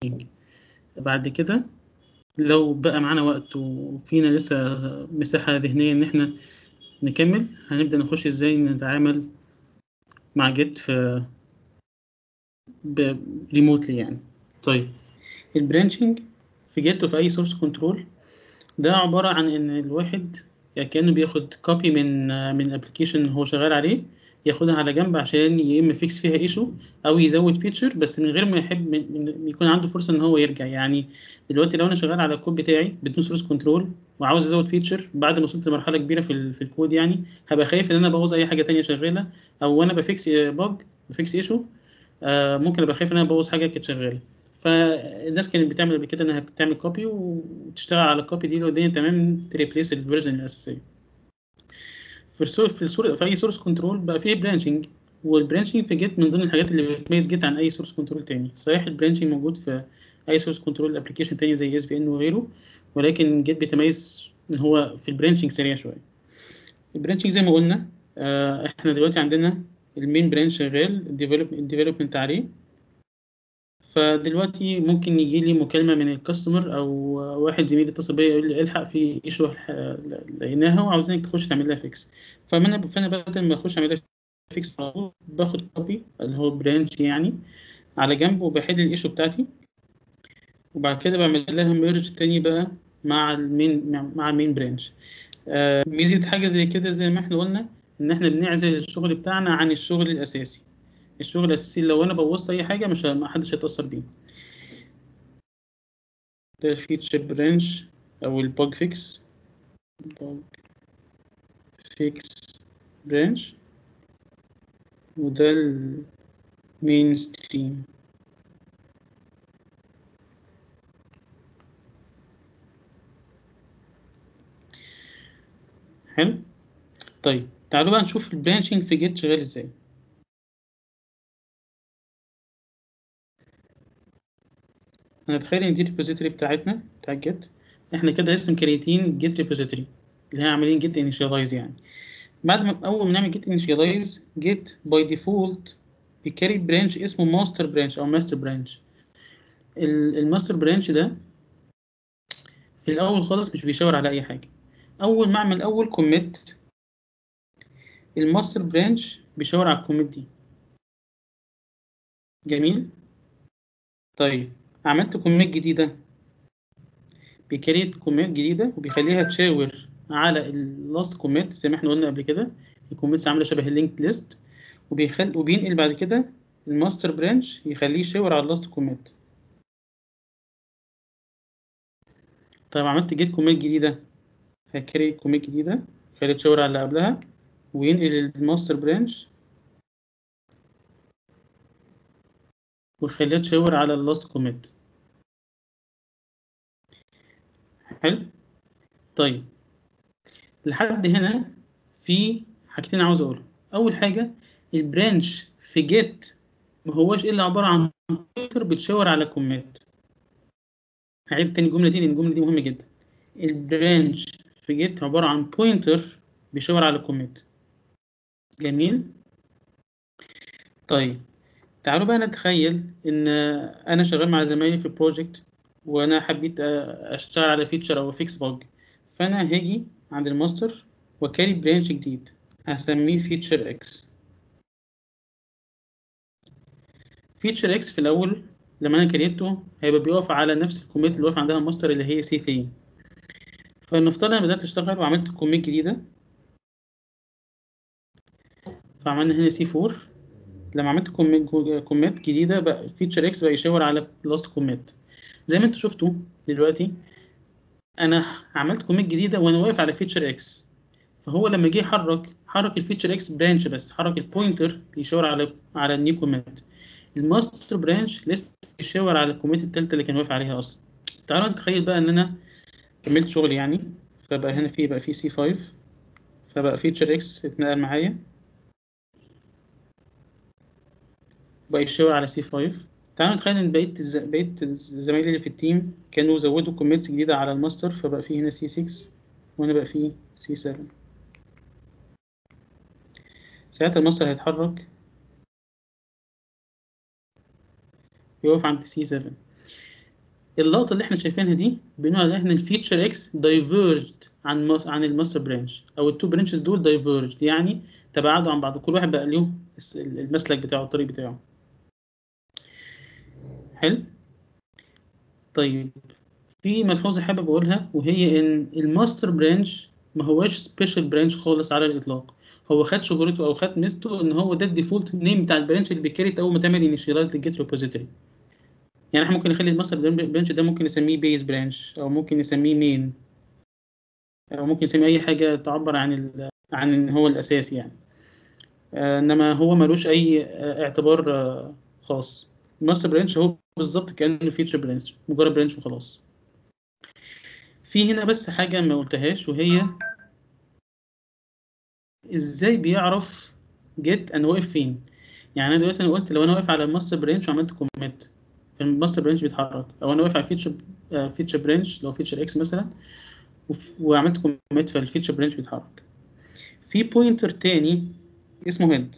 بعد كده لو بقى معانا وقت وفينا لسه مساحة ذهنية إن إحنا نكمل هنبدأ نخش إزاي نتعامل مع جيت في ريموتلي يعني طيب البرانشنج في جيت وفي أي سورس كنترول ده عبارة عن إن الواحد يعني كأنه بياخد كوبي من من الابلكيشن هو شغال عليه ياخدها على جنب عشان يا اما فيكس فيها ايشو او يزود فيتشر بس من غير ما يحب من من يكون عنده فرصه ان هو يرجع يعني دلوقتي لو انا شغال على الكود بتاعي بدون سورس كنترول وعاوز ازود فيتشر بعد ما وصلت لمرحله كبيره في ال- في الكود يعني هبقى خايف ان انا ابوظ اي حاجه تانية شغاله او وانا بفيكس باج بفيكس ايشو آه ممكن ابقى خايف ان انا ابوظ حاجه كانت شغاله فالناس كانت بتعمل قبل كده انها بتعمل كوبي وتشتغل على الكوبي دي لو الدنيا تمام تريبليس الفيرجن الاساسيه في السور في السور في اي سورس كنترول بقى فيه برانشنج والبرانشنج في جيت من ضمن الحاجات اللي بتميز جيت عن اي سورس كنترول تاني صحيح البرانشنج موجود في اي سورس كنترول ابلكيشن تاني زي اس في ان وغيره ولكن جيت بيتميز ان هو في البرانشنج سريع شويه البرانشنج زي ما قلنا آه احنا دلوقتي عندنا المين برانش شغال الديفلوبمنت عليه فدلوقتي ممكن يجي لي مكالمة من الكاستمر أو واحد زميلي اتصل بيا يقول لي الحق في ايشو لقيناها وعاوزينك تخش تعمل لها فيكس فأنا فأنا بدل ما أخش أعمل لها فيكس على طول باخد كوبي اللي هو برانش يعني على جنب وبحل الايشو بتاعتي وبعد كده بعمل لها ميرج تاني بقى مع المين مع المين برانش آه ميزة حاجة زي كده زي ما احنا قلنا إن احنا بنعزل الشغل بتاعنا عن الشغل الأساسي الشغل الأساسي لو أنا بوظت أي حاجة مش ه- ما حدش هيتأثر بيه ده فيتشر برانش أو الباج فيكس باج فيكس برانش وده المين ستريم حلو طيب تعالوا بقى نشوف البرانشنج في جيت شغال ازاي هنتخيل ان دي الريبوزيتوري بتاعتنا بتاع جيت احنا كده لسه مكريتين جيت ريبوزيتوري اللي هي عاملين جيت انيشاليز يعني بعد ما اول ما نعمل جيت انيشاليز جيت باي ديفولت بيكاري برانش اسمه ماستر برانش او ماستر برانش الماستر برانش ده في الاول خالص مش بيشاور على اي حاجه اول ما اعمل اول كوميت الماستر برانش بيشاور على الكوميت دي جميل طيب عملت كوميت جديدة بيكريت كوميت جديدة وبيخليها تشاور على اللاست كوميت زي ما احنا قلنا قبل كده الكوميتس عاملة شبه اللينك ليست وبيخل وبينقل بعد كده الماستر برانش يخليه يشاور على اللاست كوميت طيب عملت جيت كوميت جديدة هكري كوميت جديدة خليه تشاور على اللي قبلها وينقل الماستر برانش ويخليها تشاور على اللاست كوميت حلو طيب لحد هنا في حاجتين عاوز اقولهم اول حاجه البرانش في جيت ما هوش الا عباره عن بوينتر بتشاور على كوميت هعيد تاني الجمله دي لان الجمله دي مهمه جدا البرانش في جيت عباره عن بوينتر بيشاور على كوميت جميل طيب تعالوا بقى نتخيل ان انا شغال مع زمايلي في بروجكت وانا حبيت اشتغل على فيتشر او فيكس باج فانا هاجي عند الماستر وكاري برانش جديد هسميه فيتشر اكس فيتشر اكس في الاول لما انا كريته هيبقى بيقف على نفس الكوميت اللي واقف عندها الماستر اللي هي سي 3 فنفترض انا بدات اشتغل وعملت كوميت جديده فعملنا هنا سي 4 لما عملت كوميت جديده بقى فيتشر اكس بقى يشاور على لاست كوميت زي ما انتوا شفتوا دلوقتي انا عملت كوميت جديده وانا واقف على فيتشر اكس فهو لما جه يحرك حرك الفيتشر اكس برانش بس حرك البوينتر يشاور على على النيو كوميت الماستر برانش لسه يشاور على الكوميت التالتة اللي كان واقف عليها اصلا تعالوا نتخيل بقى ان انا كملت شغل يعني فبقى هنا في بقى في سي 5 فبقى فيتشر اكس اتنقل معايا بقى يشاور على سي 5 تعالوا نتخيل ان بقيت الز... بقيت زمايلي اللي في التيم كانوا زودوا كوميتس جديدة على الماستر فبقى في هنا سي 6 وانا بقى في سي 7 ساعتها الماستر هيتحرك يقف عند سي 7 اللقطه اللي احنا شايفينها دي بنقول عليها ان الفيتشر اكس دايفيرجد عن مس- عن الماستر برانش او التو برانشز دول دايفيرجد يعني تباعدوا عن بعض كل واحد بقى له الس- المسلك بتاعه الطريق بتاعه حلو طيب في ملحوظه حابب اقولها وهي ان الماستر برانش ما هواش سبيشال برانش خالص على الاطلاق هو خد شهرته او خد ميزته ان هو ده الديفولت نيم بتاع البرانش اللي بيكريت اول ما تعمل انيشيلايز للجيت ريبوزيتوري يعني احنا ممكن نخلي الماستر برانش ده ممكن نسميه بيز برانش او ممكن نسميه مين او ممكن نسميه اي حاجه تعبر عن ال... عن ان هو الاساسي يعني آه انما هو ملوش اي آه اعتبار آه خاص الماستر برانش هو بالظبط كانه فيتشر برانش مجرد برانش وخلاص في هنا بس حاجه ما قلتهاش وهي ازاي بيعرف جيت انا واقف فين يعني انا دلوقتي انا قلت لو انا واقف على الماستر برانش وعملت كوميت فالماستر برانش بيتحرك او انا واقف على فيتشر فيتشر برانش لو فيتشر اكس مثلا وف- وعملت كوميت فالفيتشر برانش بيتحرك في بوينتر تاني اسمه هيد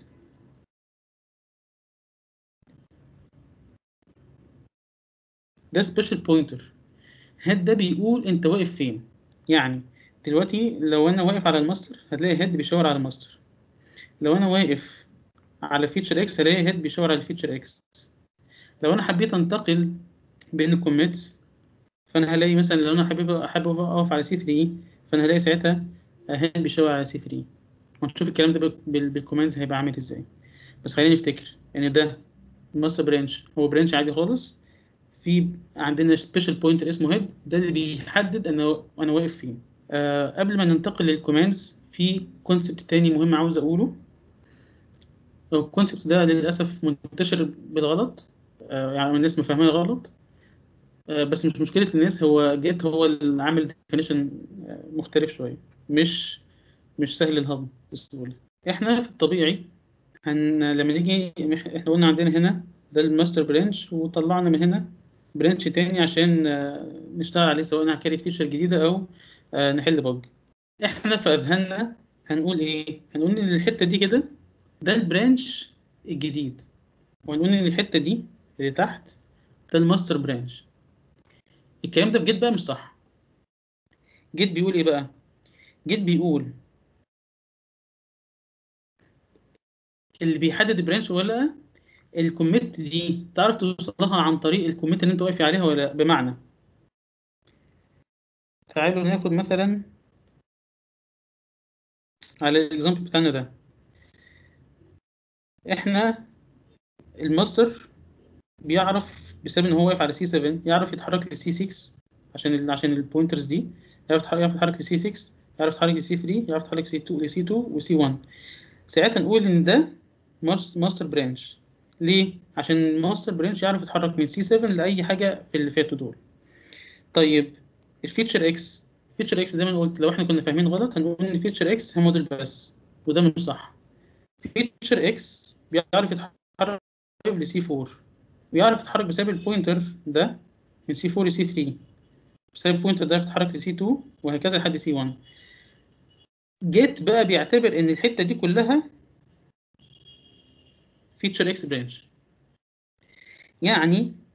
ده سبيشال بوينتر هيد ده بيقول انت واقف فين يعني دلوقتي لو انا واقف على الماستر هتلاقي هيد بيشاور على الماستر لو انا واقف على فيتشر اكس هلاقي هيد بيشاور على فيتشر اكس لو انا حبيت انتقل بين الكوميتس فانا هلاقي مثلا لو انا حابب حابب اقف على سي 3 فانا هلاقي ساعتها هيد بيشاور على سي 3 وهنشوف الكلام ده بال- بالكومنتس هيبقى عامل ازاي بس خلينا نفتكر ان ده الماستر برانش هو برانش عادي خالص في عندنا سبيشال بوينتر اسمه هيد ده اللي بيحدد انا انا واقف فين آه قبل ما ننتقل للكوماندز في كونسبت تاني مهم عاوز اقوله الكونسبت ده للاسف منتشر بالغلط آه يعني الناس مفهماه غلط آه بس مش مشكله الناس هو جيت هو اللي عامل ديفينيشن مختلف شويه مش مش سهل الهضم بسهوله احنا في الطبيعي هن لما نيجي احنا قلنا عندنا هنا ده الماستر برانش وطلعنا من هنا برانش تاني عشان آه، نشتغل عليه سواء هكريت فيشر جديدة أو آه، نحل بج احنا في أذهاننا هنقول إيه؟ هنقول إن الحتة دي كده ده البرانش الجديد وهنقول إن الحتة دي اللي تحت ده الماستر برانش الكلام ده في جيت بقى مش صح جيت بيقول إيه بقى؟ جيت بيقول اللي بيحدد البرانش ولا الكوميت دي تعرف توصل لها عن طريق الكوميت اللي انت واقف عليها ولا لأ؟ بمعنى تعالوا ناخد مثلا على الاكزامبل بتاعنا ده احنا الماستر بيعرف بسبب ان هو واقف على سي 7 يعرف يتحرك لسي 6 عشان ال عشان البوينترز دي يعرف يتحرك يعرف يتحرك لسي 6 يعرف يتحرك لسي 3 يعرف يتحرك لسي 2 لسي 2 وسي 1 ساعتها نقول ان ده ماستر برانش ليه؟ عشان الماستر برانش يعرف يتحرك من سي 7 لاي حاجه في اللي فاتوا دول طيب الفيتشر اكس فيتشر اكس زي ما أنا قلت لو احنا كنا فاهمين غلط هنقول ان فيتشر اكس هي موديل بس وده مش صح فيتشر اكس بيعرف يتحرك لسي 4 ويعرف يتحرك بسبب البوينتر ده من سي 4 لسي 3 بسبب البوينتر ده يتحرك لسي 2 وهكذا لحد سي 1 جيت بقى بيعتبر ان الحته دي كلها فيتشر اكس برانش يعني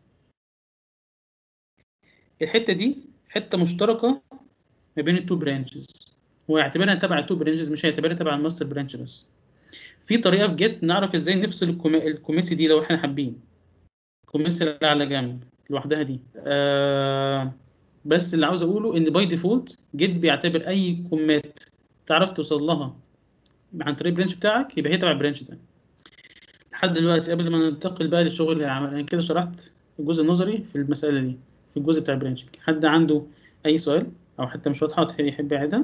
الحته دي حته مشتركه ما بين التو برانشز هو يعتبرها تبع التو برانشز مش هيعتبرها تبع الماستر برانش بس في طريقه في جيت نعرف ازاي نفصل الكومي- الكوميتس دي لو احنا حابين الكوميتس اللي على جنب لوحدها دي آه بس اللي عاوز اقوله ان باي ديفولت جيت بيعتبر اي كومات تعرف توصل لها عن طريق البرانش بتاعك يبقى هي تبع البرانش ده لحد دلوقتي قبل ما ننتقل بقى للشغل اللي عمل انا كده شرحت الجزء النظري في المساله دي في الجزء بتاع البرانشنج حد عنده اي سؤال او حتى مش واضحه يحب يعيدها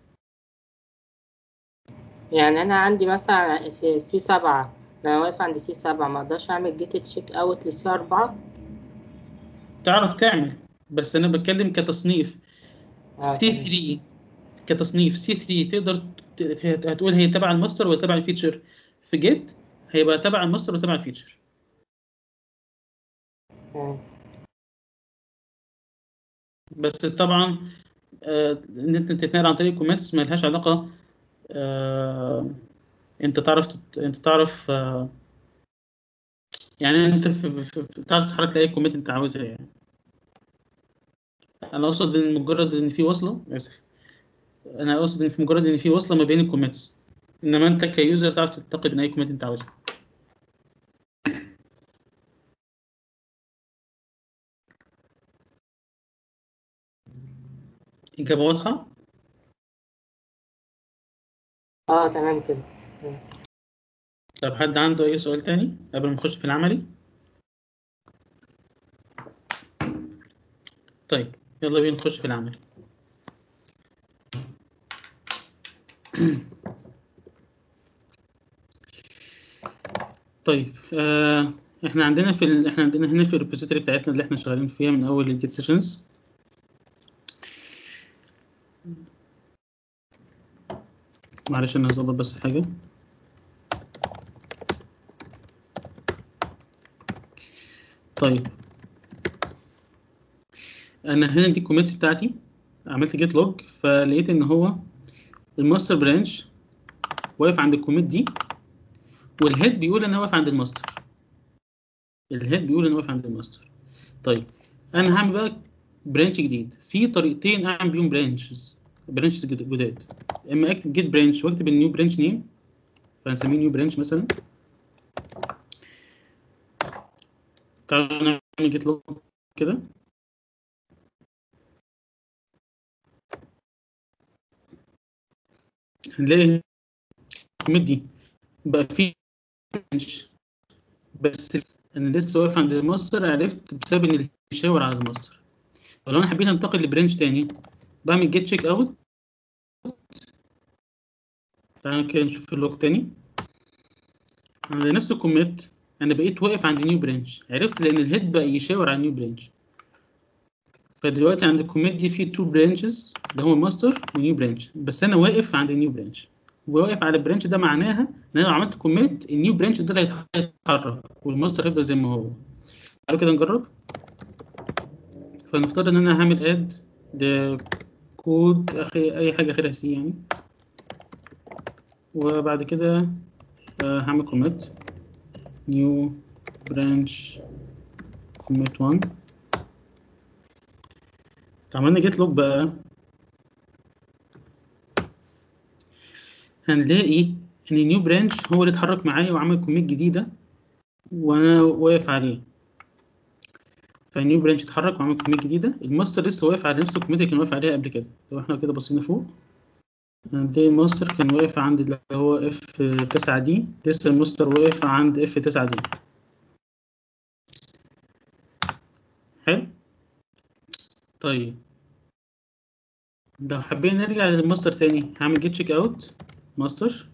يعني انا عندي مثلا في سي سبعة لو انا واقف عند سي سبعة ما اقدرش اعمل جيت تشيك اوت لسي اربعة تعرف تعمل بس انا بتكلم كتصنيف آه، سي تمام. 3 كتصنيف سي 3 تقدر ت- هتقول هي تبع الماستر ولا تبع الفيتشر في جيت هيبقى تبع الماستر وتبع الفيتشر آه. بس طبعا آه، ان انت تتنقل عن طريق الكومنتس ملهاش علاقه آه، انت تعرف تت... انت تعرف آه، يعني انت في... في... في... تعرف تتحرك لاي كومنت انت عاوزها يعني انا اقصد ان مجرد ان في وصله اسف انا اقصد ان في مجرد ان في وصله ما بين الكوميتس انما انت كيوزر تعرف تنتقد من اي كوميت انت عاوزها إجابة واضحة؟ اه تمام كده طب حد عنده أي سؤال تاني قبل ما نخش في العملي؟ طيب يلا بينا نخش في العملي طيب آه احنا عندنا في ال... احنا عندنا هنا في الريبوزيتوري بتاعتنا اللي احنا شغالين فيها من اول الجيت سيشنز معلش انا هظبط بس حاجه طيب انا هنا دي الكوميتس بتاعتي عملت جيت لوج فلقيت ان هو الماستر برانش واقف عند الكوميت دي والهيد بيقول انا واقف عند الماستر الهيد بيقول انا واقف عند الماستر طيب انا هعمل بقى برانش جديد في طريقتين اعمل بيهم برانشز برانشز جداد اما اكتب جيت برانش واكتب النيو برانش نيم فهنسميه نيو برانش مثلا تعالوا نعمل جيت لوج كده هنلاقي الكوميت دي بقى في برانش بس انا لسه واقف عند الماستر عرفت بسبب ان اللي بيشاور على الماستر فلو انا حبيت انتقل لبرانش تاني بعمل جيت تشيك اوت تعالى كده نشوف اللوج تاني على نفس الكوميت انا بقيت واقف عند نيو برانش عرفت لان الهيد بقى يشاور على نيو برانش فدلوقتي عند الكوميت دي في تو برانشز اللي هو ماستر ونيو برانش بس انا واقف عند نيو برانش وواقف على البرانش ده معناها ان انا لو عملت كوميت النيو برانش ده اللي هيتحرك والماستر هيفضل زي ما هو تعالوا كده نجرب فنفترض ان انا هعمل اد ده كود اخي اي حاجه اخرها سي يعني وبعد كده هعمل كوميت نيو برانش كوميت 1 عملنا جيت لوج بقى هنلاقي ان نيو برانش هو اللي اتحرك معايا وعمل كوميت جديده وانا واقف عليه فنيو برانش اتحرك وعمل كوميت جديده الماستر لسه واقف على نفس الكوميت اللي كان واقف عليها قبل كده لو احنا كده بصينا فوق هنلاقي الماستر كان واقف عند اللي هو اف 9 دي لسه الماستر واقف عند اف 9 دي حلو طيب لو حبينا نرجع للماستر تاني هعمل جيت تشيك اوت ماستر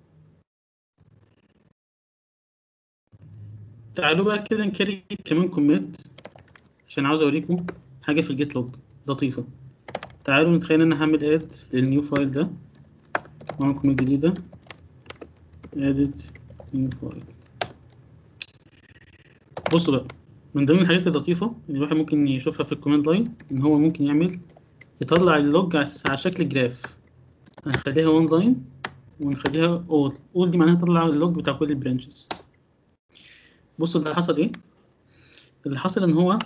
تعالوا بقى كده نكري كمان كوميت عشان عاوز اوريكم حاجه في الجيت لوج لطيفه تعالوا نتخيل ان انا هعمل اد للنيو فايل ده واعمل كوميت جديده ادت نيو فايل بصوا بقى من ضمن الحاجات اللطيفه اللي الواحد ممكن يشوفها في الكوماند لاين ان هو ممكن يعمل يطلع اللوج على شكل جراف هنخليها وان لاين ونخليها اول اول دي معناها تطلع اللوج بتاع كل البرانشز بصوا اللي حصل ايه اللي حصل ان هو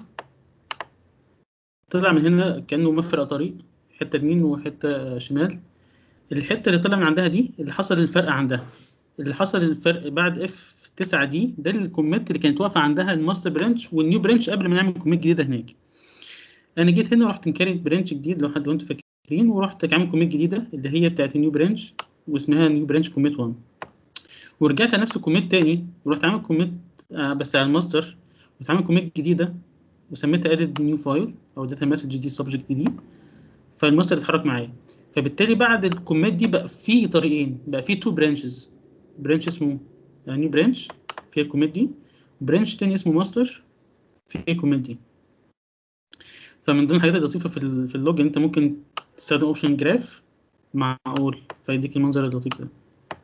طلع من هنا كانه مفرق طريق حته يمين وحته شمال الحته اللي طلع من عندها دي اللي حصل الفرق عندها اللي حصل الفرق بعد اف 9 دي ده الكوميت اللي كانت واقفه عندها الماستر برانش والنيو برانش قبل ما نعمل كوميت جديده هناك انا جيت هنا رحت مكريت برانش جديد لو حد وانتم فاكرين ورحت عامل كوميت جديده اللي هي بتاعت النيو برانش واسمها نيو برانش كوميت 1 ورجعت على نفس الكوميت تاني ورحت عامل كوميت آه بس على الماستر واتعمل كوميت جديده وسميتها ادد نيو فايل او اديتها مسج دي سبجكت دي فالماستر اتحرك معايا فبالتالي بعد الكوميت دي بقى في طريقين بقى في تو برانشز برانش اسمه نيو برانش فيها الكوميت دي برانش تاني اسمه ماستر فيه الكوميت دي فمن ضمن الحاجات اللطيفه في في اللوج انت ممكن تستخدم اوبشن جراف مع اول فيديك المنظر اللطيف ده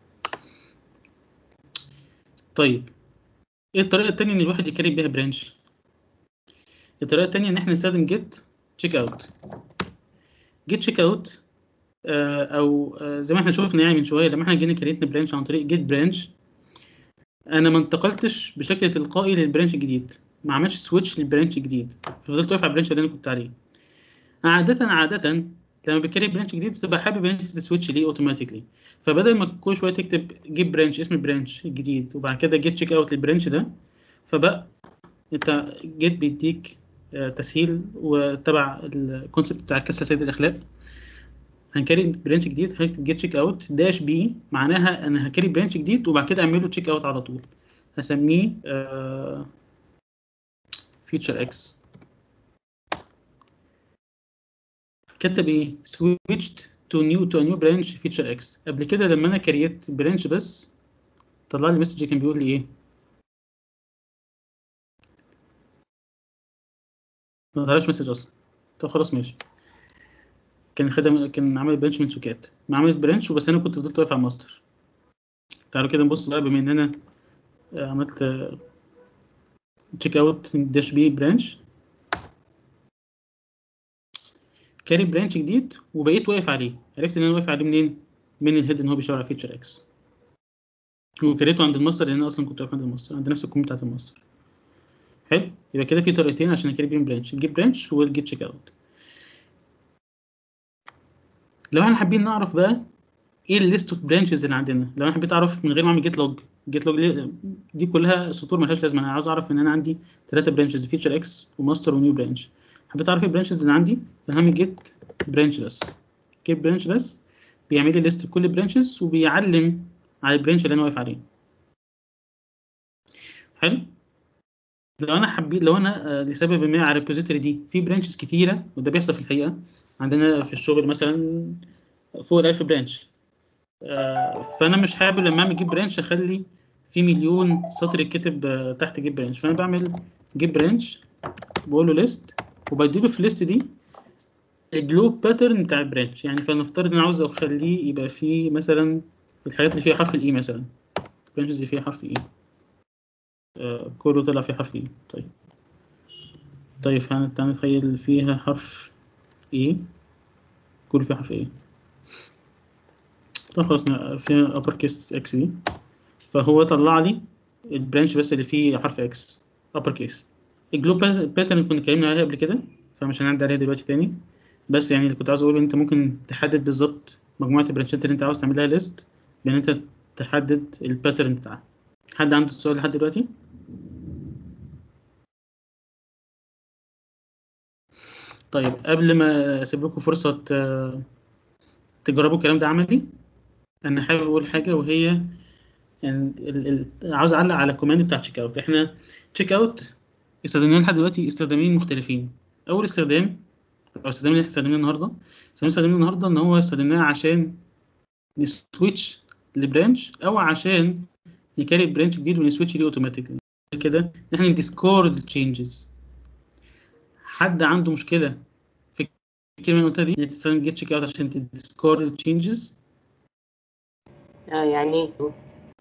طيب ايه الطريقه التانية ان الواحد يكري بيها برانش الطريقه التانية ان احنا نستخدم جيت تشيك اوت جيت تشيك اوت او آه زي ما احنا شفنا يعني من شويه لما احنا جينا كريتنا برانش عن طريق جيت برانش انا ما انتقلتش بشكل تلقائي للبرانش الجديد ما عملتش سويتش للبرانش الجديد فضلت واقف على البرانش اللي انا كنت عليه عادة عادة لما بتكري برانش جديد بتبقى حابب ان انت تسويتش ليه اوتوماتيكلي فبدل ما كل شويه تكتب جيب برانش اسم البرانش الجديد وبعد كده جيت تشيك اوت للبرانش ده فبقى انت جيت بيديك آه، تسهيل وتبع الكونسيبت بتاع كسر سيد الاخلاق هنكري برانش جديد هكتب جيت تشيك اوت داش بي معناها انا هكري برانش جديد وبعد كده اعمل له تشيك اوت على طول هسميه فيتشر اكس كتب ايه switched to new to a new branch feature x قبل كده لما انا كريت برانش بس طلع لي مسج كان بيقول لي ايه ما طلعش مسج اصلا طب خلاص ماشي كان خدم كان عامل برانش من سوكات ما عملت برانش وبس انا كنت فضلت واقف على الماستر تعالوا كده نبص بقى بما ان انا آه، عملت تشيك اوت داش بي برانش كاري برانش جديد وبقيت واقف عليه عرفت ان انا واقف عليه منين من الهيد ان هو بيشاور على فيتشر اكس وكريته عند الماستر لان انا اصلا كنت واقف عند الماستر عند نفس الكوم بتاعت الماستر حلو يبقى كده في طريقتين عشان اكري بيهم برانش الجيت برانش والجيت تشيك اوت لو احنا حابين نعرف بقى ايه الليست اوف برانشز اللي عندنا لو انا حبيت اعرف من غير ما اعمل جيت لوج جيت لوج دي كلها سطور ملهاش لازمه انا عاوز اعرف ان انا عندي ثلاثه برانشز فيتشر اكس وماستر ونيو برانش حبيت اعرف ايه البرانشز اللي عندي فهعمل جيت برانش بس جيت برانش بس بيعمل لي ليست بكل البرانشز وبيعلم على البرانش اللي انا واقف عليه حلو لو انا حبيت لو انا آه، لسبب ما على الريبوزيتوري دي في برانشز كتيره وده بيحصل في الحقيقه عندنا في الشغل مثلا فوق ال 1000 برانش آه، فانا مش حابب لما اعمل جيب برانش اخلي في مليون سطر يتكتب آه، تحت جيب برانش فانا بعمل جيب برانش بقول له ليست وبديله في الليست دي الجلوب باترن بتاع البرانش يعني فلنفترض ان انا عاوز اخليه يبقى فيه مثلا الحاجات اللي فيها حرف الاي مثلا البرانشز اللي فيها حرف اي آه كله طلع فيه حرف اي طيب طيب تعالى تعالى نتخيل فيها حرف اي كله فيه حرف اي طب خلاص ن- فيها upper case اكس دي فهو طلع لي البرانش بس اللي فيه حرف اكس upper case الجلوب باترن كنا اتكلمنا عليها قبل كده فمش هنعدي عليها دلوقتي تاني بس يعني اللي كنت عاوز اقوله انت ممكن تحدد بالظبط مجموعه البرانشات اللي انت عاوز تعملها ليست بان انت تحدد الباترن بتاعها حد عنده سؤال لحد دلوقتي طيب قبل ما اسيب لكم فرصه ت- تجربوا الكلام ده عملي انا حابب اقول حاجه وهي ان ال- ال- عاوز اعلق على الكوماند بتاع تشيك اوت احنا تشيك اوت استخدمناه لحد دلوقتي استخدامين مختلفين اول استخدام او استخدام اللي احنا استخدمناه النهارده استخدام استخدمناه النهارده ان هو استخدمناه عشان نسويتش لبرانش او عشان نكاري برانش جديد ونسويتش ليه اوتوماتيكلي كده ان احنا نديسكورد تشينجز حد عنده مشكله في الكلمه اللي قلتها دي إنك تستخدم جيت تشيك اوت عشان تديسكورد تشينجز آه يعني ايه يا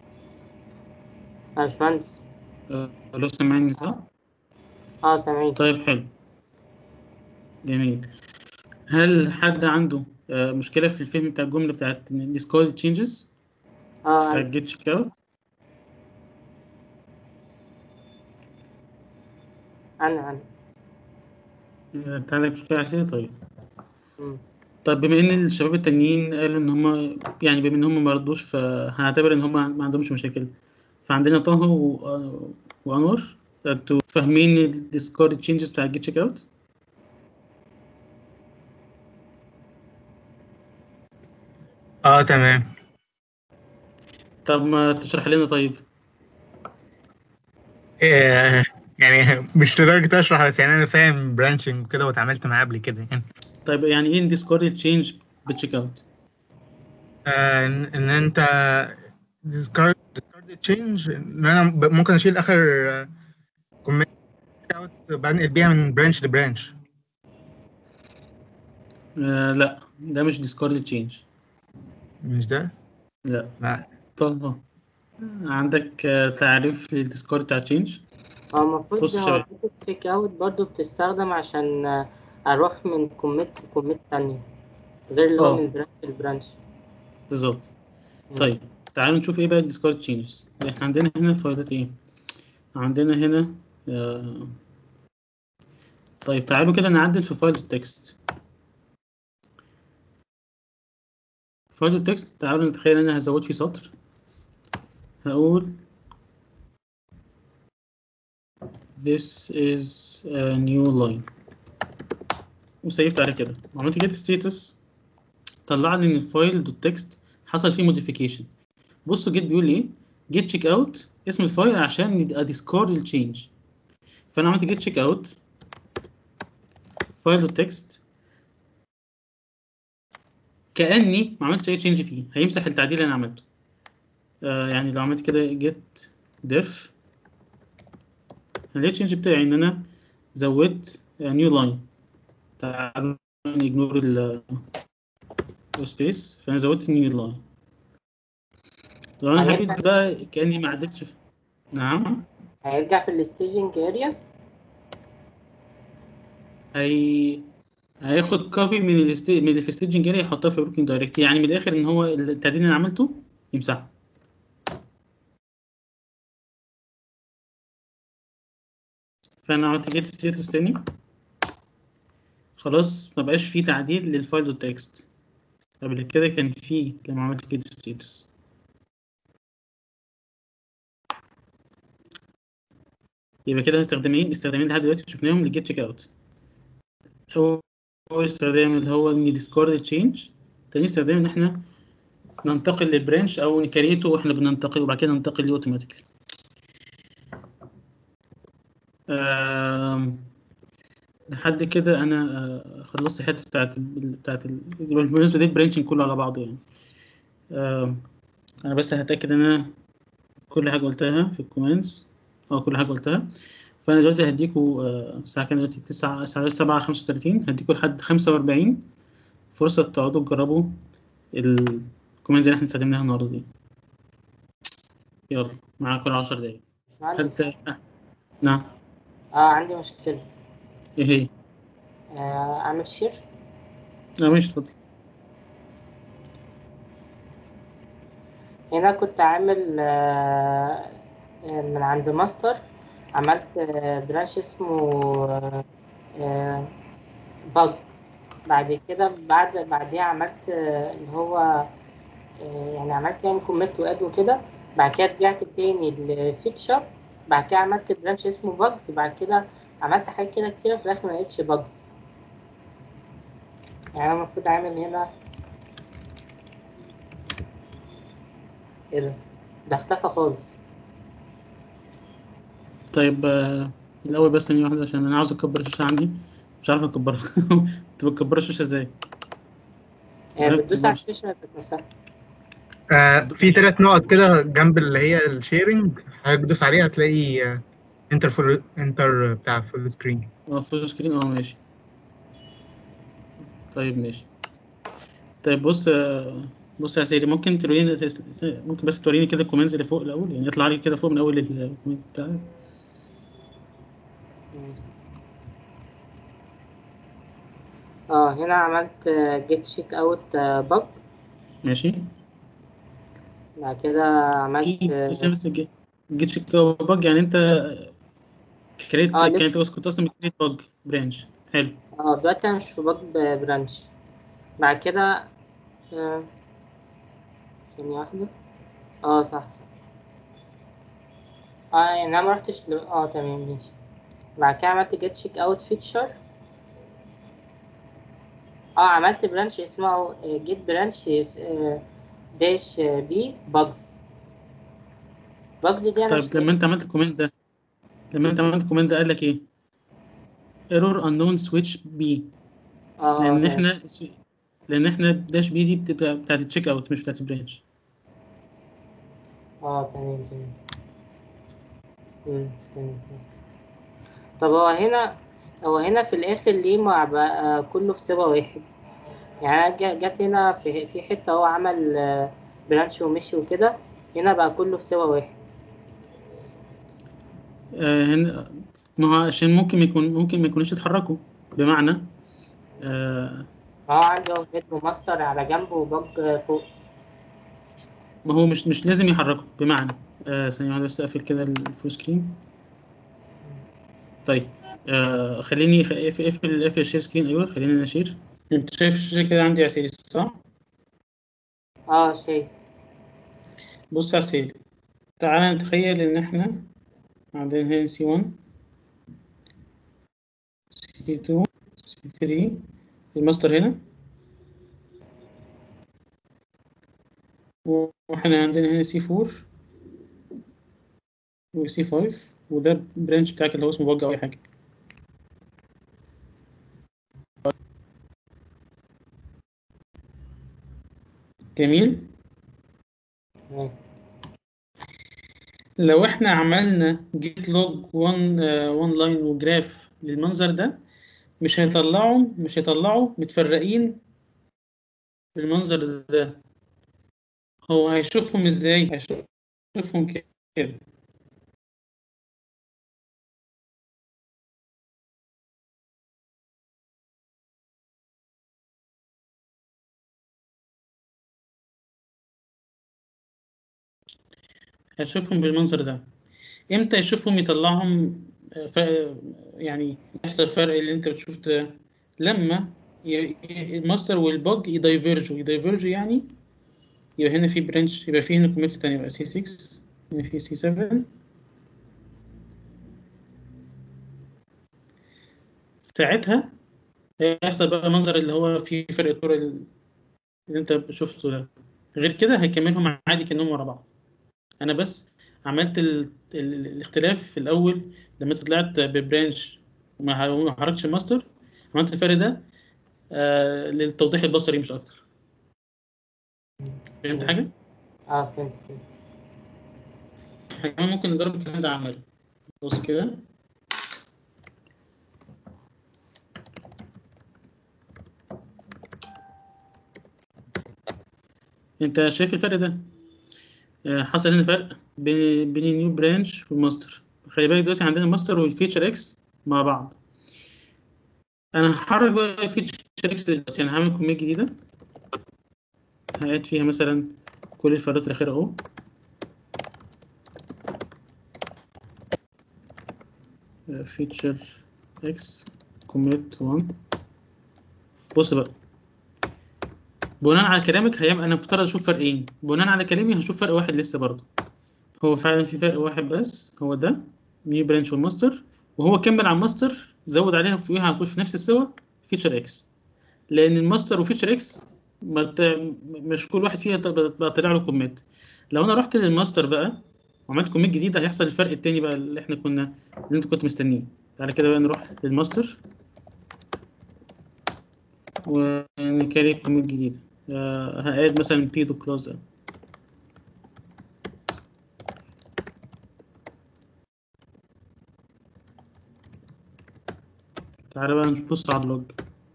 باشمهندس لو سامعني صح اه سامعين طيب حلو جميل هل حد عنده آه، مشكله في الفهم بتاع الجمله بتاعت ديسكورد تشينجز اه بتاعت جيت تشيك اوت انا انا انت عندك مشكله عشان طيب مم. طب بما ان الشباب التانيين قالوا ان هم يعني بما ان هم ما ردوش فهنعتبر ان هم ما عندهمش مشاكل فعندنا طه و- وانور انتوا فاهمين الديسكورد تشينجز بتاع جيت تشيك اوت اه تمام طب ما تشرح لنا طيب إيه يعني مش لدرجة اشرح بس يعني انا فاهم برانشنج وكده واتعاملت معاه قبل كده يعني طيب يعني ايه ديسكورد تشينج بتشيك اوت آه ان إن انت discard discard change ان انا ب- ممكن اشيل اخر كومنت اوت بنقل بيها من برانش لبرانش آه لا ده مش ديسكورد تشينج مش ده؟ لا لا طه عندك آه، تعريف للديسكورد بتاع تشينج هو المفروض بص يا هو شباب. تشيك اوت برضو بتستخدم عشان آه، اروح من كوميت لكوميت تانية غير اللي هو اه. من برانش لبرانش بالظبط مم. طيب تعالوا نشوف ايه بقى الديسكورد تشينجز احنا عندنا هنا فايلات ايه عندنا هنا آه... طيب تعالوا كده نعدل في فايل التكست فايل التكست تعالوا نتخيل انا هزود فيه سطر هقول this is a new line وسيفت على كده وعملت get status طلع لي ان الفايل دوت تكست حصل فيه modification بصوا جيت بيقول لي ايه get check out اسم الفايل عشان اديسكارد التشينج فانا عملت get check out فايل دوت تكست كاني ما عملتش اي تشينج فيه هيمسح التعديل اللي انا عملته آه يعني لو عملت كده get def هلاقي التشينج بتاعي ان انا زودت نيو لاين تعالوا نجنور ال سبيس فانا زودت نيو لاين لو انا هيبقى- حبيت بقى كاني ما عدتش في... نعم هيرجع في الستيجنج اريا هي هياخد كوبي من الست... من اللي في الستيجنج اريا يحطها في بروكينج دايركت يعني من الاخر ان هو التعديل اللي انا عملته يمسحه فانا عملت جيت ستيتس تاني خلاص ما بقاش فيه تعديل للفايل دوت تكست قبل كده كان فيه لما عملت جيت ستيتس يبقى كده استخدامين استخدامين لحد دلوقتي شفناهم للجيت تشيك اوت اول استخدام اللي هو ان ديسكارد تشينج تاني استخدام ان احنا ننتقل للبرانش او نكريته واحنا بننتقل وبعد كده ننتقل ليه اوتوماتيكلي لحد كده انا آه، خلصت الحته بتاعت ال- بتاعت ال- بالمناسبه دي البرانشنج كله على بعضه يعني آم، انا بس هتاكد ان انا كل حاجه قلتها في الكومنتس اه كل حاجه قلتها فانا دلوقتي هديكوا آه، الساعه كام دلوقتي 9 الساعه 7 35 هديكوا لحد 45 فرصه تقعدوا تجربوا الكومنتس اللي احنا استخدمناها النهارده دي يلا معاكم 10 دقايق معلش. حد آه، نعم اه عندي مشكلة ايه هي؟ آه اعمل شير لا ماشي اتفضل هنا كنت عامل آه آه، من عند ماستر عملت آه برانش اسمه آه بج بعد كده بعد بعديها عملت آه اللي هو آه يعني عملت يعني كومنت واد وكده بعد كده رجعت تاني لفيتشر بعد كده عملت برانش اسمه باجز بعد كده عملت حاجات كده كتيرة في الآخر ما لقيتش باجز يعني أنا المفروض أعمل هنا إيه ده؟ ده اختفى خالص طيب آه، الأول بس ثانية واحدة عشان أنا عاوز أكبر الشاشة عندي مش عارف أكبرها أنت بتكبر الشاشة إزاي؟ آه عرفت بتدوس على بس. الشاشة ذات نفسها آه في ثلاث نقط كده جنب اللي هي الشيرنج حضرتك تدوس عليها هتلاقي انتر فول انتر بتاع فول سكرين اه فول سكرين اه ماشي طيب ماشي طيب بص آه، بص يا سيدي ممكن توريني ممكن بس توريني كده الكومنتس اللي فوق الأول يعني اطلع لي كده فوق من أول الكومنت بتاعك اه هنا عملت جيت شيك اوت بج ماشي بعد كده عملت أكيد آه، بس بس جيت تشيك باج يعني أنت كريت اه، لسه. كانت بس كنت أصلا كريت باج برانش حلو اه دلوقتي انا مش في بج برانش بعد كده آه، ثانية واحدة اه صح صح اه يعني انا ما رحتش ل... اه تمام ماشي بعد كده عملت جيت شيك اوت فيتشر اه عملت برانش اسمه جيت برانش داش بي باجز باجز دي انا مش طيب لما انت عملت الكومنت ده لما انت عملت الكومنت ده قال لك ايه ايرور unknown switch بي اه لان ماشي. احنا لان احنا داش بي دي بتبقى بتاعت التشيك اوت مش بتاعت البرانش اه تمام تمام مم، تمام طب هو هنا هو هنا في الآخر ليه ما بقى كله في سوا واحد يعني أنا جا- جت هنا في في حتة هو عمل آه، برانش ومشي وكده هنا بقى كله في سوا واحد آه هنا ما هو عشان ممكن يكون ممكن ما يكونوش يتحركوا بمعنى آه هو عنده هيد وماستر على جنبه وبج فوق ما هو مش مش لازم يحركوا بمعنى آه ثانية واحدة بس اقفل كده الفول سكرين طيب آه خليني خ- اقفل اقفل اقفل الشير سكرين ايوه خليني انا اشير انت شايف الشاشة كده عندي على سيريس صح؟ اه شيء بص يا سيدي تعالى نتخيل ان احنا عندنا هنا سي 1 سي 2 سي 3 الماستر هنا واحنا عندنا هنا سي 4 وسي 5 وده برانش بتاعك اللي هو اسمه بوج او اي حاجه جميل تمام لو احنا عملنا جيت لوج 1 1 لاين وجراف للمنظر ده مش هيطلعوا مش هيطلعوا متفرقين بالمنظر ده هو هيشوفهم ازاي هيشوفهم كده هيشوفهم بالمنظر ده امتى يشوفهم يطلعهم ف... يعني يحصل فرق اللي انت بتشوف ده لما ي... ي- الماستر والبوج يدايفرجوا يدايفرجوا يعني يبقى هنا في برانش يبقى في هنا كوميتس تاني يبقى سي 6 هنا في سي 7 ساعتها هيحصل بقى المنظر اللي هو فيه فرق الطرق اللي انت شفته ده غير كده هيكملهم عادي كأنهم ورا بعض انا بس عملت ال... ال... الاختلاف في الاول لما انت طلعت ببرانش وما ح- وما حركتش الماستر عملت الفرق ده آه للتوضيح البصري مش اكتر فهمت حاجه؟ اه فهمت فهمت احنا كمان ممكن نجرب الكلام ده عملي بص كده انت شايف الفرق ده آه، حصل هنا فرق بين بين النيو برانش والماستر خلي بالك دلوقتي عندنا الماستر والفيتشر اكس مع بعض انا هحرك بقى الفيتشر اكس دلوقتي انا هعمل كوميت جديده هقعد فيها مثلا كل الفرات الاخيره اهو فيتشر اكس كوميت 1 بص بقى بناء على كلامك هيبقى انا مفترض اشوف فرقين بناء على كلامي هشوف فرق واحد لسه برضه هو فعلا في فرق واحد بس هو ده نيو برانش والماستر وهو كمل على الماستر زود عليها فوقيها على طول في نفس السوا فيتشر اكس لان الماستر وفيتشر اكس ما ت- مش كل واحد فيها ت- بقى طلع له كوميت لو انا رحت للماستر بقى وعملت كوميت جديد هيحصل الفرق التاني بقى اللي احنا كنا اللي انت كنت مستنيه تعالى كده بقى نروح للماستر ونكري كوميت جديد آه، هقاد مثلا بيدو كلوز تعالى بقى نبص على اللوج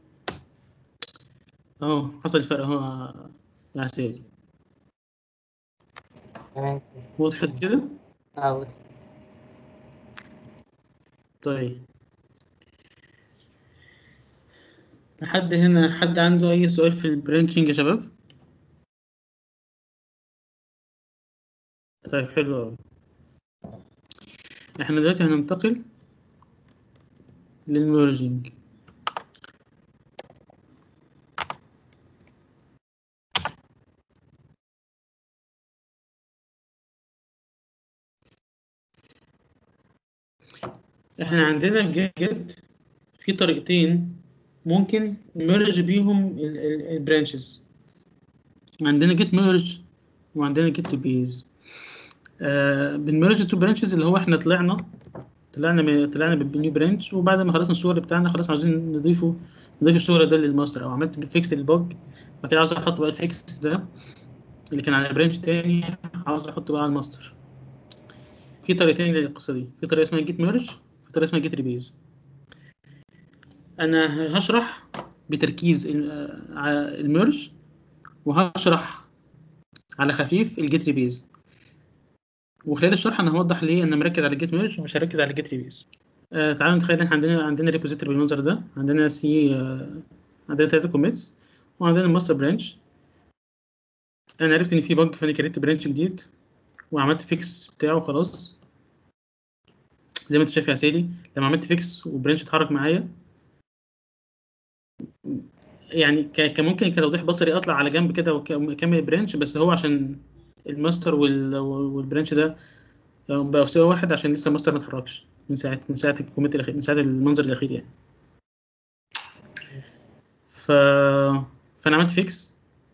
اهو حصل الفرق اهو يا سيدي تمام وضحت كده اه واضح. طيب لحد هنا حد عنده أي سؤال في البرانشنج يا شباب؟ طيب حلو أوي احنا دلوقتي هننتقل للميرجنج احنا عندنا جيت في طريقتين ممكن نمرج بيهم البرانشز عندنا جيت ميرج وعندنا جيت تو بيز آه بنمرج تو برانشز اللي هو احنا طلعنا طلعنا من طلعنا بالنيو برانش وبعد ما خلصنا الشغل بتاعنا خلاص عاوزين نضيفه نضيف الشغل ده للماستر او عملت فيكس للبوج بعد كده عاوز احط بقى الفيكس ده اللي كان على برانش تاني عاوز احطه بقى على الماستر في طريقتين للقصه دي في طريقه اسمها جيت ميرج في طريقه اسمها جيت ريبيز انا هشرح بتركيز ال- آه، على الميرج وهشرح على خفيف الجيت ريبيز وخلال الشرح انا هوضح ليه انا مركز على الجيت ميرج ومش هركز على الجيت ريبيز آه تعالوا نتخيل ان عندنا عندنا ريبوزيتوري بالمنظر ده عندنا سي آه عندنا ثلاثة كوميتس وعندنا الماستر برانش انا عرفت ان في بج فانا كريت برانش جديد وعملت فيكس بتاعه خلاص زي ما انت شايف يا سيدي لما عملت فيكس وبرانش اتحرك معايا يعني ك- كان ممكن كتوضيح بصري اطلع على جنب كده واكمل برانش بس هو عشان الماستر وال- والبرانش ده بقى في سوا واحد عشان لسه الماستر ما اتحركش من ساعه من ساعه الكوميت الاخير من ساعه المنظر الاخير يعني ف فانا عملت فيكس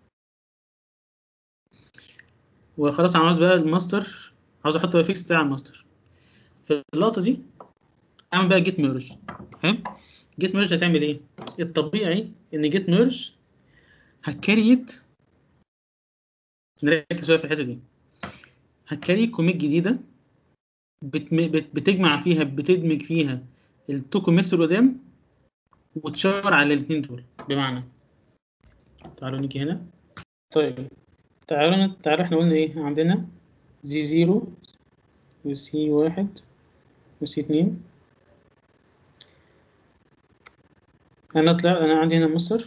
وخلاص انا عاوز بقى الماستر عاوز احط بقى الفيكس بتاع الماستر في اللقطه دي اعمل بقى جيت ميرج حلو جيت ميرج هتعمل ايه الطبيعي ان جيت ميرج هتكريت نركز شويه في الحته دي هتكريت كوميت جديده بتم... بت... بتجمع فيها بتدمج فيها التو كوميتس اللي قدام وتشاور على الاثنين دول بمعنى تعالوا نيجي هنا طيب تعالوا تعالوا احنا قلنا ايه عندنا زي زيرو وسي واحد وسي اتنين انا طلع انا عندي هنا مصر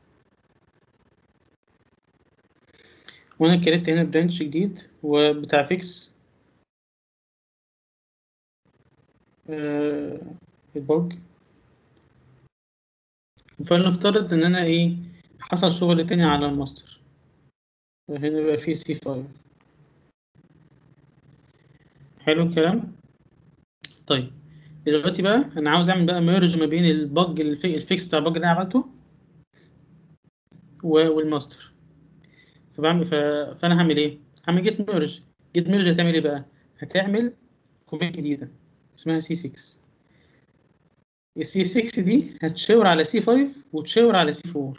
وانا كريت هنا برانش جديد وبتاع فيكس آه البوج فلنفترض ان انا ايه حصل شغل تاني على الماستر هنا بقى فيه سي 5 حلو الكلام طيب دلوقتي بقى انا عاوز اعمل بقى ميرج ما بين البج الفي... الفيكس بتاع البج اللي انا عملته و... والماستر فبعمل ف... فانا هعمل ايه هعمل جيت ميرج جيت ميرج هتعمل ايه بقى هتعمل كوميت جديده اسمها سي 6 السي 6 دي هتشاور على سي 5 وتشاور على سي 4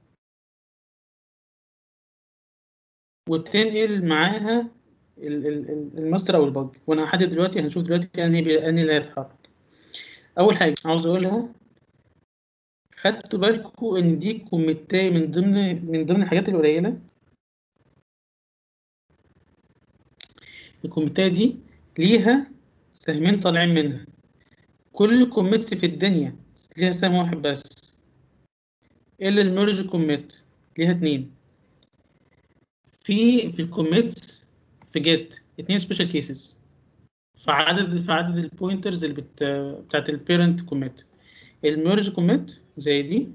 وتنقل معاها ال- ال- ال- الماستر او البج وانا هحدد دلوقتي هنشوف دلوقتي انهي بي- انهي اللي هيتحرك اول حاجه عاوز اقولها خدتوا بالكم ان دي كوميتايه من ضمن من ضمن الحاجات القليله الكوميتايه دي ليها سهمين طالعين منها كل الكوميتس في الدنيا ليها سهم واحد بس الا الميرج كوميت ليها اتنين في في الكوميتس في جيت اتنين سبيشال كيسز في عدد في عدد البوينترز اللي بت بتاعت البيرنت كوميت الميرج كوميت زي دي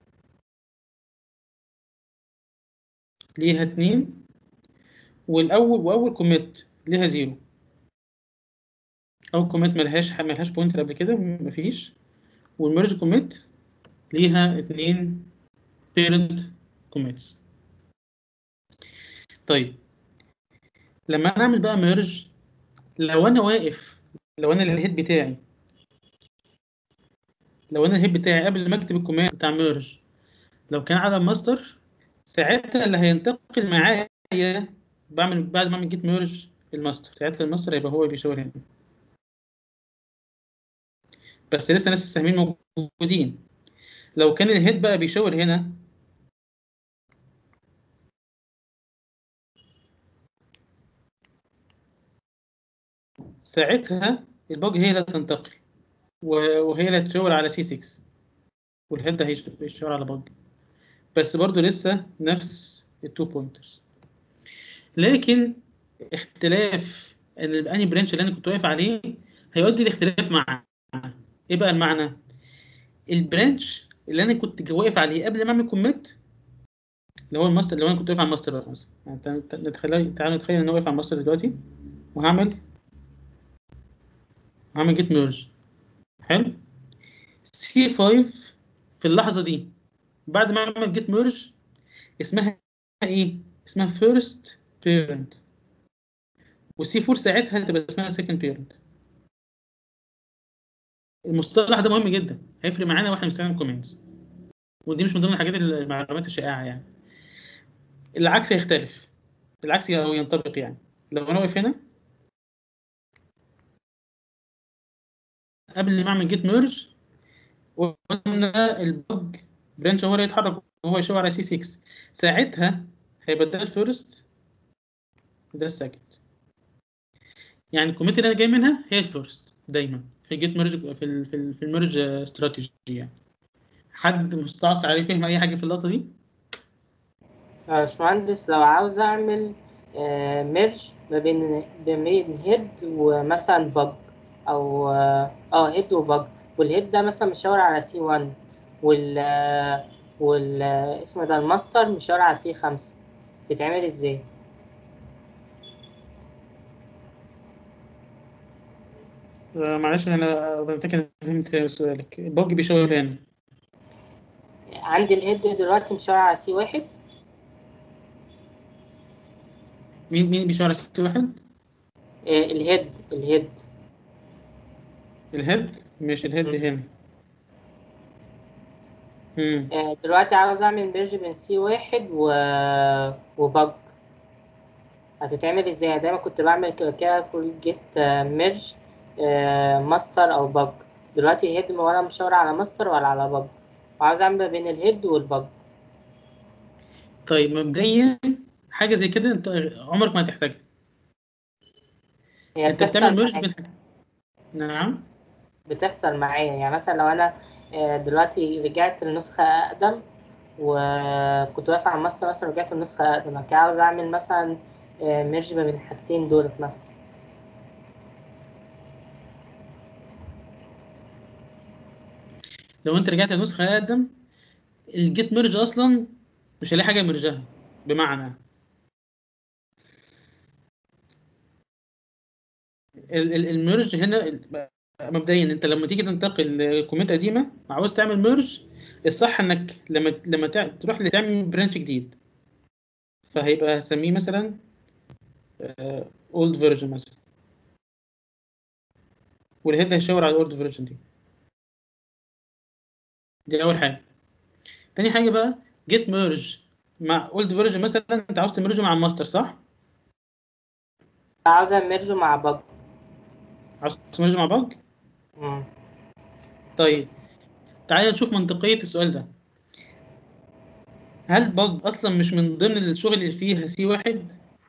ليها اتنين والاول واول كوميت ليها زيرو اول كوميت ملهاش ملهاش بوينتر قبل كده مفيش والميرج كوميت ليها اتنين بيرنت كوميتس طيب لما انا اعمل بقى ميرج لو انا واقف لو انا الهيد بتاعي لو انا الهيد بتاعي قبل ما اكتب الكوماند بتاع ميرج لو كان على الماستر ساعتها اللي هينتقل معايا بعمل بعد ما اعمل جيت ميرج الماستر ساعتها الماستر هيبقى هو بيشاور هنا بس لسه نفس السهمين موجودين لو كان الهيد بقى بيشاور هنا ساعتها الباج هي اللي هتنتقل وهي اللي هتشاور على سي 6 والهيد هيشاور على باج بس برضو لسه نفس التو بوينترز لكن اختلاف ان انهي برانش اللي انا كنت واقف عليه هيؤدي لاختلاف معنى ايه بقى المعنى البرانش اللي انا كنت واقف عليه قبل ما اعمل كوميت اللي هو الماستر اللي هو انا كنت واقف على الماستر مثلا يعني نتخيل تعالوا نتخيل ان انا واقف على الماستر دلوقتي وهعمل هعمل جيت ميرج حلو سي 5 في اللحظه دي بعد ما اعمل جيت ميرج اسمها ايه اسمها فيرست بيرنت وسي 4 ساعتها هتبقى اسمها سكند بيرنت المصطلح ده مهم جدا هيفرق معانا واحنا بنستخدم كومنتس ودي مش من ضمن الحاجات المعلومات الشائعه يعني العكس هيختلف العكس او ينطبق يعني لو انا واقف هنا قبل ما اعمل جيت ميرج قلنا البج برانش هو اللي يتحرك وهو يشاور على سي 6 ساعتها هيبقى ده الفيرست وده السكند يعني الكوميت اللي انا جاي منها هي الفيرست دايما في جيت ميرج في ال في, ال في الميرج استراتيجي يعني حد مستعصي عليه فهم اي حاجه في اللقطه دي يا باشمهندس لو عاوز اعمل آه ميرج ما بين ما بين هيد ومثلا بج او اه هيد وبج والهيد ده مثلا مشاور على سي 1 وال وال اسمه ده الماستر مشاور على سي خمسة بتتعمل ازاي؟ آه، معلش انا بفتكر فهمت سؤالك البوج بيشاور هنا عندي الهيد دلوقتي مشاور على سي واحد مين مين بيشاور على ست واحد؟ آه، الهيد الهيد الهيد مش الهيد هنا امم آه، دلوقتي عاوز اعمل ميرج بين سي واحد و وبج هتتعمل ازاي أنا دايما كنت بعمل كده كده كل جيت ميرج ماستر او بج دلوقتي الهيد ولا مشاور على ماستر ولا على بج وعاوز اعمل ما بين الهيد والبج طيب مبدئيا حاجه زي كده انت عمرك ما هتحتاجها هي انت بتحصل بتعمل ميرج معايا. بين حاجة. نعم بتحصل معايا يعني مثلا لو انا آه، دلوقتي رجعت لنسخة أقدم وكنت واقف على الماستر مثلا رجعت لنسخة أقدم كده عاوز أعمل مثلا ميرج ما بين الحاجتين دولت مثلا لو انت رجعت لنسخه اقدم الجيت ميرج اصلا مش هلاقي حاجه يمرجها بمعنى ال- ال- الميرج هنا ال- مبدئيا انت لما تيجي تنتقل لكومنت قديمه عاوز تعمل ميرج الصح انك لما لما تع- تروح تعمل برانش جديد فهيبقى هسميه مثلا اولد فيرجن مثلا والهيد هيشاور على الاولد فيرجن دي دي اول حاجه تاني حاجه بقى جيت ميرج مع اولد فيرجن مثلا انت عاوز تمرجه مع الماستر صح عاوز أميرجه مع بج عاوز تمرجه مع باج مم. طيب تعالى نشوف منطقيه السؤال ده هل باج اصلا مش من ضمن الشغل اللي فيها سي واحد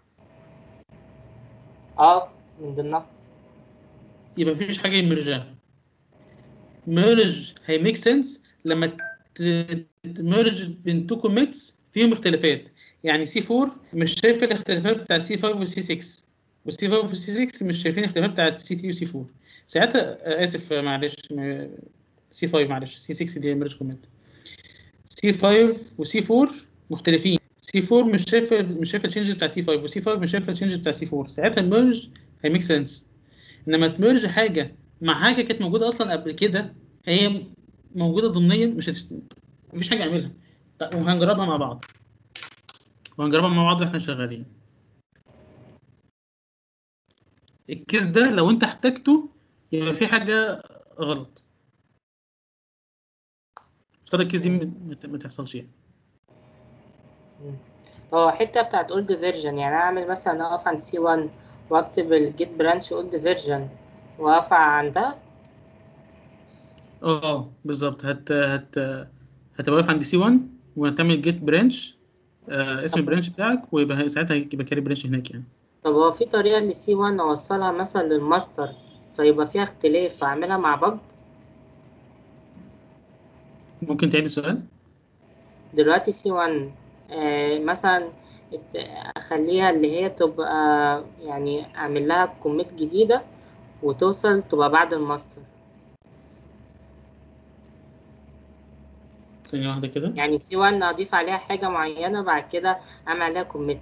اه من ضمنها يبقى مفيش حاجه يمرجها ميرج هيميك سنس لما تمرج بين تو كوميتس فيهم اختلافات يعني سي 4 مش شايف الاختلافات بتاعت سي 5 وسي 6 والسي 5 والسي 6 مش شايفين الاختلافات بتاعت سي 3 وسي 4 ساعتها آه، اسف آه، معلش سي 5 معلش سي 6 دي ميرج كومنت سي 5 وسي 4 مختلفين سي 4 مش شايف مش شايف التشينج بتاع سي 5 وسي 5 مش شايف التشينج بتاع سي 4 ساعتها الميرج هيميك سنس انما تمرج حاجه مع حاجه كانت موجوده اصلا قبل كده هي موجوده ضمنيا مش هتش... مفيش حاجه اعملها طيب وهنجربها مع بعض وهنجربها مع بعض واحنا شغالين الكيس ده لو انت احتاجته يبقى في حاجه غلط افترض الكيس دي ما ما تحصلش يعني هو حتة بتاعت اولد فيرجن يعني اعمل مثلا اقف عند سي 1 واكتب الجيت برانش اولد فيرجن واقف عندها اه بالظبط هت هت هتبقى واقف عند سي 1 وهتعمل جيت برانش آه اسم البرانش بتاعك ويبقى ساعتها يبقى كاري برانش هناك يعني طب هو في طريقة للسي 1 اوصلها مثلا للماستر فيبقى فيها اختلاف فاعملها مع بج ممكن تعيد السؤال دلوقتي سي 1 آه مثلا ات- اخليها اللي هي تبقى يعني اعمل لها كوميت جديدة وتوصل تبقى بعد الماستر ثانية واحدة كده يعني سي 1 اضيف عليها حاجة معينة بعد كده اعمل عليها كوميت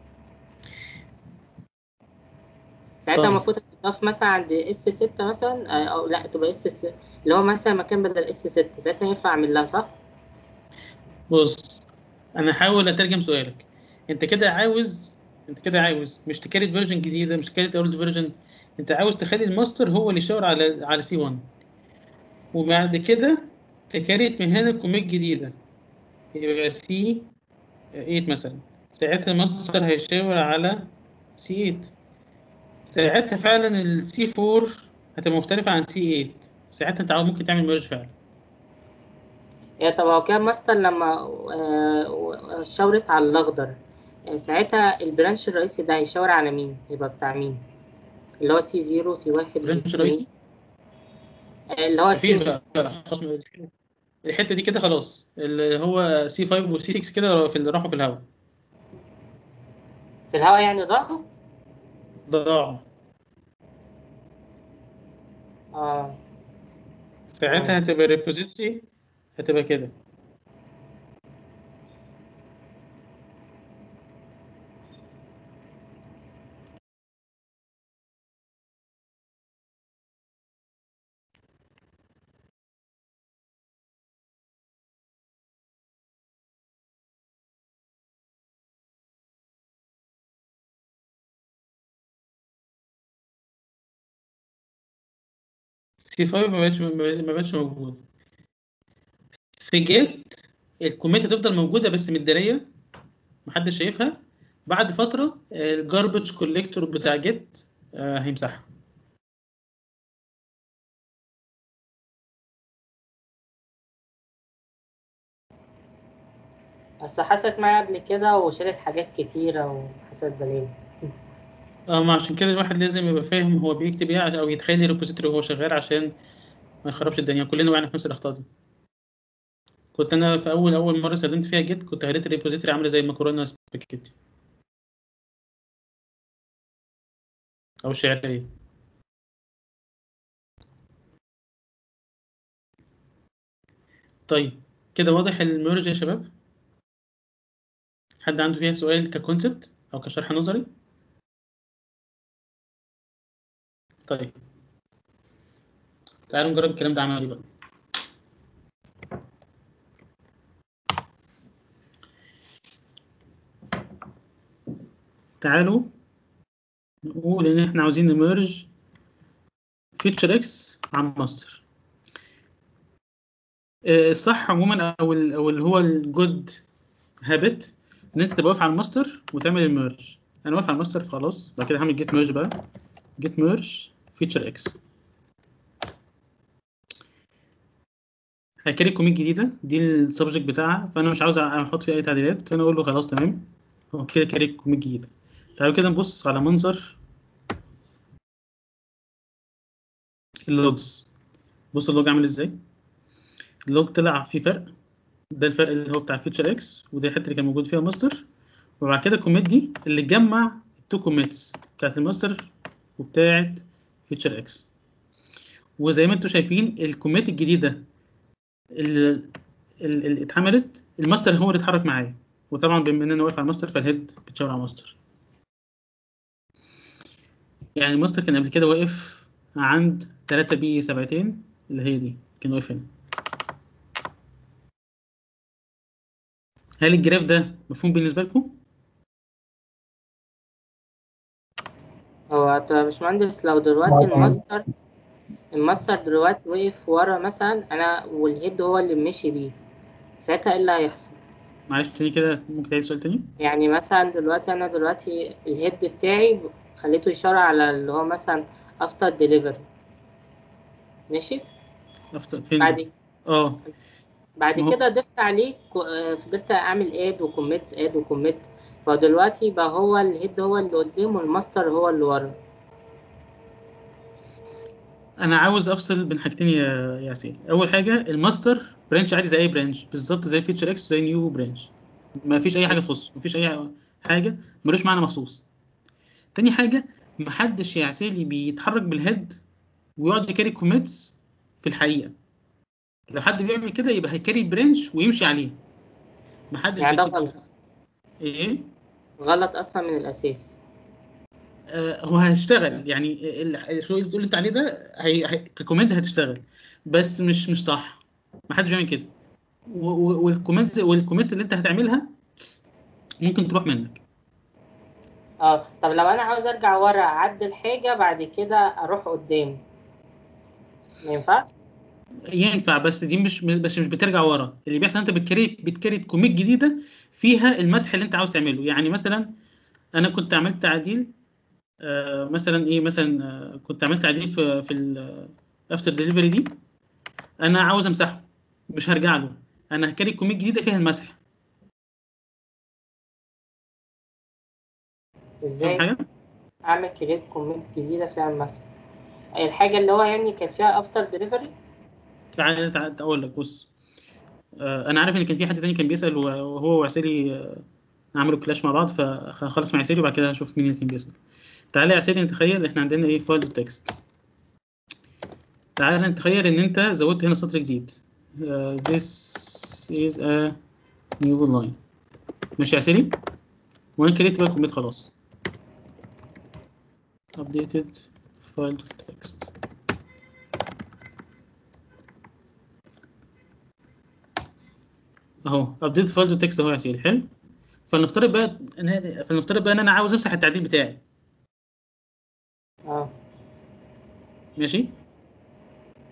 ساعتها طيب. المفروض تضاف مثلا عند اس 6 مثلا آه، او لا تبقى اس اللي هو مثلا مكان بدل اس 6 ساعتها ينفع اعمل لها صح؟ بص انا هحاول اترجم سؤالك انت كده عاوز انت كده عاوز مش تكريت فيرجن جديده مش تكريت اولد فيرجن انت عاوز تخلي الماستر هو اللي يشاور على على سي 1 وبعد كده تكريت من هنا كوميت جديده يبقى سي 8 مثلا ساعتها الماستر هيشاور على سي 8 ساعتها فعلا السي 4 هتبقى مختلفه عن سي 8 ساعتها انت ممكن تعمل ميرج فعلا هي طب هو كده ماستر لما آه، شاورت على الاخضر آه، ساعتها البرانش الرئيسي ده هيشاور على مين؟ يبقى بتاع مين؟ اللي هو سي 0 سي 1 برانش رئيسي اللي هو مفيش سي بقى خلاص الحته دي كده خلاص اللي هو سي 5 وسي 6 كده في اللي راحوا في الهواء في الهواء يعني ضاعوا؟ ضاعوا اه ساعتها هتبقى ريبوزيتوري هتبقى كده سي 5 ما بقتش ما بقتش موجود في جيت الكوميت هتفضل موجوده بس متداريه محدش شايفها بعد فتره الجاربج كوليكتور بتاع جيت آه، هيمسحها بس حصلت معايا قبل كده وشالت حاجات كتيرة وحصلت بلاوي اه ما عشان كده الواحد لازم يبقى فاهم هو بيكتب ايه او يتخيل الريبوزيتوري وهو شغال عشان ما يخربش الدنيا كلنا وقعنا في نفس الاخطاء دي كنت انا في اول اول مره استخدمت فيها جيت كنت خليت الريبوزيتوري عامله زي المكرونه سباكيتي او الشعريه طيب كده واضح الميرج يا شباب حد عنده فيها سؤال ككونسبت او كشرح نظري طيب تعالوا نجرب الكلام ده عملي بقى تعالوا نقول ان احنا عاوزين نمرج فيتشر اكس عن ماستر آه، الصح عموما او ال- او اللي هو الجود هابت ان انت تبقى واقف على الماستر وتعمل الميرج انا واقف على الماستر فخلاص بعد كده هعمل جيت ميرج بقى جيت ميرج فيتشر اكس هيكريت كوميت جديده دي السبجكت بتاعها فانا مش عاوز احط فيها اي تعديلات فانا اقول له خلاص تمام هو كده كريت كوميت جديده تعالوا كده نبص على منظر اللوجز بص اللوج عامل ازاي اللوج طلع فيه فرق ده الفرق اللي هو بتاع فيتشر اكس ودي الحته اللي كان موجود فيها ماستر وبعد كده الكوميت دي اللي جمع التو كوميتس بتاعت الماستر وبتاعت فيتشر اكس وزي ما انتم شايفين الكوميت الجديده اللي, اللي اتعملت الماستر هو اللي اتحرك معايا وطبعا بما ان انا واقف على الماستر فالهيد بتشاور على الماستر يعني الماستر كان قبل كده واقف عند 3 بي سبعتين اللي هي دي كان واقف هنا هل الجراف ده مفهوم بالنسبة لكم؟ هو طب يا باشمهندس لو دلوقتي الماستر الماستر دلوقتي وقف ورا مثلا انا والهيد هو اللي مشي بيه ساعتها ايه اللي هيحصل معلش تاني كده ممكن تعيد السؤال تاني؟ يعني مثلا دلوقتي انا دلوقتي الهيد بتاعي خليته يشاور على اللي هو مثلا افتر ديليفري ماشي أفت- فين؟ بعد اه بعد ما هو- كده ضفت عليه كو- آه، فضلت اعمل اد وكوميت اد وكوميت فدلوقتي بقى هو الهيد هو اللي قدام والماستر هو اللي ورا انا عاوز افصل بين حاجتين يا ياسين اول حاجه الماستر برانش عادي زي اي برانش بالظبط زي فيتشر اكس وزي نيو برانش ما فيش اي حاجه تخصه ما فيش اي حاجه ملوش معنى مخصوص تاني حاجه محدش يا عسيلي بيتحرك بالهيد ويقعد يكاري كوميتس في الحقيقه لو حد بيعمل كده يبقى هيكاري برانش ويمشي عليه محدش يعني ده بيكتب- غلط ايه غلط اصلا من الاساس آه، هو هيشتغل يعني ال- الشغل اللي بتقول انت عليه ده هي... هي... ككومنت هتشتغل بس مش مش صح ما حدش بيعمل كده و- و- والكومنت والكومنت اللي انت هتعملها ممكن تروح منك اه طب لو انا عاوز ارجع ورا اعدل حاجه بعد كده اروح قدام ما ينفعش ينفع بس دي مش مش- بس مش بترجع ورا اللي بيحصل انت بتكريت بتكريت كوميت جديده فيها المسح اللي انت عاوز تعمله يعني مثلا انا كنت عملت تعديل آه مثلا ايه مثلا آه كنت عملت تعديل في في الافتر ديليفري دي انا عاوز امسحه مش هرجع له انا هكريت كوميت جديده فيها المسح فاهم ازاي حاجه اعمل كريت كومنت جديده فيها المسح الحاجه اللي هو يعني كان فيها افتر ديليفري تعالى تعالى اقول لك بص آه انا عارف ان كان في حد تاني كان بيسال وهو وعسيلي آه عملوا كلاش مع بعض فخلص مع عسيلي وبعد كده هشوف مين اللي كان بيسال تعالى يا عسيلي نتخيل احنا عندنا ايه فايل تكست تعالى نتخيل ان انت زودت هنا سطر جديد آه this is a new line ماشي يا عسيلي وانا كريت بقى كوميت خلاص updated file text اهو ابديت فايل تو تكست اهو يا سيدي حلو فلنفترض بقى انا فلنفترض بقى ان انا عاوز امسح التعديل بتاعي اه ماشي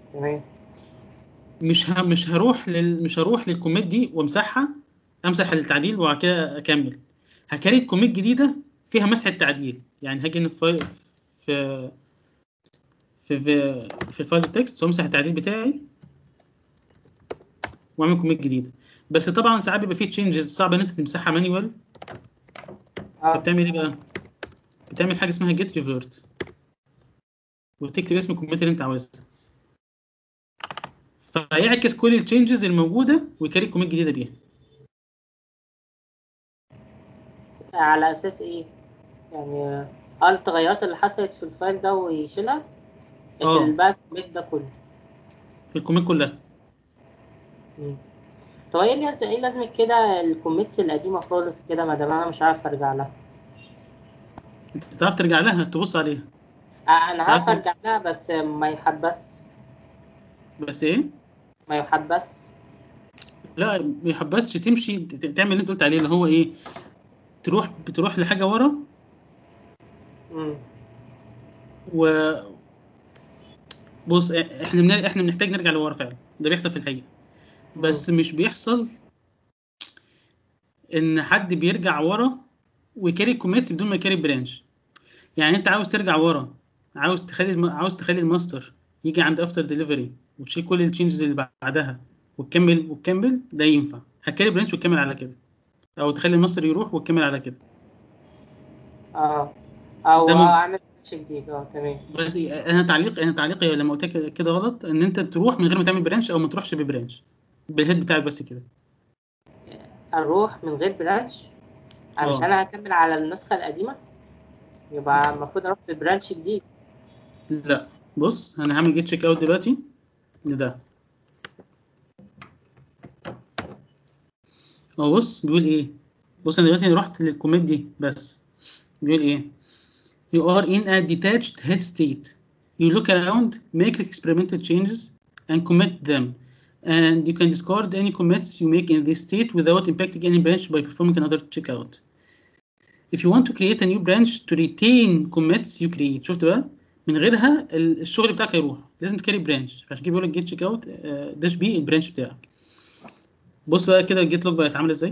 تمام مش ه... مش هروح لل... مش هروح للكوميت دي وامسحها امسح التعديل وبعد كده اكمل هكريت كوميت جديده فيها مسح التعديل يعني هاجي هنا في في في في, في الفايل التكست وامسح التعديل بتاعي واعمل كوميت جديده بس طبعا ساعات بيبقى فيه تشينجز صعب ان انت تمسحها مانيوال اه فبتعمل ايه بقى؟ بتعمل حاجه اسمها جيت ريفيرت وتكتب اسم الكوميت اللي انت عاوزها فيعكس كل التشينجز الموجوده ويكري كوميت جديده بيها على اساس ايه يعني اه التغيرات اللي حصلت في الفايل ده ويشيلها في اه. الباك كوميت ده كله في الكوميت كلها مم. طب ايه لازم ايه لازم كده الكوميتس القديمه خالص كده ما دام انا مش عارف ارجع لها انت تعرف ترجع لها تبص عليها آه انا عارف عارف- ارجع لها بس ما يحبس بس ايه؟ ما يحبس لا ما يحبسش تمشي ت- تعمل اللي انت قلت عليه اللي هو ايه؟ تروح بتروح لحاجه ورا مم. و بص احنا بن... احنا بنحتاج نرجع لورا فعلا ده بيحصل في الحقيقه بس مش بيحصل ان حد بيرجع ورا ويكاري كوميتس بدون ما يكاري برانش يعني انت عاوز ترجع ورا عاوز تخلي الم... عاوز تخلي الماستر يجي عند افتر ديليفري وتشيل كل التشينجز اللي بعدها وتكمل وتكمل ده ينفع هتكاري برانش وتكمل على كده او تخلي الماستر يروح وتكمل على كده اه او ده ممكن. اعمل باتش جديد اه تمام بس انا تعليق انا تعليقي لما قلت لك كده غلط ان انت تروح من غير ما تعمل برانش او ما تروحش ببرانش بالهيد بتاعك بس كده اروح من غير برانش اه. عشان انا هكمل على النسخه القديمه يبقى المفروض اروح ببرانش جديد لا بص انا هعمل جيت تشيك اوت دلوقتي لده هو بص بيقول ايه بص انا دلوقتي رحت للكومنت دي بس بيقول ايه you are in a detached head state you look around make experimental changes and commit them and you can discard any commits you make in this state without impacting any branch by performing another checkout if you want to create a new branch to retain commits you create شفت بقى من غيرها ال- الشغل بتاعك هيروح لازم تكاري برانش فعشان كده بيقول لك جيت تشيك اوت داش بي البرانش بتاعك بص بقى كده الجيت لوج بقت عامله ازاي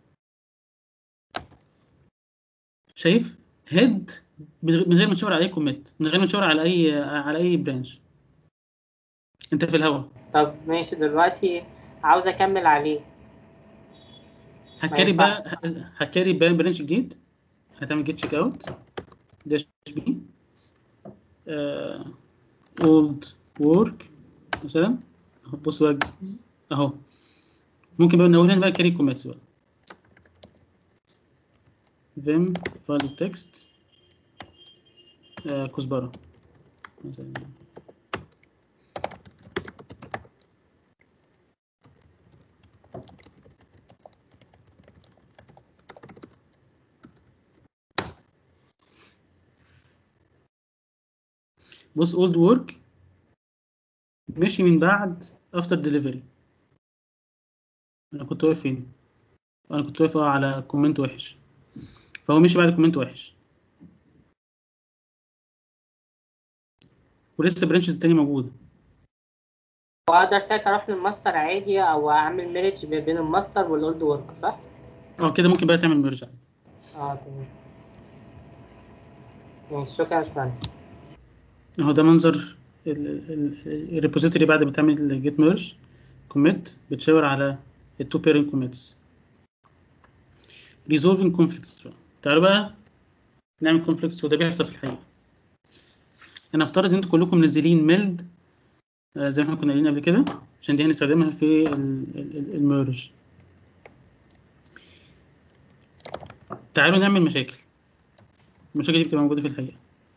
شايف هيد من غير من غير ما تشاور على اي كوميت من غير ما تشاور على اي على اي برانش انت في الهوا طب ماشي دلوقتي عاوز اكمل عليه هتكاري ينفعش. بقى هتكاري بقى برانش جديد هتعمل جيت تشيك اوت داش بي اولد وورك مثلا أهو بص بقى اهو ممكن بقى نقول هنا بقى كاري كوميتس بقى فيم فايل تكست كزبره مثلا بص اولد وورك ماشي من بعد افتر ديليفري انا كنت واقف فين انا كنت واقف على كومنت وحش فهو مشي بعد كومنت وحش ولسه برانشز تاني موجوده واقدر ساعتها اروح للماستر عادي او اعمل ميرج بين الماستر والاولد ورك صح؟ اه كده ممكن بقى تعمل ميرج اه تمام ماشي شكرا يا باشمهندس اهو ده منظر الريبوزيتوري بعد ما تعمل جيت ميرج كوميت بتشاور على التو بيرنت كوميتس ريزولفنج كونفليكتس تعالوا بقى نعمل كونفليكتس وده بيحصل في الحقيقه انا افترض ان انتوا كلكم منزلين ميلد آه، زي ما احنا كنا قايلين قبل كده عشان دي هنستخدمها في الميرج تعالوا نعمل مشاكل المشاكل دي بتبقى موجوده في الحقيقه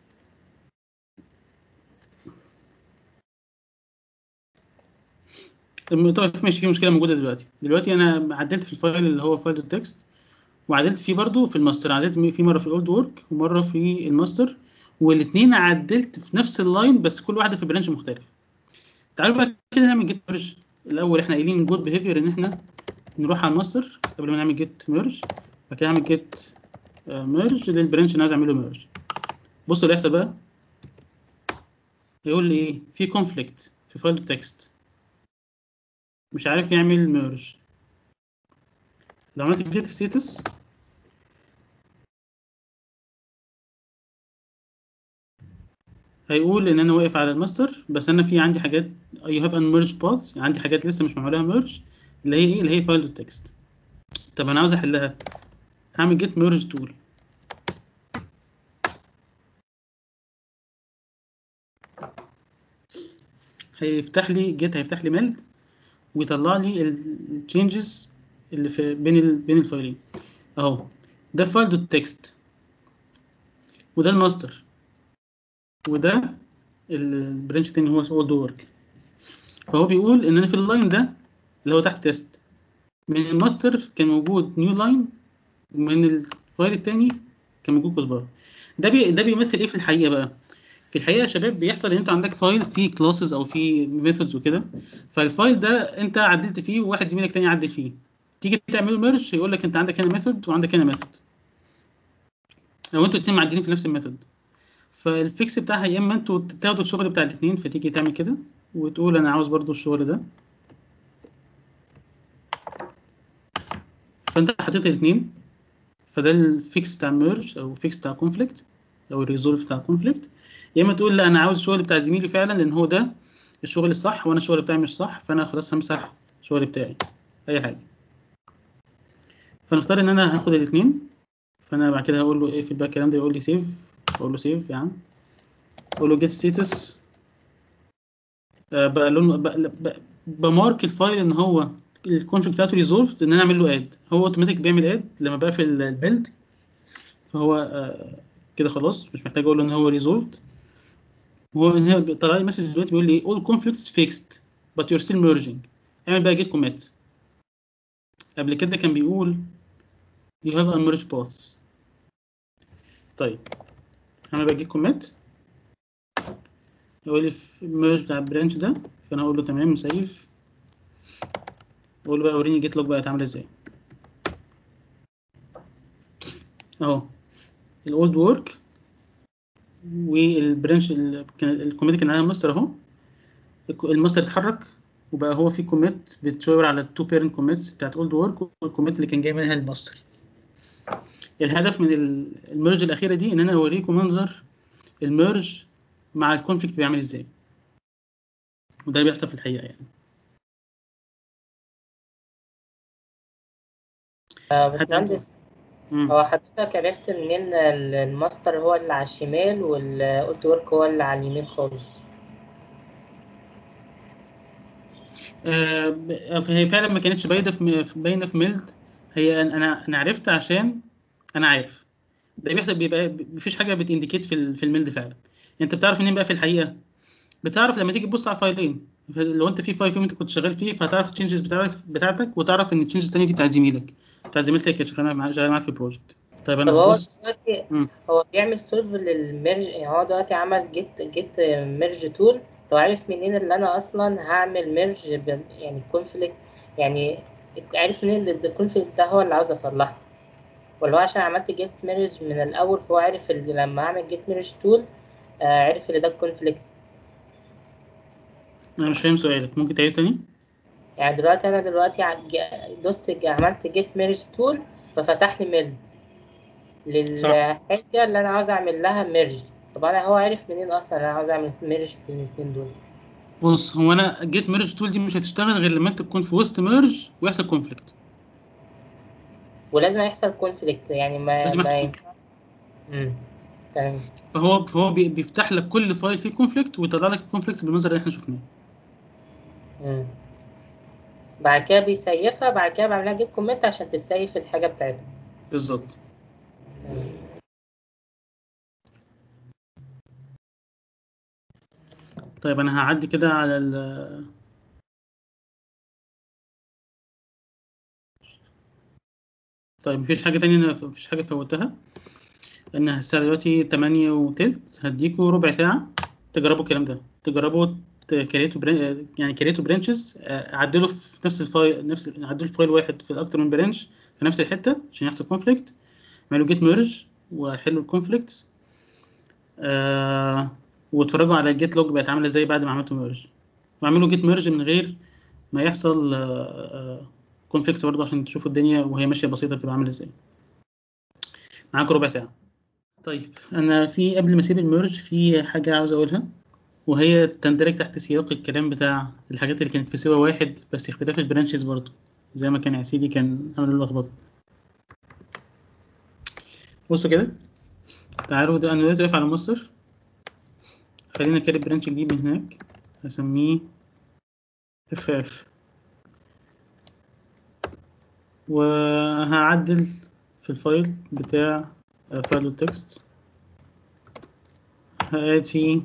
طب طبعا في ماشي في مشكله موجوده دلوقتي دلوقتي انا عدلت في الفايل اللي هو فايل التكست وعدلت فيه برضو في الماستر عدلت فيه مره في الاولد وورك ومره في الماستر والاثنين عدلت في نفس اللاين بس كل واحده في برانش مختلف تعالوا بقى كده نعمل جيت ميرج الاول احنا قايلين جود بيهيفير ان احنا نروح على الماستر قبل ما نعمل جيت ميرج بعد كده نعمل جيت ميرج للبرانش اللي عايز اعمله ميرج بصوا اللي هيحصل بقى يقول لي ايه في كونفليكت في فايل التكست مش عارف يعمل ميرج لو عملت جيت ستاتس هيقول ان انا واقف على الماستر بس انا في عندي حاجات you have unmerged paths عندي حاجات لسه مش معمولها ميرج اللي هي ايه اللي هي فايل التكست طب انا عاوز احلها هعمل جيت ميرج تول هيفتح لي جيت هيفتح لي ميلد ويطلع لي التشينجز اللي في بين ال بين الفايلين اهو ده فايل دوت تكست وده الماستر وده البرانش التاني هو اولد ورك فهو بيقول ان انا في اللاين ده اللي هو تحت تيست من الماستر كان موجود نيو لاين ومن الفايل التاني كان موجود كزبره ده بي ده بيمثل ايه في الحقيقه بقى في الحقيقه يا شباب بيحصل ان انت عندك فايل فيه كلاسز او فيه ميثودز وكده فالفايل ده انت عدلت فيه وواحد زميلك تاني عدل فيه تيجي تعمله ميرج يقول لك انت عندك هنا ميثود وعندك هنا ميثود او انتوا الاتنين معدلين في نفس الميثود فالفيكس بتاعها يا اما انتوا تاخدوا الشغل بتاع الاتنين فتيجي تعمل كده وتقول انا عاوز برضو الشغل ده فانت حطيت الاتنين فده الفيكس بتاع ميرج او فيكس بتاع كونفليكت او الريزولف بتاع كونفليكت يا اما تقول لا انا عاوز الشغل بتاع زميلي فعلا لان هو ده الشغل الصح وانا الشغل بتاعي مش صح فانا خلاص همسح الشغل بتاعي اي حاجه فنفترض ان انا هاخد الاثنين فانا بعد كده هقول له ايه في الكلام ده يقول لي سيف اقول له سيف يا عم اقول له جيت ستاتس بقى لون بمارك الفايل ان هو الكونفليكت بتاعته ريزولفد ان انا اعمل له اد هو اوتوماتيك بيعمل اد لما بقفل البيلد فهو آه كده خلاص مش محتاج اقول له ان هو ريزولفد هو هنا طلع لي مسج دلوقتي بيقول لي all conflicts fixed but you're still merging اعمل بقى جيت commit قبل كده كان بيقول you have unmerged paths طيب هعمل بقى جيت commit يقول لي في الميرج بتاع البرانش ده فانا اقول له تمام سيف اقول له بقى وريني جيت لوج بقى اتعمل ازاي اهو الاولد ورك والبرانش الكوميت كان عليها ماستر اهو الماستر اتحرك وبقى هو في كوميت بتشاور على التو بيرنت كوميتس بتاعت اولد ورك والكوميت اللي كان جاي منها الماستر الهدف من الميرج الاخيره دي ان انا اوريكم منظر الميرج مع الكونفليكت بيعمل ازاي وده بيحصل في الحقيقه يعني باشمهندس هو حضرتك عرفت منين الماستر هو اللي على الشمال والاولد ورك هو اللي على اليمين خالص آه هي فعلا ما كانتش باينه في باينه في ميلد هي انا انا عرفت عشان انا عارف ده بيحصل بيبقى مفيش حاجه بتindicate في في الميلد فعلا انت بتعرف منين بقى في الحقيقه بتعرف لما تيجي تبص على فايلين لو انت في فايل فيهم انت كنت شغال فيه فهتعرف التشنجز بتاعتك بتاعتك وتعرف ان التشنجز الثانيه دي بتاعت زميلك بتاعت زميلتك كانت شغاله معاك شغاله معاك في البروجكت طيب انا طب هو بص دلوقتي مم. هو بيعمل سولف للميرج يعني هو دلوقتي عمل جيت جيت ميرج تول طب عارف منين اللي انا اصلا هعمل ميرج يعني كونفليكت يعني عارف منين ان الكونفليكت ده هو اللي عاوز اصلحه ولا هو عشان عملت جيت ميرج من الاول فهو عارف اللي لما اعمل جيت ميرج تول آه عارف ان ده الكونفليكت انا مش فاهم سؤالك ممكن تعيد تاني يعني دلوقتي انا دلوقتي ع- ج- دوست عملت جيت ميرج تول ففتح لي ميلد للحاجه اللي انا عاوز اعمل لها ميرج طب انا هو عارف منين اصلا انا عاوز اعمل ميرج بين الاثنين دول بص هو انا جيت ميرج تول دي مش هتشتغل غير لما انت تكون في وسط ميرج ويحصل كونفليكت ولازم يحصل كونفليكت يعني ما لازم ما يحصل ينفع- امم تمام فهو فهو بي- بيفتح لك كل فايل فيه كونفليكت ويطلع لك الكونفليكت بالمنظر اللي احنا شفناه امم بعد كده بيسيفها بعد كده بعملها جيت كومنت عشان تسيف الحاجه بتاعتها بالظبط مم. طيب انا هعدي كده على ال طيب مفيش حاجة تانية أنا مفيش حاجة فوتها لأن الساعة دلوقتي تمانية وتلت هديكوا ربع ساعة تجربوا الكلام ده تجربوا كريتو بران... يعني كريتو برانشز عدلوا في نفس الفايل نفس عدلوا في فايل واحد في أكتر من برانش في نفس الحتة عشان يحصل كونفليكت اعملوا جيت ميرج وحلوا الكونفليكتس آه... واتفرجوا على الجيت لوج بقت عاملة ازاي بعد ما عملتوا ميرج واعملوا جيت ميرج من غير ما يحصل كونفليكت برضه عشان تشوفوا الدنيا وهي ماشيه بسيطه بتبقى عامله ازاي معاكم ربع ساعه طيب انا في قبل ما اسيب الميرج في حاجه عاوز اقولها وهي تندرج تحت سياق الكلام بتاع الحاجات اللي كانت في سوا واحد بس اختلاف البرانشز برضه زي ما كان عسيلي كان عامل له لخبطه بصوا كده تعالوا ده انا دلوقتي واقف على ماستر خلينا كده برانش جديد من هناك هسميه اف اف وهعدل في الفايل بتاع فايل التكست هقعد فيه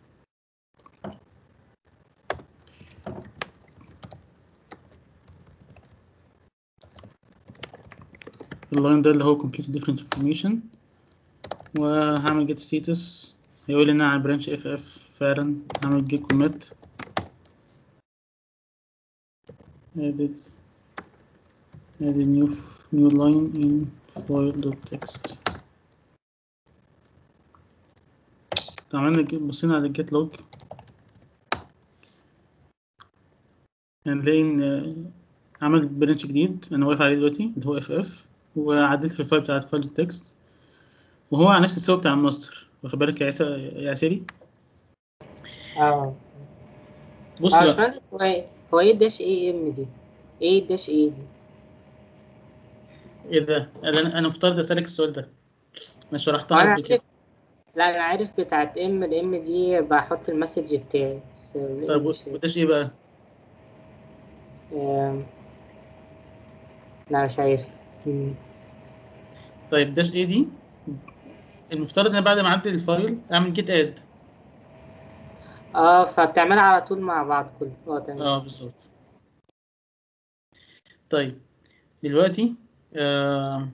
اللاين ده اللي هو complete different information وهعمل get status هيقول لي ان انا على branch ff فعلا هعمل get commit edit add a new new line in file.txt عملنا بصينا على الجيت لوج هنلاقي ان عمل برانش جديد انا واقف عليه دلوقتي اللي هو اف اف وعدلت في الفايل بتاع فايل التكست وهو على نفس السوا بتاع الماستر واخد بالك يا عيسى يا عسيري اه بص اه بقى باشمهندس هو ايه هو ايه الداش ايه ام دي؟ ايه الداش ايه دي؟ ايه ده انا انا مفترض اسالك السؤال ده انا شرحتها انا قبل كده عارف لا انا عارف بتاعت ام الام دي بحط المسج بتاعي بس ال طب M مش- وده ايه بقى آم، لا مش عارف مم. طيب داش ايه دي المفترض ان انا بعد ما اعدل الفايل اعمل جيت اد اه فبتعملها على طول مع بعض كله اه تمام اه بالظبط طيب دلوقتي آه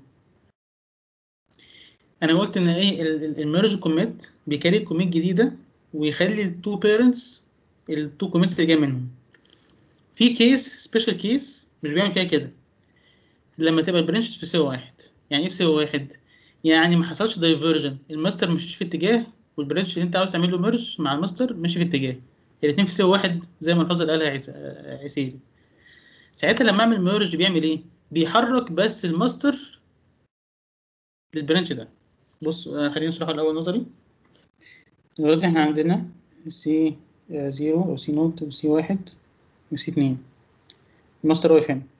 انا قلت ان ايه الميرج كوميت بيكاري كوميت جديده ويخلي التو بيرنتس التو كوميتس اللي جاي منهم في كيس سبيشال كيس مش بيعمل فيها كده لما تبقى البرانش في سوا واحد يعني ايه في سوا واحد يعني ما حصلش دايفرجن الماستر مشيش في اتجاه والبرانش اللي انت عاوز تعمل له ميرج مع الماستر مشي في اتجاه الاثنين في سوا واحد زي ما الحافظ قالها عيسى عسيري ساعتها لما اعمل ميرج بيعمل ايه بيحرك بس الماستر للبرانش ده بص آه، خلينا نشرحه الاول نظري دلوقتي احنا عندنا سي زيرو او سي نوت وسي واحد وسي اتنين الماستر واقف هنا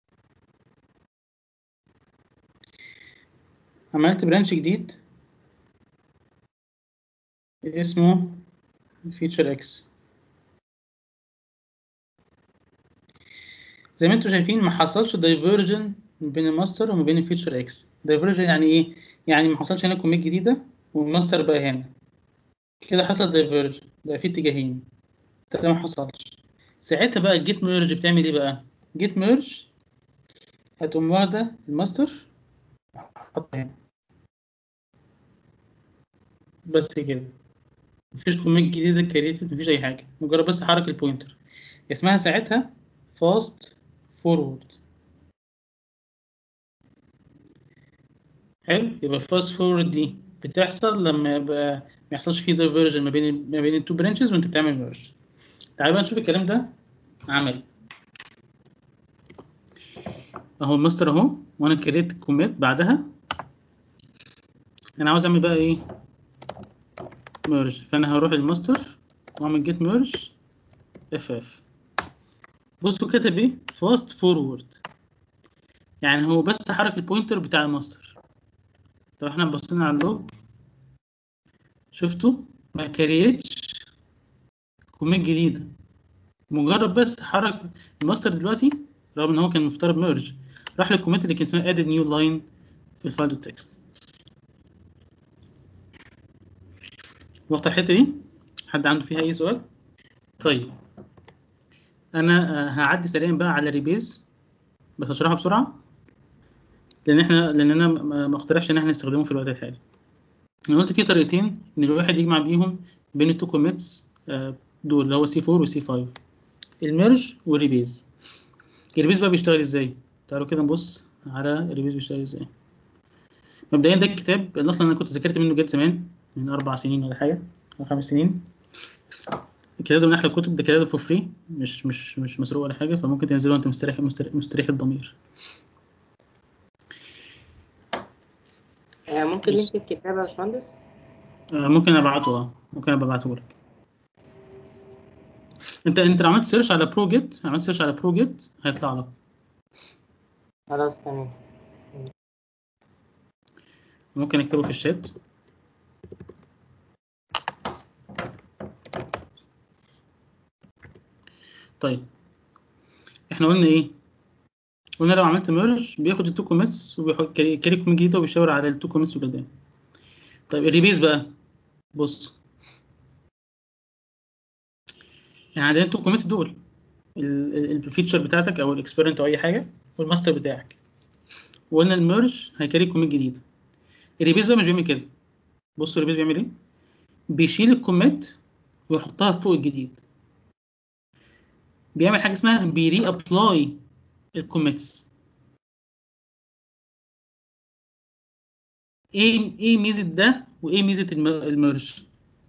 عملت برانش جديد اسمه فيتشر اكس زي ما انتم شايفين ما حصلش دايفرجن بين الماستر وما بين الفيتشر اكس دايفرجن يعني ايه يعني ما حصلش هنا كوميت جديده والماستر بقى هنا كده حصل دايفرجن بقى في اتجاهين ده ما حصلش ساعتها بقى الجيت ميرج بتعمل ايه بقى جيت ميرج هتقوم واخده الماستر حاطها هنا بس كده مفيش كوميت جديدة كريتد مفيش أي حاجة مجرد بس حرك البوينتر اسمها ساعتها فاست فورورد حلو يبقى فاست فورورد دي بتحصل لما يبقى ما يحصلش فيه دايفرجن ما بين ما بين التو برانشز وانت بتعمل ميرج تعال بقى نشوف الكلام ده عملي اهو الماستر اهو وانا كريت كوميت بعدها انا عاوز اعمل بقى ايه ميرج فانا هروح الماستر واعمل جيت ميرج اف اف بصوا كتب ايه فاست فورورد يعني هو بس حرك البوينتر بتاع الماستر لو احنا بصينا على اللوج شفتوا ما كريتش كوميت جديدة مجرد بس حرك الماستر دلوقتي رغم ان هو كان مفترض ميرج راح للكوميت اللي كان اسمها added new line في الفايل تكست واضحة الحتة دي حد عنده فيها أي سؤال؟ طيب أنا آه، هعدي سريعا بقى على ريبيز بس هشرحها بسرعة لأن إحنا لأن أنا ما ما اقترحش إن إحنا نستخدمه في الوقت الحالي. أنا قلت في طريقتين إن الواحد يجمع بيهم بين التو كوميتس دول اللي هو سي 4 وسي 5 الميرج والريبيز. الريبيز بقى بيشتغل إزاي؟ تعالوا كده نبص على الريبيز بيشتغل إزاي. مبدئيا ده الكتاب اللي أصلا أنا كنت ذاكرت منه جد زمان من أربع سنين ولا حاجة أو خمس سنين الكتاب ده من احلى الكتب ده كتاب فور فري مش مش مش مسروق ولا حاجه فممكن تنزله وانت مستريح مستريح, مستريح الضمير آه، ممكن بص. لينك الكتاب يا باشمهندس آه، ممكن ابعته اه ممكن ابقى ابعته لك انت انت لو عملت سيرش على برو جيت عملت سيرش على برو جيت هيطلع لك خلاص تمام ممكن اكتبه في الشات طيب احنا قلنا ايه قلنا لو عملت ميرج بياخد التو كوميتس وبيحط كاري كاري كوميت جديده وبيشاور على التو كوميتس وكده طيب الريبيز بقى بص يعني عندنا التو كوميتس دول ال- ال- الفيتشر بتاعتك او الاكسبيرمنت او اي حاجه والماستر بتاعك وقلنا الميرج هيكاري كوميت جديد الريبيز بقى مش بيعمل كده بص الريبيز بيعمل ايه بيشيل الكوميت ويحطها فوق الجديد بيعمل حاجه اسمها بيري ابلاي الكوميتس ايه ايه ميزه ده وايه ميزه الم- الميرج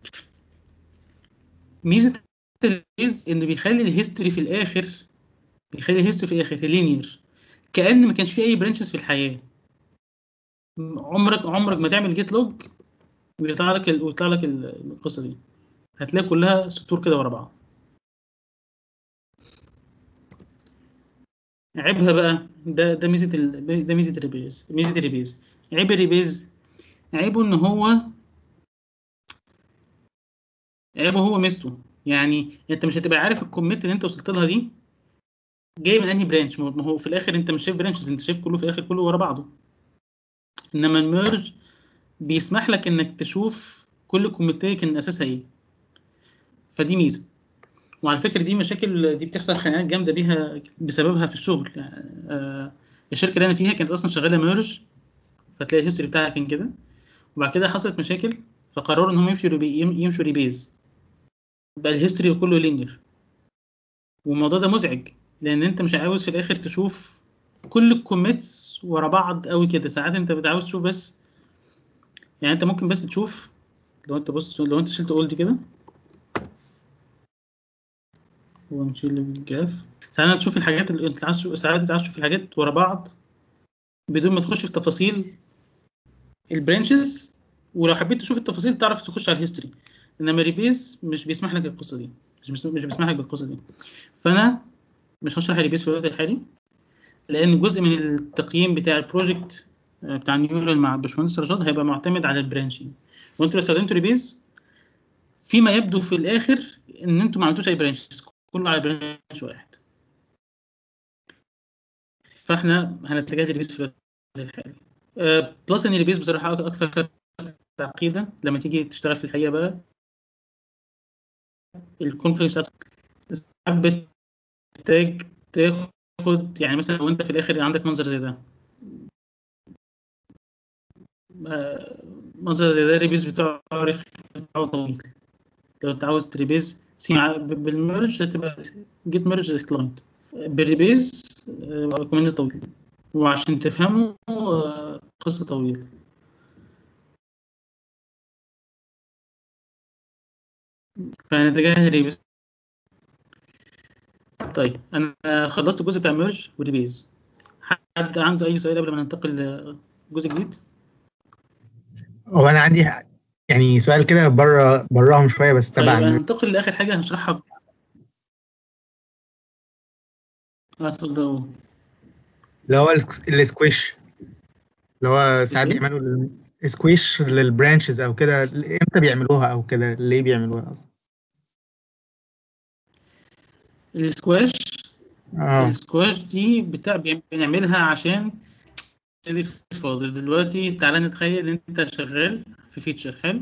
ميزه الريبيز انه بيخلي الهيستوري في الاخر بيخلي الهيستوري في الاخر لينير كأن ما كانش فيه اي برانشز في الحياه عمرك عمرك ما تعمل جيت لوج ويطلع لك ال... ويطلع لك ال- القصه دي هتلاقي كلها سطور كده ورا بعض عيبها بقى ده ده ميزه ال... ده ميزه الريبيز ميزه الريبيز عيب الريبيز عيبه ان هو عيبه هو ميزته يعني انت مش هتبقى عارف الكوميت اللي انت وصلت لها دي جاي من انهي برانش ما هو في الاخر انت مش شايف برانشز انت شايف كله في الاخر كله ورا بعضه انما الميرج بيسمح لك انك تشوف كل كوميتيه كان اساسها ايه فدي ميزه وعلى فكره دي مشاكل دي بتحصل خناقات جامده بيها بسببها في الشغل يعني آه الشركه اللي انا فيها كانت اصلا شغاله ميرج فتلاقي الهيستوري بتاعها كان كده وبعد كده حصلت مشاكل فقرروا ان هم يمشوا ريبي يمشوا ريبيز بقى الهيستوري كله لينير والموضوع ده مزعج لان انت مش عاوز في الاخر تشوف كل الكوميتس ورا بعض قوي كده ساعات انت بتعاوز تشوف بس يعني انت ممكن بس تشوف لو انت بص لو انت شلت اولد كده ونشيل الجراف ساعات تشوف الحاجات اللي انت عايز تشوف ساعات انت عايز تشوف الحاجات ورا بعض بدون ما تخش في تفاصيل البرانشز ولو حبيت تشوف التفاصيل تعرف تخش على الهيستوري انما ريبيز مش بيسمح لك القصه دي مش بيسمح مش بيسمح لك بالقصه دي فانا مش هشرح ريبيز في الوقت الحالي لان جزء من التقييم بتاع البروجكت آه، بتاع نيورال مع الباشمهندس رشاد هيبقى معتمد على البرانشنج وانتوا لو استخدمتوا ريبيز فيما يبدو في الاخر ان انتوا ما عملتوش اي برانشز كله على برانش واحد فاحنا هنتجه لريبيز في الوقت الحالي آه، بلس ان ريبيز بصراحه أك- اكثر تعقيدا لما تيجي تشتغل في الحقيقه بقى الكونفليكت ساعات بتحتاج تاخد يعني مثلا لو انت في الاخر عندك منظر زي ده آه، منظر زي ده الريبيز بتاعه رخم، بتاعه طويل لو انت عاوز تريبيز سي مع بالميرج هتبقى جيت ميرج كلاينت بالريبيز كومنت طويل وعشان تفهمه آه، قصة طويلة فهنتجه لريبيز طيب انا خلصت الجزء بتاع ميرج وريبيز حد عنده اي سؤال قبل ما ننتقل لجزء جديد هو انا عندي يعني سؤال كده بره براهم شويه بس طيب تبع هننتقل لاخر حاجه هشرحها في... اه اتفضل اللي هو الس- السكويش اللي هو ساعات إيه؟ بيعملوا سكويش للبرانشز او كده امتى بيعملوها او كده ليه بيعملوها اصلا السكواش اه السكواش دي بتاع بيعم- بنعملها عشان اللي فاضي دلوقتي تعالى نتخيل ان انت شغال في فيتشر حلو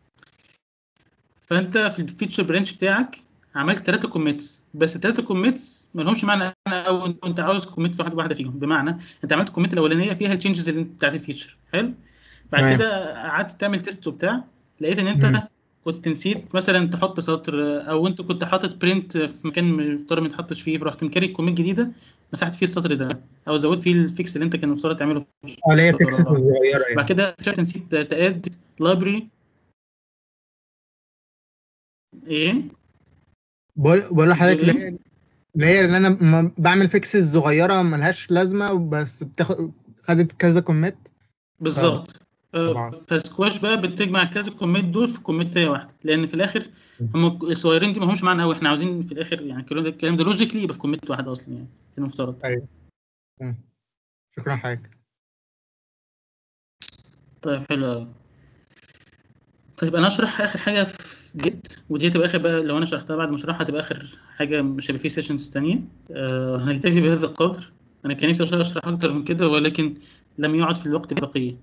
فانت في الفيتشر برانش بتاعك عملت ثلاثة كوميتس بس الثلاثة كوميتس ما لهمش معنى انا او انت عاوز كوميت في واحده واحده فيهم بمعنى انت عملت الكوميت الاولانيه فيها التشنجز اللي انت بتاعت الفيتشر حلو بعد تمام. كده قعدت تعمل تيست وبتاع لقيت ان مم. انت كنت نسيت مثلا تحط سطر او انت كنت حاطط برنت في مكان مفترض ما تحطش فيه فرحت مكاري كوميت جديده مسحت فيه السطر ده او زودت فيه الفيكس اللي انت كان المفترض تعمله اه اللي هي فيكسز صغيره بعد يعني كده اكتشفت نسيت تاد لايبرري ايه بقول بقول لحضرتك بتقول اللي هي اللي هي اللي انا م- بعمل فيكسز صغيره ملهاش لازمه بس بتاخد خدت كذا كوميت بالظبط طبعا. آه، فسكواش بقى بتجمع كذا كوميت دول في كوميتيه واحده لان في الاخر هم الصغيرين دي ما همش معنى قوي احنا عاوزين في الاخر يعني الكلام ده الكلام ده لوجيكلي يبقى في كوميت واحده اصلا يعني المفترض ايوه مم. شكرا حضرتك طيب حلو قوي طيب انا اشرح اخر حاجه في جيت ودي هتبقى اخر بقى لو انا شرحتها بعد ما اشرحها هتبقى اخر حاجه مش هيبقى فيه سيشنز تانية أه هنكتفي بهذا القدر انا كان نفسي اشرح اكتر من كده ولكن لم يعد في الوقت بقيه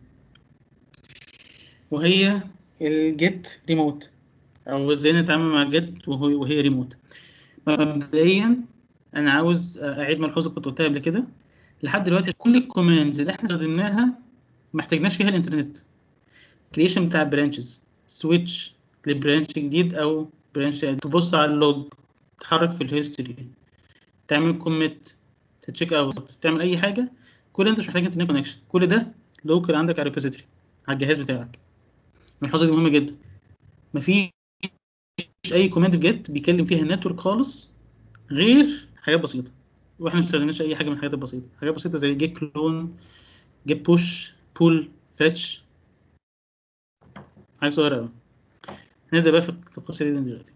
وهي الجيت ريموت او ازاي نتعامل مع الجيت وهو وهي ريموت مبدئيا انا عاوز اعيد ملحوظه كنت قلتها قبل كده لحد دلوقتي كل الكوماندز اللي احنا استخدمناها ما احتاجناش فيها الانترنت كريشن بتاع برانشز سويتش لبرانش جديد او برانش تبص على اللوج تتحرك في الهيستوري تعمل كوميت تتشيك اوت تعمل اي حاجه كل ده انت مش محتاج انترنت كونكشن كل ده لوكال عندك على الريبوزيتوري على الجهاز بتاعك الملحوظه دي مهمه جدا مفيش اي كوماند في جيت بيكلم فيها النتورك خالص غير حاجات بسيطه واحنا ما استخدمناش اي حاجه من الحاجات البسيطه حاجات بسيطه زي جيت كلون جيت بوش بول فاتش حاجه صغيره قوي نبدا بقى في في القصه دي دلوقتي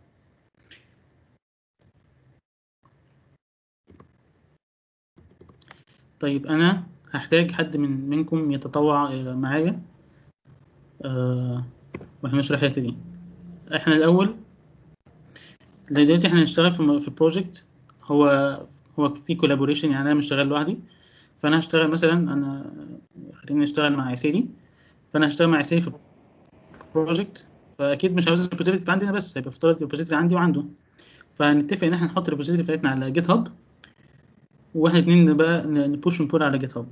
طيب انا هحتاج حد من منكم يتطوع آه، معايا آه، واحنا نشرح الحته دي احنا الاول دلوقتي احنا هنشتغل في في بروجكت هو هو في كولابوريشن يعني انا مش شغال لوحدي فانا هشتغل مثلا انا خليني اشتغل مع عسيري فانا هشتغل مع عسيري في بروجكت فاكيد مش عاوز الريبوزيتوري تبقى عندنا بس هيبقى افترض الريبوزيتوري عندي وعنده فهنتفق ان احنا نحط الريبوزيتوري بتاعتنا على جيت هاب واحنا اتنين بقى نبوش ونبول على جيت هاب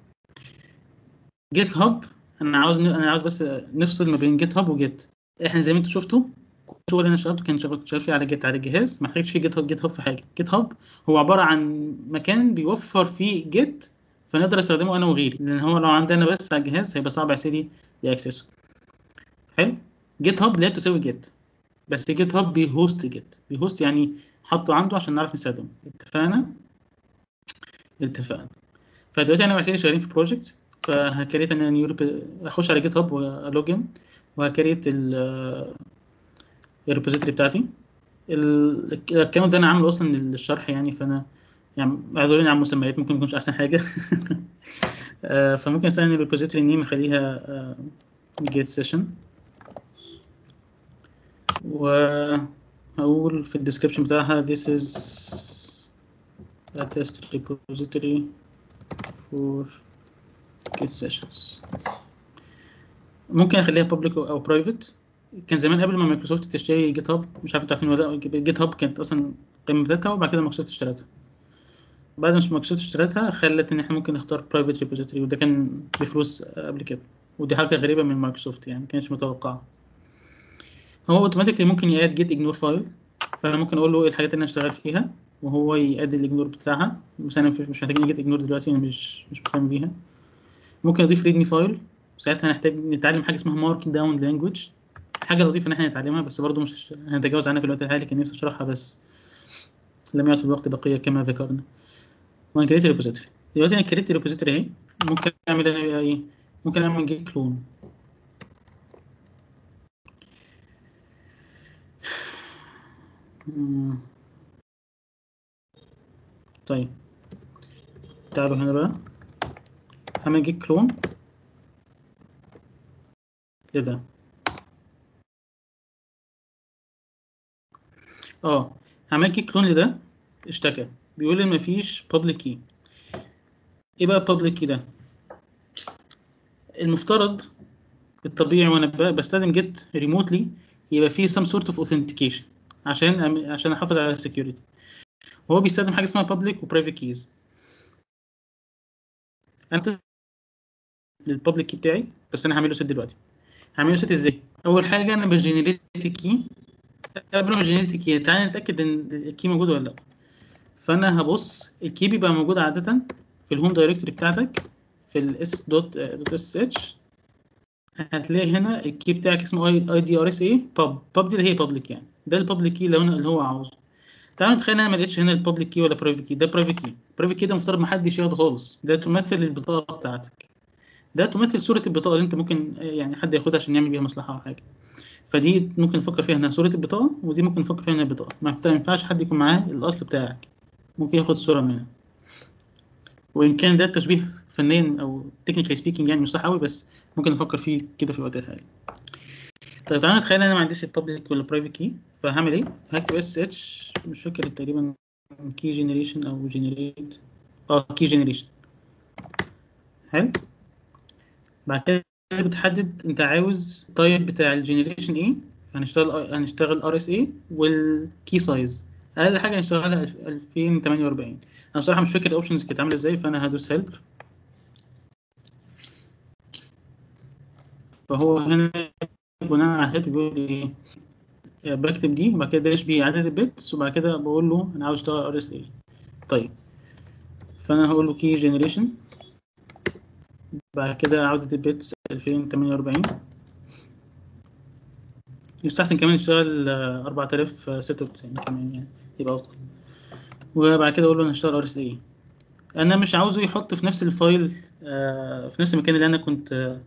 جيت هاب انا عاوز انا عاوز بس نفصل ما بين جيت هاب وجيت احنا زي ما انتوا شفتوا كل الشغل اللي انا اشتغلته كان شغال شغال فيه على جيت على الجهاز ما احتاجش فيه جيت هاب جيت هاب في حاجه جيت هاب هو عباره عن مكان بيوفر فيه جيت فنقدر استخدمه انا وغيري لان هو لو عندنا بس على الجهاز هيبقى صعب عسيري ياكسسه حلو جيت هاب لا تساوي جيت بس جيت هاب بيهوست جيت بيهوست يعني حطه عنده عشان نعرف نستخدمه اتفقنا اتفقنا فدلوقتي انا وعسيري شغالين في بروجكت فهكريت انا نيو اخش على جيت هاب والوجن وهكريت الريبوزيتوري بتاعتي الاكونت ده انا عامله اصلا للشرح يعني فانا يعني اعذروني على المسميات ممكن ما يكونش احسن حاجه آه، فممكن استخدم الريبوزيتوري نيم اخليها جيت سيشن وهقول في الديسكربشن بتاعها this is a test repository for git sessions ممكن اخليها public او private كان زمان قبل ما مايكروسوفت تشتري جيت هاب مش عارف انتوا عارفين ولا لا جيت هاب كانت اصلا قيمه ذاتها وبعد كده مايكروسوفت اشترتها بعد ما مايكروسوفت اشترتها خلت ان احنا ممكن نختار برايفت ريبوزيتوري وده كان بفلوس قبل كده ودي حاجه غريبه من مايكروسوفت يعني ما كانتش متوقعه هو اوتوماتيكلي ممكن ياد جيت اجنور فايل فانا ممكن اقول له ايه الحاجات اللي انا اشتغل فيها وهو يأدي الاجنور بتاعها بس انا مش مش محتاجين جيت اجنور دلوقتي انا مش مش مهتم بيها ممكن اضيف ريدمي فايل ساعتها هنحتاج نتعلم حاجه اسمها مارك داون لانجوج حاجه لطيفه ان احنا نتعلمها بس برضه مش هنتجاوز عنها في الوقت الحالي كان نفسي اشرحها بس لم يعد في الوقت بقيه كما ذكرنا وهنكريت الريبوزيتوري دلوقتي انا كريت الريبوزيتوري اهي ممكن اعمل انا بقى ايه ممكن اعمل جيت كلون مم. طيب تعالوا هنا بقى هعمل جيت كلون لده اه هعمل جيت كلون لده اشتكى بيقول لي مفيش public key ايه بقى public key ده المفترض الطبيعي وانا ب- بستخدم جيت ريموتلي يبقى فيه some sort of authentication عشان أم- عشان احافظ على السكيورتي هو بيستخدم حاجه اسمها public و private keys انت للبابليك كي بتاعي بس انا هعمله سيت دلوقتي هعمله سيت ازاي اول حاجه انا بجنريت الكي قبل ما جنريت الكي تعالى نتاكد ان الكي موجود ولا لا فانا هبص الكي بيبقى موجود عاده في الهوم دايركتوري بتاعتك في الاس دوت دوت اس اتش هتلاقي هنا الكي بتاعك اسمه اي دي ار اس اي باب باب دي اللي هي بابليك يعني ده البابليك كي اللي هو اللي هو عاوزه تعالوا نتخيل انا ما لقيتش هنا البابليك كي ولا برايفت كي ده برايفت كي برايفت كي ده مفترض ما حدش ياخده خالص ده تمثل البطاقه بتاعتك ده تمثل صوره البطاقه اللي انت ممكن يعني حد ياخدها عشان يعمل بيها مصلحه او حاجه فدي ممكن نفكر فيها انها صوره البطاقه ودي ممكن نفكر فيها انها البطاقه ما ينفعش حد يكون معاه الاصل بتاعك ممكن ياخد صوره منها وان كان ده التشبيه فنيا او تكنيكالي سبيكينج يعني مش صح قوي بس ممكن نفكر فيه كده في الوقت الحالي طيب تعالى نتخيل انا ما عنديش البابليك ولا برايفت كي فهعمل ايه؟ فهكتب اس اتش مش فاكر تقريبا كي جنريشن او جنريت اه كي جنريشن حلو بعد كده بتحدد انت عاوز التايب بتاع الجنريشن ايه فهنشتغل هنشتغل ار اس اي والكي سايز اقل حاجه هنشتغلها 2048 انا بصراحه مش فاكر الاوبشنز كانت عامله ازاي فانا هدوس هيلب فهو هنا بناء على الهيلب بيقول لي ايه بكتب دي وبعد كده داش بي عدد البيتس وبعد كده بقول له انا عاوز اشتغل ار اس اي طيب فانا هقول له كي جنريشن بعد كده عدد البيتس 2048 يستحسن كمان يشتغل 4096 كمان يعني يبقى افضل وبعد كده اقول له انا هشتغل ار اس اي انا مش عاوزه يحط في نفس الفايل آه في نفس المكان اللي انا كنت آه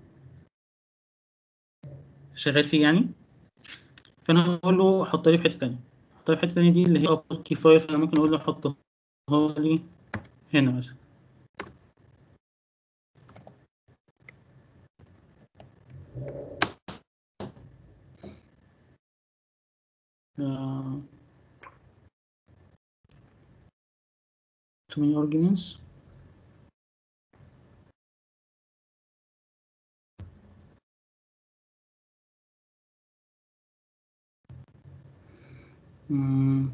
شغال فيه يعني فانا هقول له حطها لي في حته تانية حطها لي في حته تانية دي اللي هي ابلود كي فايل فانا ممكن اقول له حطها لي هنا مثلا uh, too many arguments mm.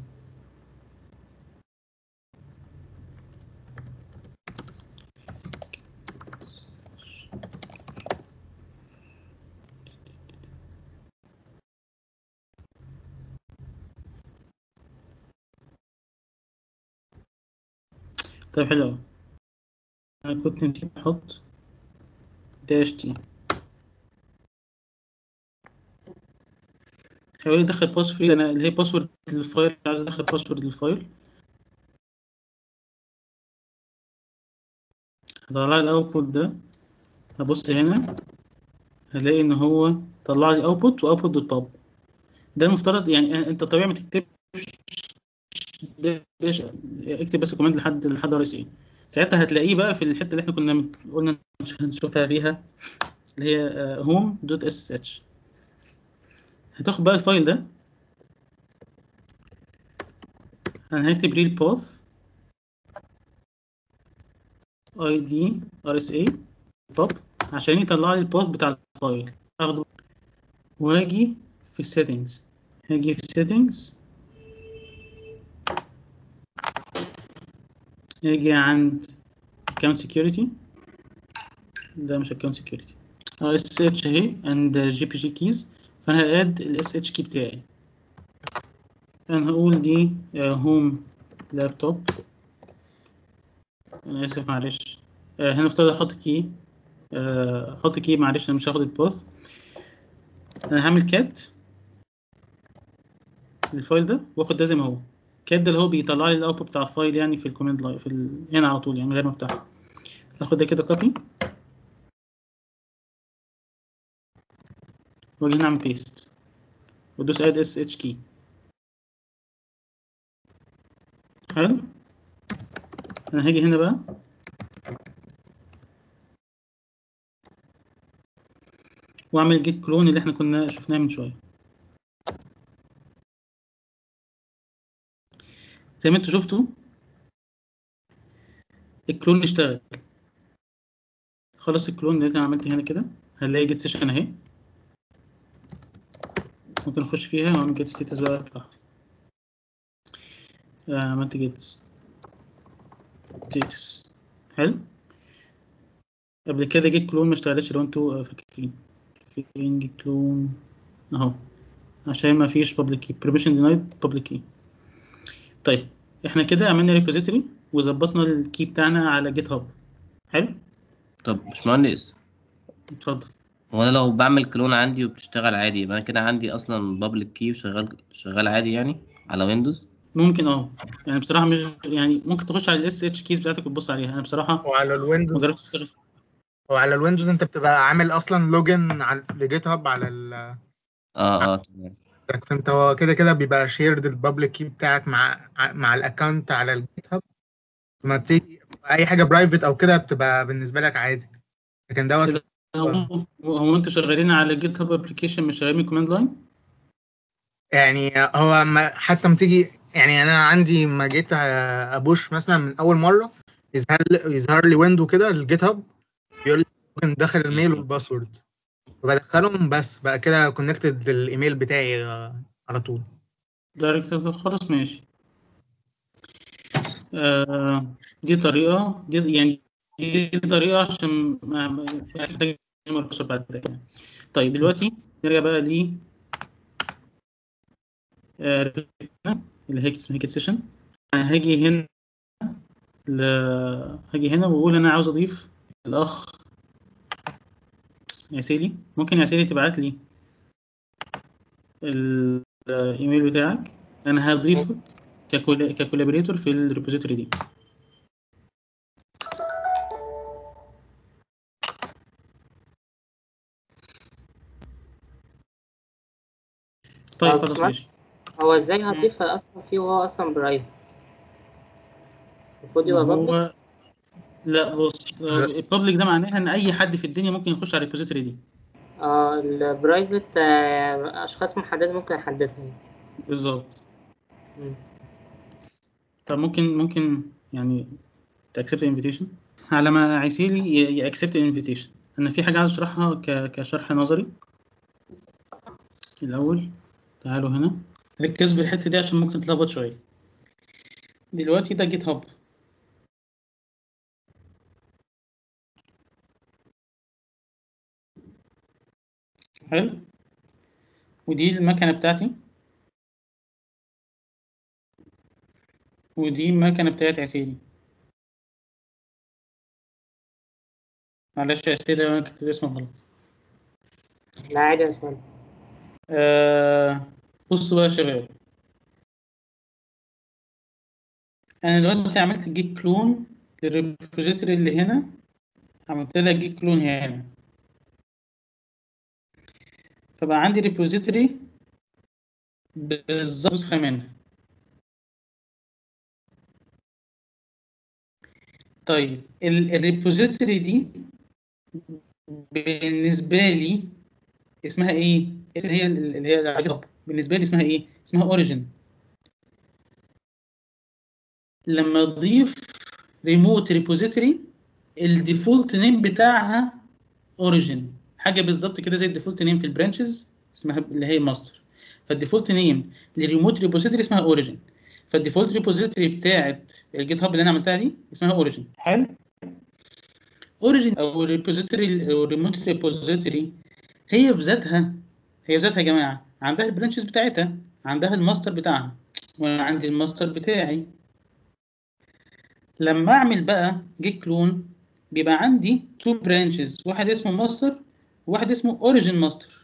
طيب حلو أوي أنا كنت نسيت أحط داش تي هيقول لي دخل باسورد أنا اللي هي باسورد للفايل عايز أدخل باسورد للفايل هطلع لي الأوتبوت ده هبص هنا هلاقي إن هو طلع لي أوتبوت وأوتبوت دوت باب ده المفترض يعني أنت طبيعي ما تكتبش داش اكتب بس كوماند لحد لحد ار اس اي ساعتها هتلاقيه بقى في الحته اللي احنا كنا قلنا هنشوفها فيها اللي هي هوم دوت اس اتش هتاخد بقى الفايل ده انا هكتب ريل باث اي دي ار اس اي توب عشان يطلع لي الباث بتاع الفايل اخده واجي في السيتنجز هاجي في السيتنجز نيجي عند account security ده مش account security اه اس اتش اهي and جي بي جي كيز فانا هاد الاس اتش كي بتاعي انا هقول دي هوم لابتوب انا اسف معلش آه هنا افترض احط كي آه احط كي معلش انا مش هاخد الباث انا هعمل كات للفايل ده واخد ده زي ما هو كات ده اللي هو بيطلع لي الاوتبوت بتاع الفايل يعني في الكوماند لاين في ال... هنا على طول يعني من غير ما افتحه اخد ده كده كوبي واجي هنا اعمل بيست وادوس اد اس اتش كي حلو انا هاجي هنا بقى واعمل جيت كلون اللي احنا كنا شفناه من شويه زي ما انتوا شفتوا الكلون اشتغل خلص الكلون اللي انا عملت هنا كده هنلاقي جيت سيشن اهي ممكن اخش فيها واعمل جيت ستيتس بقى براحتي عملت جيت ستيتس حلو قبل كده جيت كلون ما اشتغلتش لو انتوا فاكرين فين جيت كلون اهو عشان ما فيش public key permission denied public key طيب احنا كده عملنا ريبوزيتوري وظبطنا الكي بتاعنا على جيت هاب حلو طب باشمهندس اتفضل هو انا لو بعمل كلون عندي وبتشتغل عادي يبقى انا كده عندي اصلا بابليك كي وشغال شغال عادي يعني على ويندوز ممكن اه يعني بصراحه مش يعني ممكن تخش على الاس اتش كيز بتاعتك وتبص عليها انا بصراحه وعلى ما الويندوز جربتش استغل وعلى الويندوز انت بتبقى عامل اصلا لوجن على لجيت هاب على ال اه اه تمام فانت هو كده كده بيبقى شيرد البابليك كي بتاعك مع مع الاكونت على الجيت هاب لما بتيجي اي حاجه برايفت او كده بتبقى بالنسبه لك عادي لكن دوت هو هو انتوا شغالين على جيت هاب ابلكيشن مش شغالين كوماند لاين يعني هو ما حتى ما تيجي يعني انا عندي ما جيت ابوش مثلا من اول مره يظهر لي يظهر لي ويندو كده الجيت هاب بيقول لي ممكن دخل الميل والباسورد فبدخلهم بس بقى كده كونكتد للايميل بتاعي آه، على طول دايركت خلاص ماشي آه دي طريقة دي يعني دي طريقة عشان ما ما- ما تحتاج الباسورد بعد كده يعني. طيب دلوقتي نرجع بقى ل آه، اللي هيك اسمها هيك سيشن هاجي هنا ل... هاجي هنا واقول انا عاوز اضيف الاخ ياسيلي ممكن ياسيلي تبعت لي ال- الايميل بتاعك انا هضيفك ككولا- ككولابريتور في الريبوزيتوري دي طيب طب خلاص سمعت؟ ماشي هو ازاي هضيفها اصلا فيه وهو اصلا برايفت المفروض يبقى بابليك هو لا بص البابليك ده معناها ان اي حد في الدنيا ممكن يخش على الريبوزيتوري دي اه البرايفت آه، اشخاص محددة ممكن احددها بالظبط مم. طب ممكن ممكن يعني تاكسبت انفيتيشن على ما عسيلي ياكسبت انفيتيشن انا في حاجه عايز اشرحها ك- كشرح نظري الاول تعالوا هنا ركزوا في الحته دي عشان ممكن تلخبط شويه دلوقتي ده جيت هاب حلو ودي المكنه بتاعتي ودي المكنه بتاعت عسيلي معلش يا عسيلي انا كتبت اسمك غلط لا عادي يا باشمهندس آه بصوا بقى يا شباب انا دلوقتي عملت جيت كلون للريبوزيتوري اللي هنا عملت لها جيت كلون هنا فبقى عندي ريبوزيتوري بالظبط نسخة منها طيب الريبوزيتوري دي بالنسبة لي اسمها ايه؟ اللي هي اللي هي العجب بالنسبة لي اسمها ايه؟ اسمها اوريجن لما اضيف ريموت ريبوزيتوري الديفولت نيم بتاعها اوريجن حاجه بالظبط كده زي الديفولت نيم في البرانشز اسمها اللي هي ماستر فالديفولت نيم للريموت ريبوزيتوري اسمها اوريجن فالديفولت ريبوزيتوري بتاعت الجيت هاب اللي انا عملتها دي اسمها اوريجن حلو اوريجن او الريبوزيتوري او الريموت ريبوزيتوري هي في ذاتها هي في ذاتها يا جماعه عندها البرانشز بتاعتها عندها الماستر بتاعها وانا عندي الماستر بتاعي لما اعمل بقى جيت كلون بيبقى عندي تو برانشز واحد اسمه ماستر وواحد اسمه اوريجين ماستر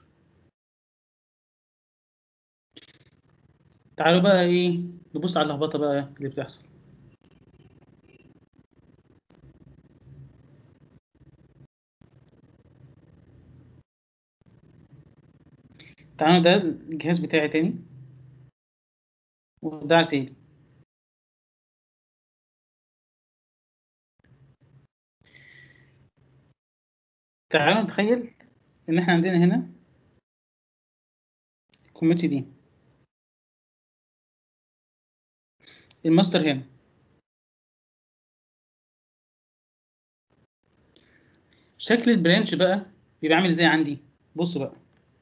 تعالوا بقى ايه نبص على اللخبطه بقى اللي بتحصل تعالوا ده الجهاز بتاعي تاني وده عسيلي تعالوا نتخيل ان احنا عندنا هنا الكوميتي دي الماستر هنا شكل البرانش بقى بيبقى عامل ازاي عندي بص بقى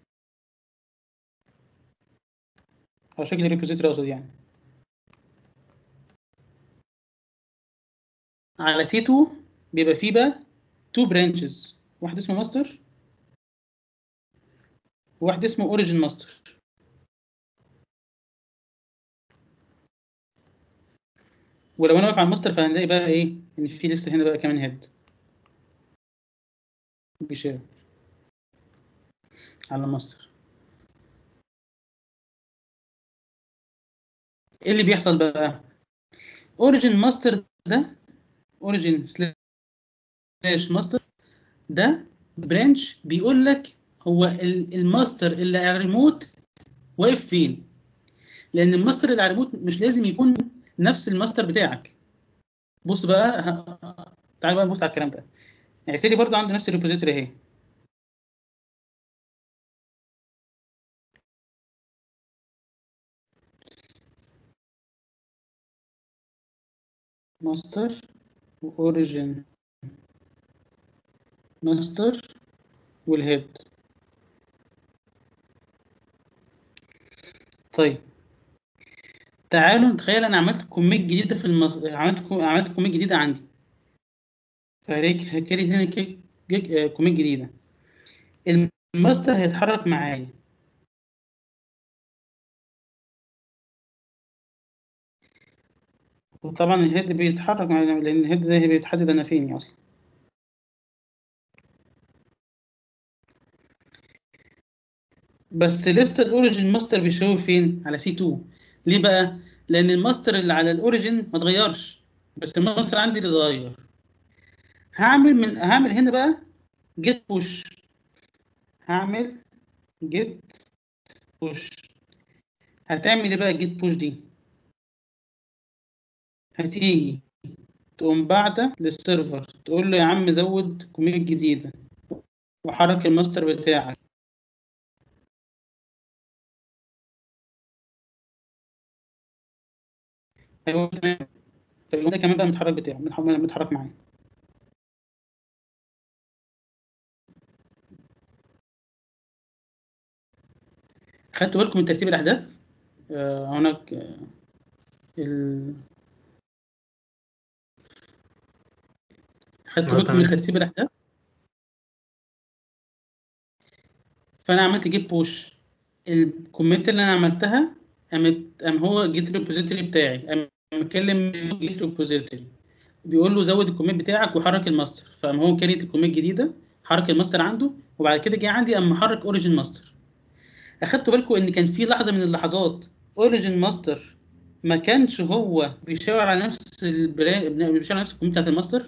او شكل الريبوزيتوري اقصد يعني على سي 2 بيبقى فيه بقى تو برانشز واحد اسمه ماستر وواحد اسمه اوريجين ماستر ولو انا واقف على الماستر فهنلاقي بقى ايه ان في لسه هنا بقى كمان هيد بيشاور على الماستر ايه اللي بيحصل بقى اوريجين ماستر ده اوريجين سلاش ماستر ده برانش بيقول لك هو ال- الماستر اللي على الريموت واقف فين لان الماستر اللي على الريموت مش لازم يكون نفس الماستر بتاعك بص بقى ه- تعال بقى نبص على الكلام ده يعني سيري برضو عنده نفس الريبوزيتوري اهي ماستر واوريجين ماستر والهيد طيب تعالوا نتخيل انا عملت كوميت جديده في المص... عملت كو... عملت كوميت جديده عندي فهيك هكريت هنا كي- جيج- آه، كوميت جديده الماستر هيتحرك معايا وطبعا الهيد بيتحرك معايا لان الهيد ده بيتحدد انا فين اصلا بس لسه الاوريجين ماستر بيشاور فين على سي 2 ليه بقى لان الماستر اللي على الاوريجين ما اتغيرش بس الماستر عندي اللي اتغير هعمل من هعمل هنا بقى جيت بوش هعمل جيت بوش هتعمل ايه بقى الجيت بوش دي هتيجي تقوم باعتة للسيرفر تقول له يا عم زود كوميت جديدة وحرك الماستر بتاعك ايوه تمام فيقوم ده كمان بقى متحرك بتاعه متح- متحرك معايا خدتوا بالكم من ترتيب الأحداث؟ آه هناك آه ال... خدتوا آه، بالكم من تمام. ترتيب الأحداث؟ فأنا عملت جيت بوش الكومنت اللي أنا عملتها قامت قام هو جيت ريبوزيتوري بتاعي قام مكلم جيت ريبوزيتوري بيقول له زود الكومنت بتاعك وحرك الماستر فقام هو كريت الكومنت جديدة حرك الماستر عنده وبعد كده جه عندي قام محرك اوريجين ماستر اخدتوا بالكم ان كان في لحظه من اللحظات اوريجين ماستر ما كانش هو بيشاور على نفس البرا... بيشاور على نفس الكومنت بتاعت الماستر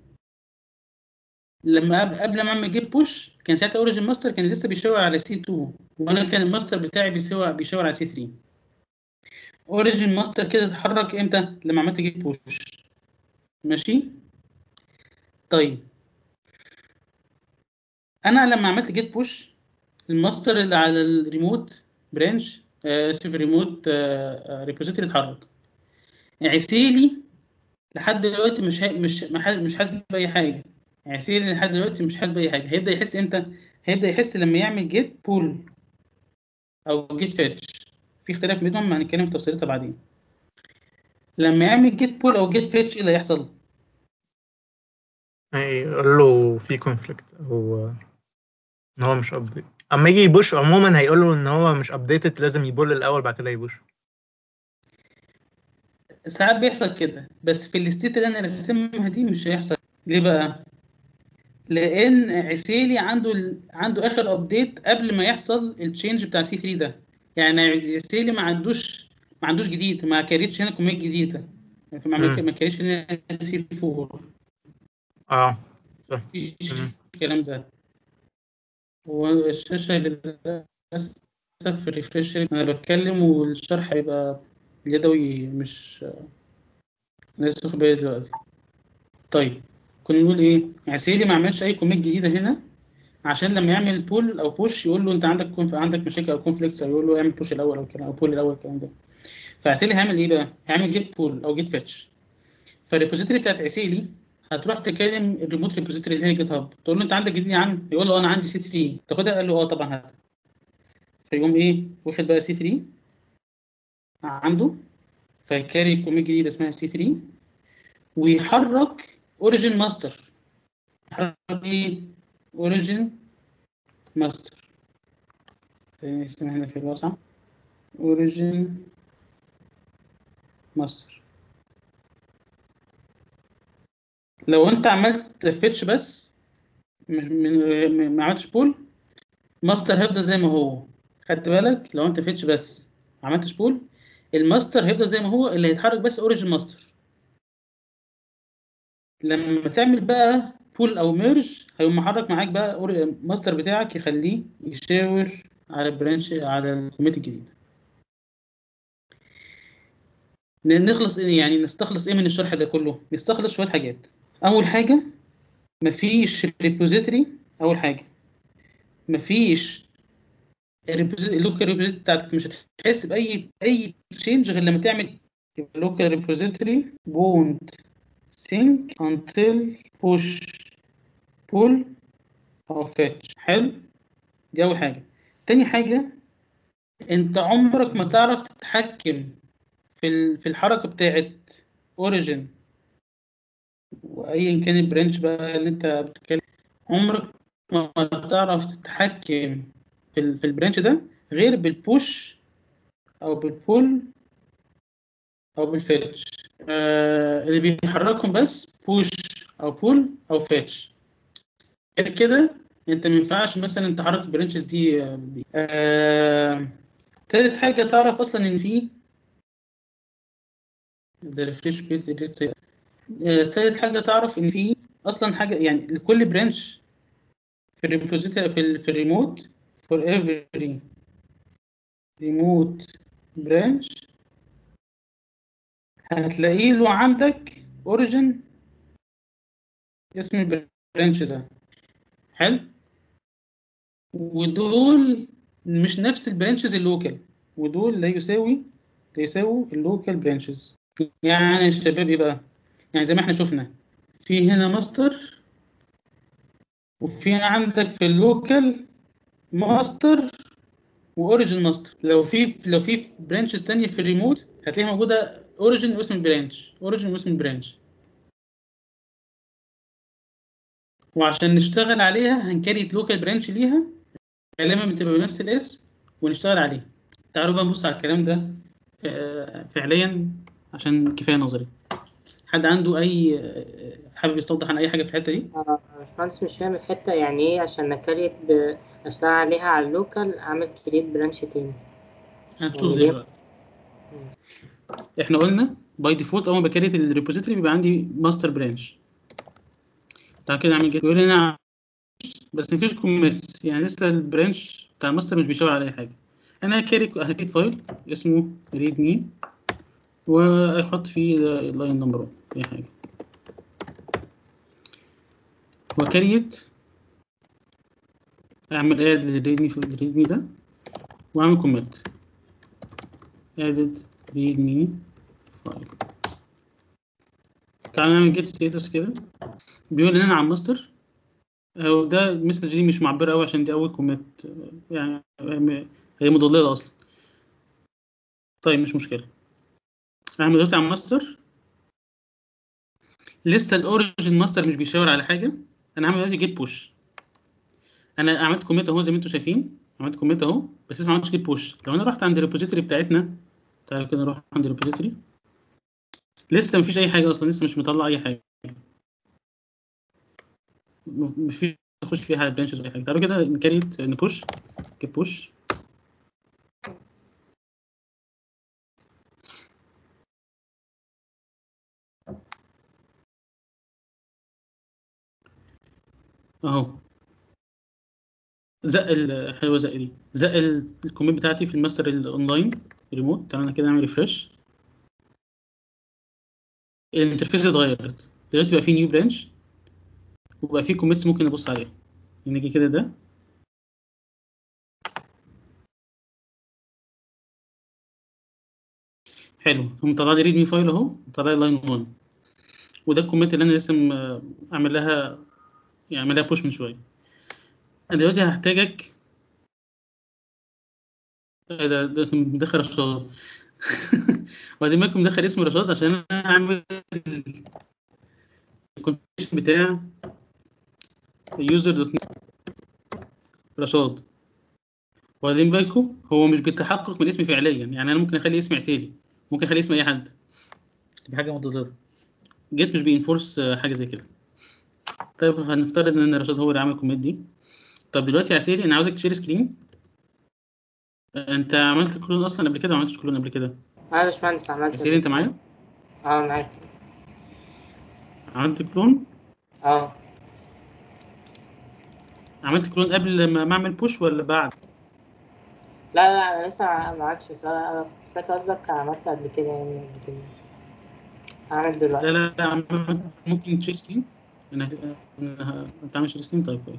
لما قبل, قبل ما اعمل جيت بوش كان ساعتها اوريجين ماستر كان لسه بيشاور على سي 2 وانا كان الماستر بتاعي بيشاور بيشاور على سي 3 اوريجين ماستر كده اتحرك امتى لما عملت جيت بوش ماشي طيب انا لما عملت جيت بوش الماستر اللي على الريموت برانش اسف ريموت ريبوزيتوري اتحرك عسيلي لحد دلوقتي مش ها... مش ما ح- مش حاسس باي حاجه عسيلي لحد دلوقتي مش حاسس باي حاجه هيبدا يحس امتى هيبدا يحس لما يعمل جيت بول او جيت فيتش في اختلاف بينهم هنتكلم في تفصيلاتها بعدين لما يعمل جيت بول او جيت فيتش ايه اللي هيحصل هيقول له في كونفليكت او ان هو مش ابديت اما يجي يبوش عموما هيقول له ان هو مش ابديتد لازم يبول الاول بعد كده يبوش ساعات بيحصل كده بس في الستيت اللي انا راسمها دي مش هيحصل ليه بقى لان عسيلي عنده ال... عنده اخر ابديت قبل ما يحصل التشينج بتاع سي 3 ده يعني عسيلي ما عندوش ما عندوش جديد ما كاريتش هنا كوميت جديده ما عمل- مم. ما كاريتش هنا سي 4 اه مفيش تمام. الكلام ده والشاشه للاسف ريفرش انا بتكلم والشرح هيبقى يدوي مش لسه واخد بالي دلوقتي طيب كنا نقول ايه عسيلي ما عملش اي كوميت جديده هنا عشان لما يعمل بول او بوش يقول له انت عندك كونف... عندك مشاكل او كونفليكتس او يقول له اعمل بوش الاول او الكلام او بول الاول الكلام ده فعسيلي هيعمل ايه بقى؟ هيعمل جيت بول او جيت فيتش فالريبوزيتوري بتاعت عسيلي هتروح تكلم الريموت ريبوزيتوري اللي هي جيت هاب تقول له انت عندك جديد يا عم يقول له انا عندي سي 3 تاخدها قال له اه طبعا هات فيقوم ايه واخد بقى سي 3 عنده فيكاري كوميت جديده اسمها سي 3 ويحرك اوريجين ماستر يحرك ايه اوريجين ماستر اسمها هنا في الواسع اوريجين ماستر لو انت عملت فيتش بس من من- ما عملتش بول ماستر هيفضل زي ما هو خدت بالك لو انت فيتش بس ما عملتش بول الماستر هيفضل زي ما هو اللي هيتحرك بس اوريجن ماستر لما تعمل بقى بول او ميرج هيقوم محرك معاك بقى الماستر بتاعك يخليه يشاور على البرانش على الكوميت الجديد نخلص إيه يعني نستخلص ايه من الشرح ده كله نستخلص شويه حاجات اول حاجه مفيش ريبوزيتوري اول حاجه مفيش اللوكال ريبوزيتوري بتاعتك مش هتحس باي اي تشينج غير لما تعمل اللوكال ريبوزيتوري won't sync until push pull او fetch حلو دي اول حاجه تاني حاجه انت عمرك ما تعرف تتحكم في ال- في الحركه بتاعت اوريجن وايا كان البرانش بقى اللي انت بتتكلم عمرك ما تعرف تتحكم في ال- في البرانش ده غير بالبوش او بالبول او بالفيتش آه اللي بيحركهم بس بوش او بول او فيتش غير كده انت ما ينفعش مثلا تحرك البرانشز دي آه، بي- آه تالت حاجه تعرف اصلا ان في ده ريفريش بيت ريت آه، تالت حاجه تعرف ان في اصلا حاجه يعني لكل برانش في الريبوزيتوري في ال في الريموت for every remote branch هتلاقيه له عندك origin اسم البرانش ده حلو ودول مش نفس البرانشز اللوكال ودول لا يساوي لا يساوي اللوكال برانشز يعني يا شباب ايه بقى يعني زي ما احنا شفنا في هنا ماستر وفي عندك في اللوكال ماستر واوريجن ماستر لو في لو في برانشز تانية في الريموت هتلاقيها موجوده اوريجن واسم البرانش اوريجن واسم البرانش وعشان نشتغل عليها هنكريت لوكال برانش ليها غالبا بتبقى بنفس الاسم ونشتغل عليه تعالوا بقى نبص على الكلام ده ف- فعليا عشان كفايه نظري حد عنده اي حابب يستوضح عن اي حاجه في الحته دي آه، باشمهندس مش فاهم الحتة يعني ايه عشان نكريت ب... اشتغل عليها على اللوكال اعمل كريت برانش تاني هنشوف يعني ليه؟ دلوقتي احنا قلنا باي ديفولت اول ما بكريت الريبوزيتوري بيبقى عندي ماستر برانش تعال كده نعمل جيت يقول لنا بس مفيش كوميتس يعني لسه البرانش بتاع الماستر مش بيشاور على اي حاجه انا هكري هكريت فايل اسمه ريد مي واحط فيه اللاين نمبر 1 اي حاجه وكريت اعمل اد للريدمي في الريدمي ده واعمل كوميت added readme file تعال نعمل get status كده بيقول ان انا على الماستر هو ده المسج دي مش معبرة قوي عشان دي اول كوميت يعني هي مضللة اصلا طيب مش مشكلة اعمل دلوقتي على الماستر لسه الاوريجن ماستر مش بيشاور على حاجة انا هعمل دلوقتي جيت بوش انا عملت كوميت اهو زي ما انتم شايفين عملت كوميت اهو بس لسه ما عملتش جيت بوش لو انا رحت عند الريبوزيتوري بتاعتنا تعالوا كده نروح عند الريبوزيتوري لسه مفيش اي حاجه اصلا لسه مش مطلع اي حاجه م- مفيش اخش فيها على برانشز ولا اي حاجه تعالوا كده نكريت نبوش جيت بوش اهو زق ال- حلوه زق دي زق ال- الكومنت بتاعتي في الماستر الاونلاين ريموت تعالى كده نعمل ريفرش الانترفيس اتغيرت دلوقتي بقى في نيو برانش وبقى في كوميتس ممكن نبص عليها نيجي كده ده حلو هم طلع لي ريدمي فايل اهو طلع لي لاين 1 وده الكوميت اللي انا لسه م- اعمل لها يعني اعمل لها بوش من شويه انا دلوقتي هحتاجك إيه ده ده مدخل رشاد وبعدين مالكم مدخل اسم رشاد عشان انا اعمل الكونفيجريشن بتاع يوزر دوت رشاد وبعدين بالكم هو مش بيتحقق من اسمي فعليا يعني انا ممكن اخلي اسمي عسيلي ممكن اخلي اسم اي حد دي حاجه مضادة جيت مش بينفورس حاجه زي كده طيب هنفترض ان رشاد هو اللي عمل الكومنت دي طب دلوقتي يا عسيلي انا عاوزك تشير سكرين انت عملت كلون اصلا قبل كده ما عملتش كلون قبل كده اه يا باشمهندس عملت ياسير انت معايا اه معاك عملت كلون اه عملت كلون قبل ما ما اعمل بوش ولا بعد لا لا انا لسه ما ما عملتش بس انا أنا فاكر قصدك عملت قبل كده يعني قبل كده هعمل لا دلوقتي لا لا عم- ممكن تشيل سكرين انا انا انت عامل شير سكرين طيب كويس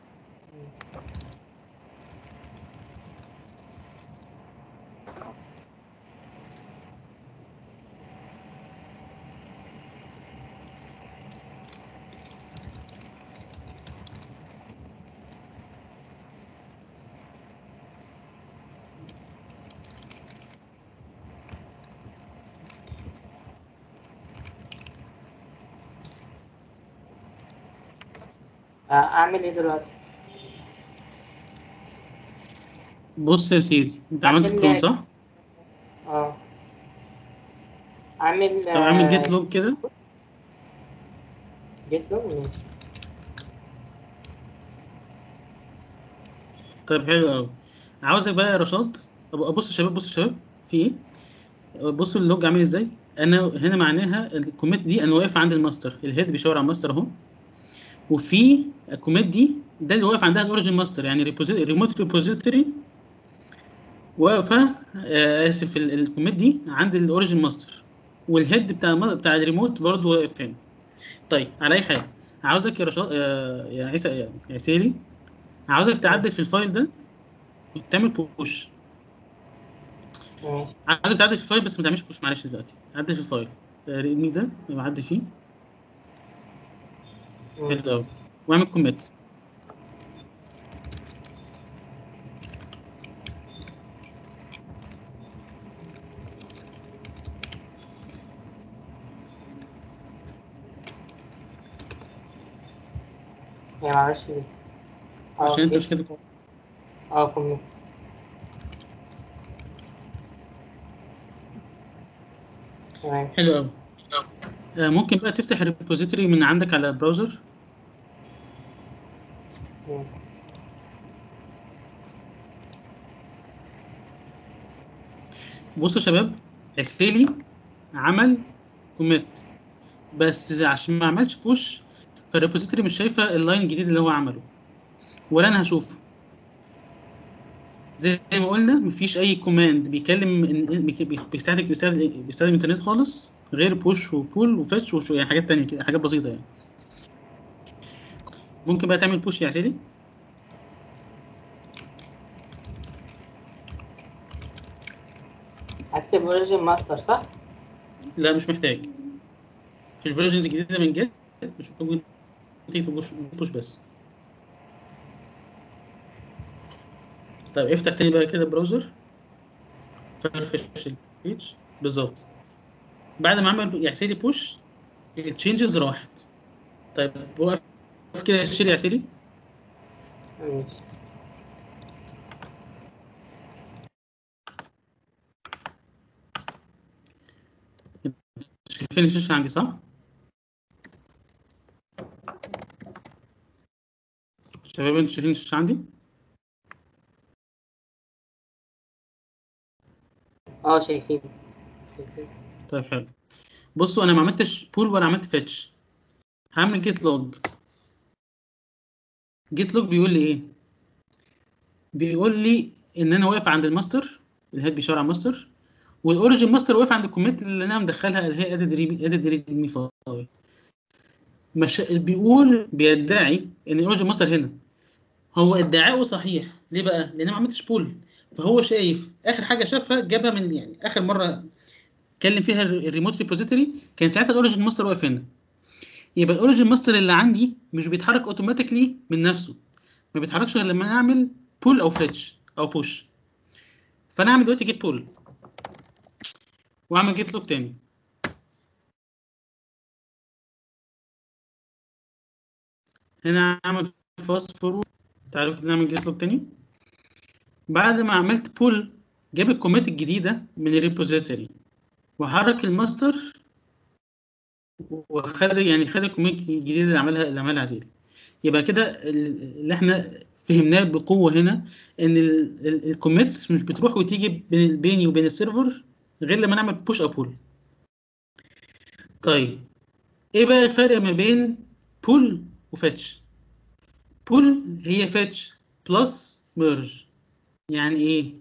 آه، اعمل ايه دلوقتي بص يا سيدي انت عملت عمل- كلون صح؟ اه اعمل طب اعمل جيت لوج كده جيت له ماشي طيب حلو قوي عاوزك بقى يا رشاد طب بص يا شباب بص يا شباب في ايه بصوا اللوج عامل ازاي انا هنا معناها الكوميت دي انا واقف عند الماستر الهيد بيشاور على الماستر اهو وفي الكوميت دي ده اللي واقف عندها الاوريجن ماستر يعني ريموت ريبوزيتوري واقفه آه اسف ال- الكوميت دي عند الاوريجن ماستر والهيد بتاع الم- بتاع الريموت برضه واقف هنا طيب على اي حاجه عاوزك يا رشاد آه يا عيسى يا يا سيري عاوزك تعدل في الفايل ده وتعمل بوش ماشي عايزك تعدل في الفايل بس ما تعملش بوش معلش دلوقتي عدل في الفايل ريدمي ده يبقى عدل فيه مم. حلو قوي واعمل كوميت هي معرفش ليه اه عشان انت جيت- مش كده اه كومنت تمام حلو قوي آه ممكن بقى تفتح الريبوزيتوري من عندك على البراوزر مم. بصوا يا شباب عسيلي عمل كوميت بس عشان ما عملش بوش فالريبوزيتوري مش شايفه اللاين الجديد اللي هو عمله ولا انا هشوفه زي ما قلنا مفيش اي كوماند بيكلم بيستهدف بيستخدم بيستخدم انترنت خالص غير بوش وبول وفيتش وشو يعني حاجات تانية كده حاجات بسيطه يعني ممكن بقى تعمل بوش يا عسيلي اكتب اوريجن ماستر صح؟ لا مش محتاج في الفيرجنز الجديده من جد مش محتاج تكتب بوش بوش بس طيب افتح تاني بقى كده براوزر فرفش البيج بالظبط بعد ما عمل يعسيلي بوش التشينجز راحت طيب وقف كده يا شيري يعسيلي ماشي شايفين الشاشه عندي صح؟ شباب انتوا شايفين الشاشه عندي؟ اه شايفين شايفين طيب حلو بصوا انا ما عملتش بول ولا عملت فيتش هعمل جيت لوج جيت لوج بيقول لي ايه بيقول لي ان انا واقف عند الماستر الهيد بيشاور على الماستر والاوريجن ماستر واقف عند الكومنت اللي انا مدخلها اللي هي ادد ريمي ادد ريمي فايل مش بيقول بيدعي ان الاوريجن ماستر هنا هو ادعائه صحيح ليه بقى لان انا ما عملتش بول فهو شايف اخر حاجه شافها جابها من يعني اخر مره اتكلم فيها الريموت ريبوزيتوري كان ساعتها الاوريجن ماستر واقف هنا يبقى الاوريجن ماستر اللي عندي مش بيتحرك اوتوماتيكلي من نفسه ما بيتحركش غير لما اعمل بول او فيتش او بوش فانا اعمل دلوقتي جيت بول واعمل جيت لوج تاني هنا اعمل فاست فورورد تعالوا كده نعمل جيت لوج تاني بعد ما عملت بول جاب الكوميت الجديده من الريبوزيتوري وحرك الماستر وخد يعني خد الكوميت الجديده اللي عملها اللي عملها عزيزي يبقى كده ال- اللي احنا فهمناه بقوه هنا ان الكوميتس مش بتروح وتيجي بين- بيني وبين السيرفر غير لما نعمل بوش اب بول طيب ايه بقى الفرق ما بين بول وفاتش بول هي فاتش بلس ميرج يعني ايه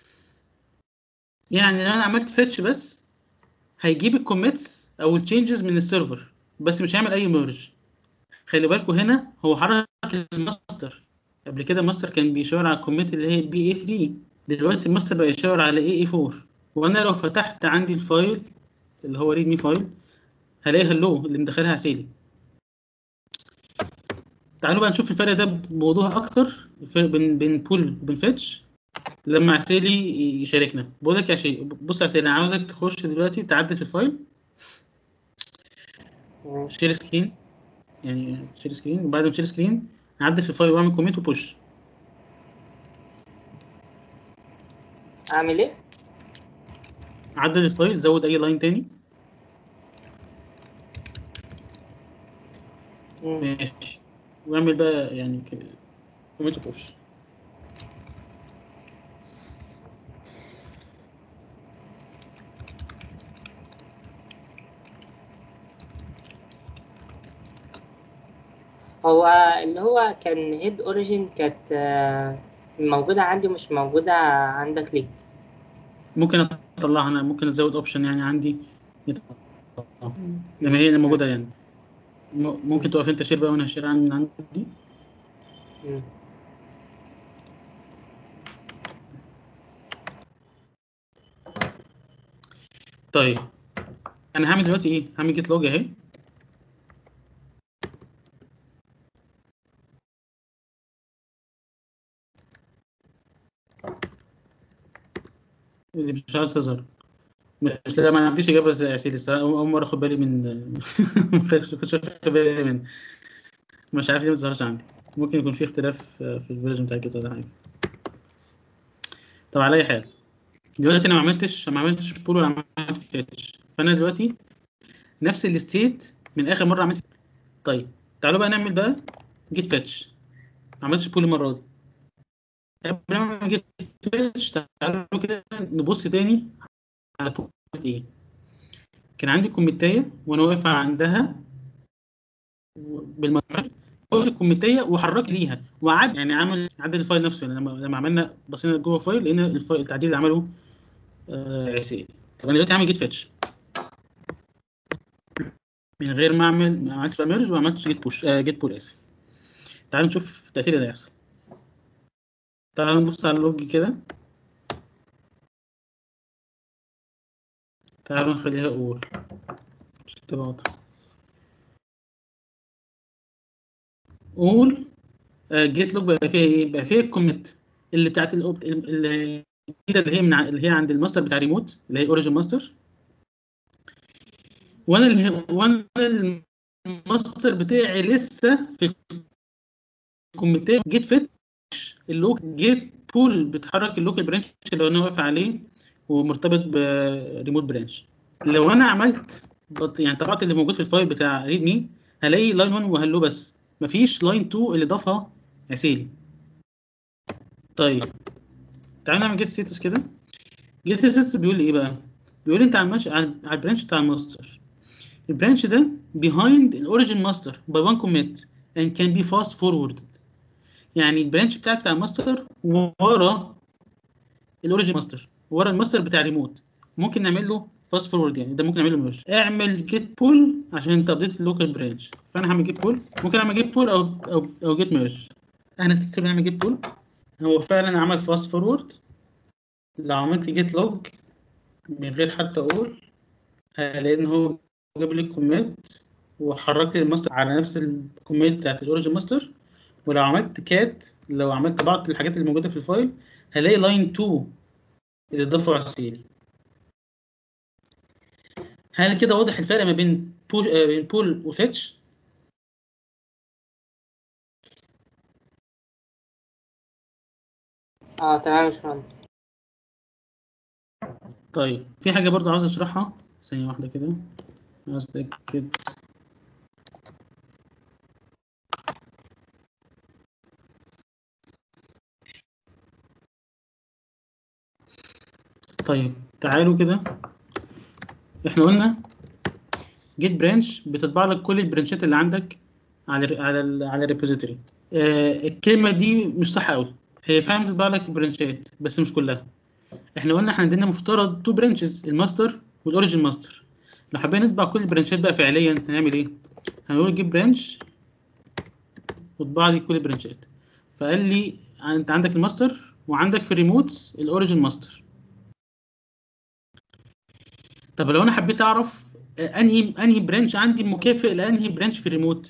يعني لو انا عملت فاتش بس هيجيب الكوميتس او التشينجز من السيرفر بس مش هيعمل اي ميرج خلي بالكوا هنا هو حرك الماستر قبل كده الماستر كان بيشاور على الكوميت اللي هي بي اي 3 دلوقتي الماستر بقى يشاور على اي اي 4 وانا لو فتحت عندي الفايل اللي هو ريد مي فايل هلاقي هلو اللي مدخلها عسيلي تعالوا بقى نشوف الفرق ده بوضوح اكتر الفرق بين بين بول وبين فيتش لما عسيلي يشاركنا بقول لك يا شيء بص يا عسيلي انا عاوزك تخش دلوقتي تعدل في الفايل مم. شير سكرين يعني شير سكرين وبعد ما شير سكرين اعدل في الفايل واعمل كومنت وبوش اعمل ايه عدل الفايل زود اي لاين تاني مم. ماشي واعمل بقى يعني كومنت وبوش هو اللي هو كان هيد اوريجين كانت آه، موجودة عندي ومش موجودة عندك ليه؟ ممكن اطلعها انا ممكن ازود اوبشن يعني عندي يطلع. لما هي موجوده يعني م- ممكن تقف انت شير بقى وانا هشير عن عندي مم. طيب انا هعمل دلوقتي ايه هعمل جيت لوج اهي اللي مش عايز تظهر مش لا ما عنديش اجابه زي عسيل الصراحه اول أول مره اخد بالي من ما كنتش واخد بالي من مش عارف ليه ما تظهرش عندي ممكن يكون في اختلاف آه، في الفيرجن بتاع كده ولا حاجه طب على اي حال دلوقتي انا ما عملتش ما عملتش بول ولا عملت فيتش فانا دلوقتي نفس الستيت من اخر مره عملت طيب تعالوا بقى نعمل بقى جيت فيتش ما عملتش بول المره دي قبل ما اعمل جيت فيتش تعالوا كده نبص تاني على كوميت ايه كان عندي كوميتايه وانا واقف عندها بالمجموع قلت الكوميتيه وحرك ليها وعد يعني عمل عدل الفايل نفسه يعني لما لما عملنا بصينا جوه الفايل لقينا الفايل التعديل اللي عمله آه عسيل طب انا دلوقتي هعمل جيت فيتش من غير ما اعمل ما عملتش بقى ميرج وما عملتش جيت بوش آه جيت بول اسف تعالوا نشوف التأثير اللي هيحصل تعالوا نبص على اللوج كده تعالوا نخليها اول مش تبقى واضحة اول جيت لوج بقى فيها ايه؟ بقى فيها الكوميت اللي بتاعت الأوبت- اللي اللي هي من ع- اللي هي عند الماستر بتاع ريموت اللي هي اوريجن ماستر وانا اللي وانا الماستر بتاعي لسه في الكوميتات جيت فيت اللوك جيت بول بتحرك اللوكال برانش اللي انا واقف عليه ومرتبط بريموت برانش لو انا عملت بط- يعني طبعت اللي موجود في الفايل بتاع ريد مي هلاقي لاين 1 وهلو بس مفيش لاين 2 اللي ضافها عسيل طيب تعالى نعمل جيت ستاتس كده جيت ستاتس بيقول لي ايه بقى بيقول لي انت على المش... على على البرانش بتاع الماستر البرانش ده behind الاوريجن ماستر by one commit and can be fast forwarded يعني البرانش بتاعك بتاع الماستر ورا الاوريجن ماستر ورا الماستر بتاع ريموت ممكن نعمل له فاست فورورد يعني ده ممكن نعمل له ميرج اعمل جيت بول عشان تابديت اللوكال برانش فانا هعمل جيت بول ممكن اعمل جيت بول او او او جيت ميرج انا استسلم اعمل جيت بول هو فعلا عمل فاست فورورد لو عملت جيت لوج من غير حتى اقول هلاقي ان هو جاب لي الكوميت وحركت الماستر على نفس الكوميت بتاعت الاوريجن ماستر ولو عملت كات لو عملت بعض الحاجات اللي موجوده في الفايل هلاقي لاين 2 اللي ضافه عسيلي هل كده واضح الفرق ما بين بوش آه، بين بول وفيتش اه تمام يا باشمهندس طيب في حاجه برضو عاوز اشرحها ثانيه واحده كده عاوز اتاكد طيب تعالوا كده احنا قلنا جيت برانش بتطبع لك كل البرانشات اللي عندك على ال على ال على الريبوزيتوري آه الكلمه دي مش صح قوي هي فعلا بتطبع لك برانشات بس مش كلها احنا قلنا احنا عندنا مفترض تو برانشز الماستر والاوريجن ماستر لو حبينا نطبع كل البرانشات بقى فعليا هنعمل ايه هنقول جيب برانش وطبع لي كل البرانشات فقال لي انت عندك الماستر وعندك في الريموتس الاوريجن ماستر طب لو انا حبيت اعرف انهي انهي برانش عندي مكافئ لانهي برانش في الريموت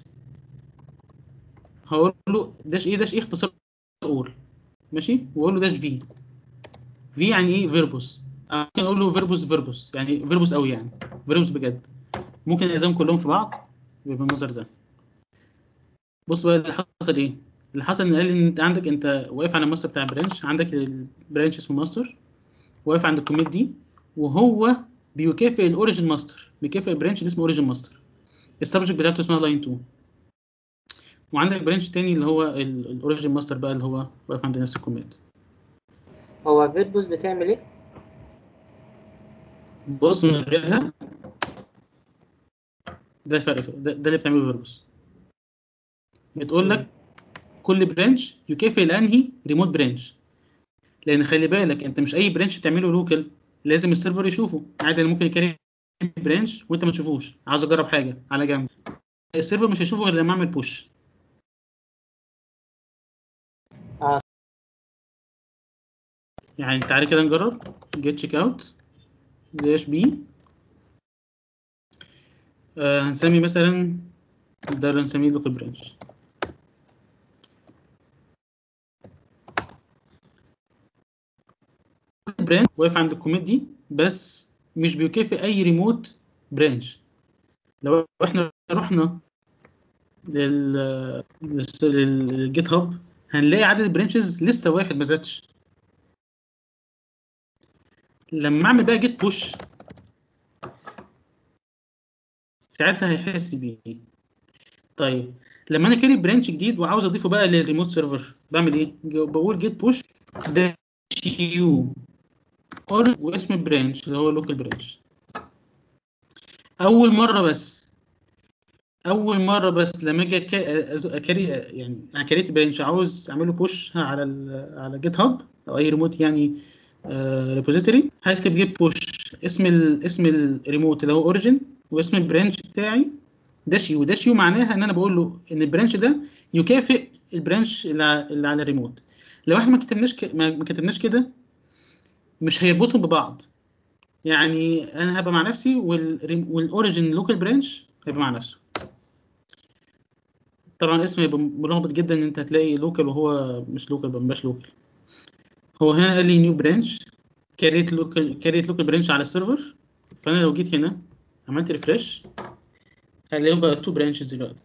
هقول له داش ايه داش ايه اختصار اقول ماشي واقول له داش في في يعني ايه فيربوس ممكن اقول له فيربوس فيربوس يعني فيربوس قوي يعني فيربوس بجد ممكن الزام كلهم في بعض بالمنظر ده بص بقى اللي حصل ايه اللي حصل ان قال لي ان انت عندك انت واقف على الماستر بتاع برانش عندك البرانش اسمه ماستر واقف عند الكوميت دي وهو بيكافئ الاوريجن ماستر بيكافئ البرانش اللي اسمه اوريجن ماستر السبجكت بتاعته اسمها لاين 2 وعندك برانش تاني اللي هو الاوريجن ماستر بقى اللي هو واقف عند نفس الكوميت هو فيربوس بتعمل ايه؟ بص من غيرها ده الفرق ده, ده اللي بتعمله فيربوس بتقول لك كل برانش يكافئ الانهي ريموت برانش لان خلي بالك انت مش اي برانش تعمله لوكال لازم السيرفر يشوفه عادي انا ممكن يكري برانش وانت ما تشوفوش عاوز اجرب حاجه على جنب السيرفر مش هيشوفه غير لما اعمل بوش آه. يعني تعالى كده نجرب جيت تشيك اوت داش بي آه هنسمي مثلا ده اللي هنسميه لوكال برانش برانش واقف عند الكوميت دي بس مش بيكافئ اي ريموت برانش لو احنا رحنا لل للجيت هاب هنلاقي عدد البرانشز لسه واحد ما زادش لما اعمل بقى جيت بوش ساعتها هيحس بيه طيب لما انا كاري برانش جديد وعاوز اضيفه بقى للريموت سيرفر بعمل ايه بقول جيت بوش ده يو اور واسم البرانش اللي هو لوكال برانش اول مره بس اول مره بس لما اجي اكاري يعني انا كريت برانش عاوز اعمله بوش على ال على جيت هاب او اي ريموت يعني ريبوزيتوري هكتب جيت بوش اسم ال اسم الريموت اللي هو اوريجن واسم البرانش بتاعي داش يو داش يو معناها ان انا بقول له ان البرانش ده يكافئ البرانش اللي على الريموت لو احنا ما كتبناش ك... ما كتبناش كده مش هيربطهم ببعض يعني انا هبقى مع نفسي وال... والاوريجن لوكال برانش هيبقى مع نفسه طبعا الاسم هيبقى ملخبط جدا ان انت هتلاقي لوكال وهو مش لوكال مبقاش لوكال هو هنا قال لي نيو برانش كريت لوكال كريت لوكال برانش على السيرفر فانا لو جيت هنا عملت ريفرش هلاقيهم بقى تو برانشز دلوقتي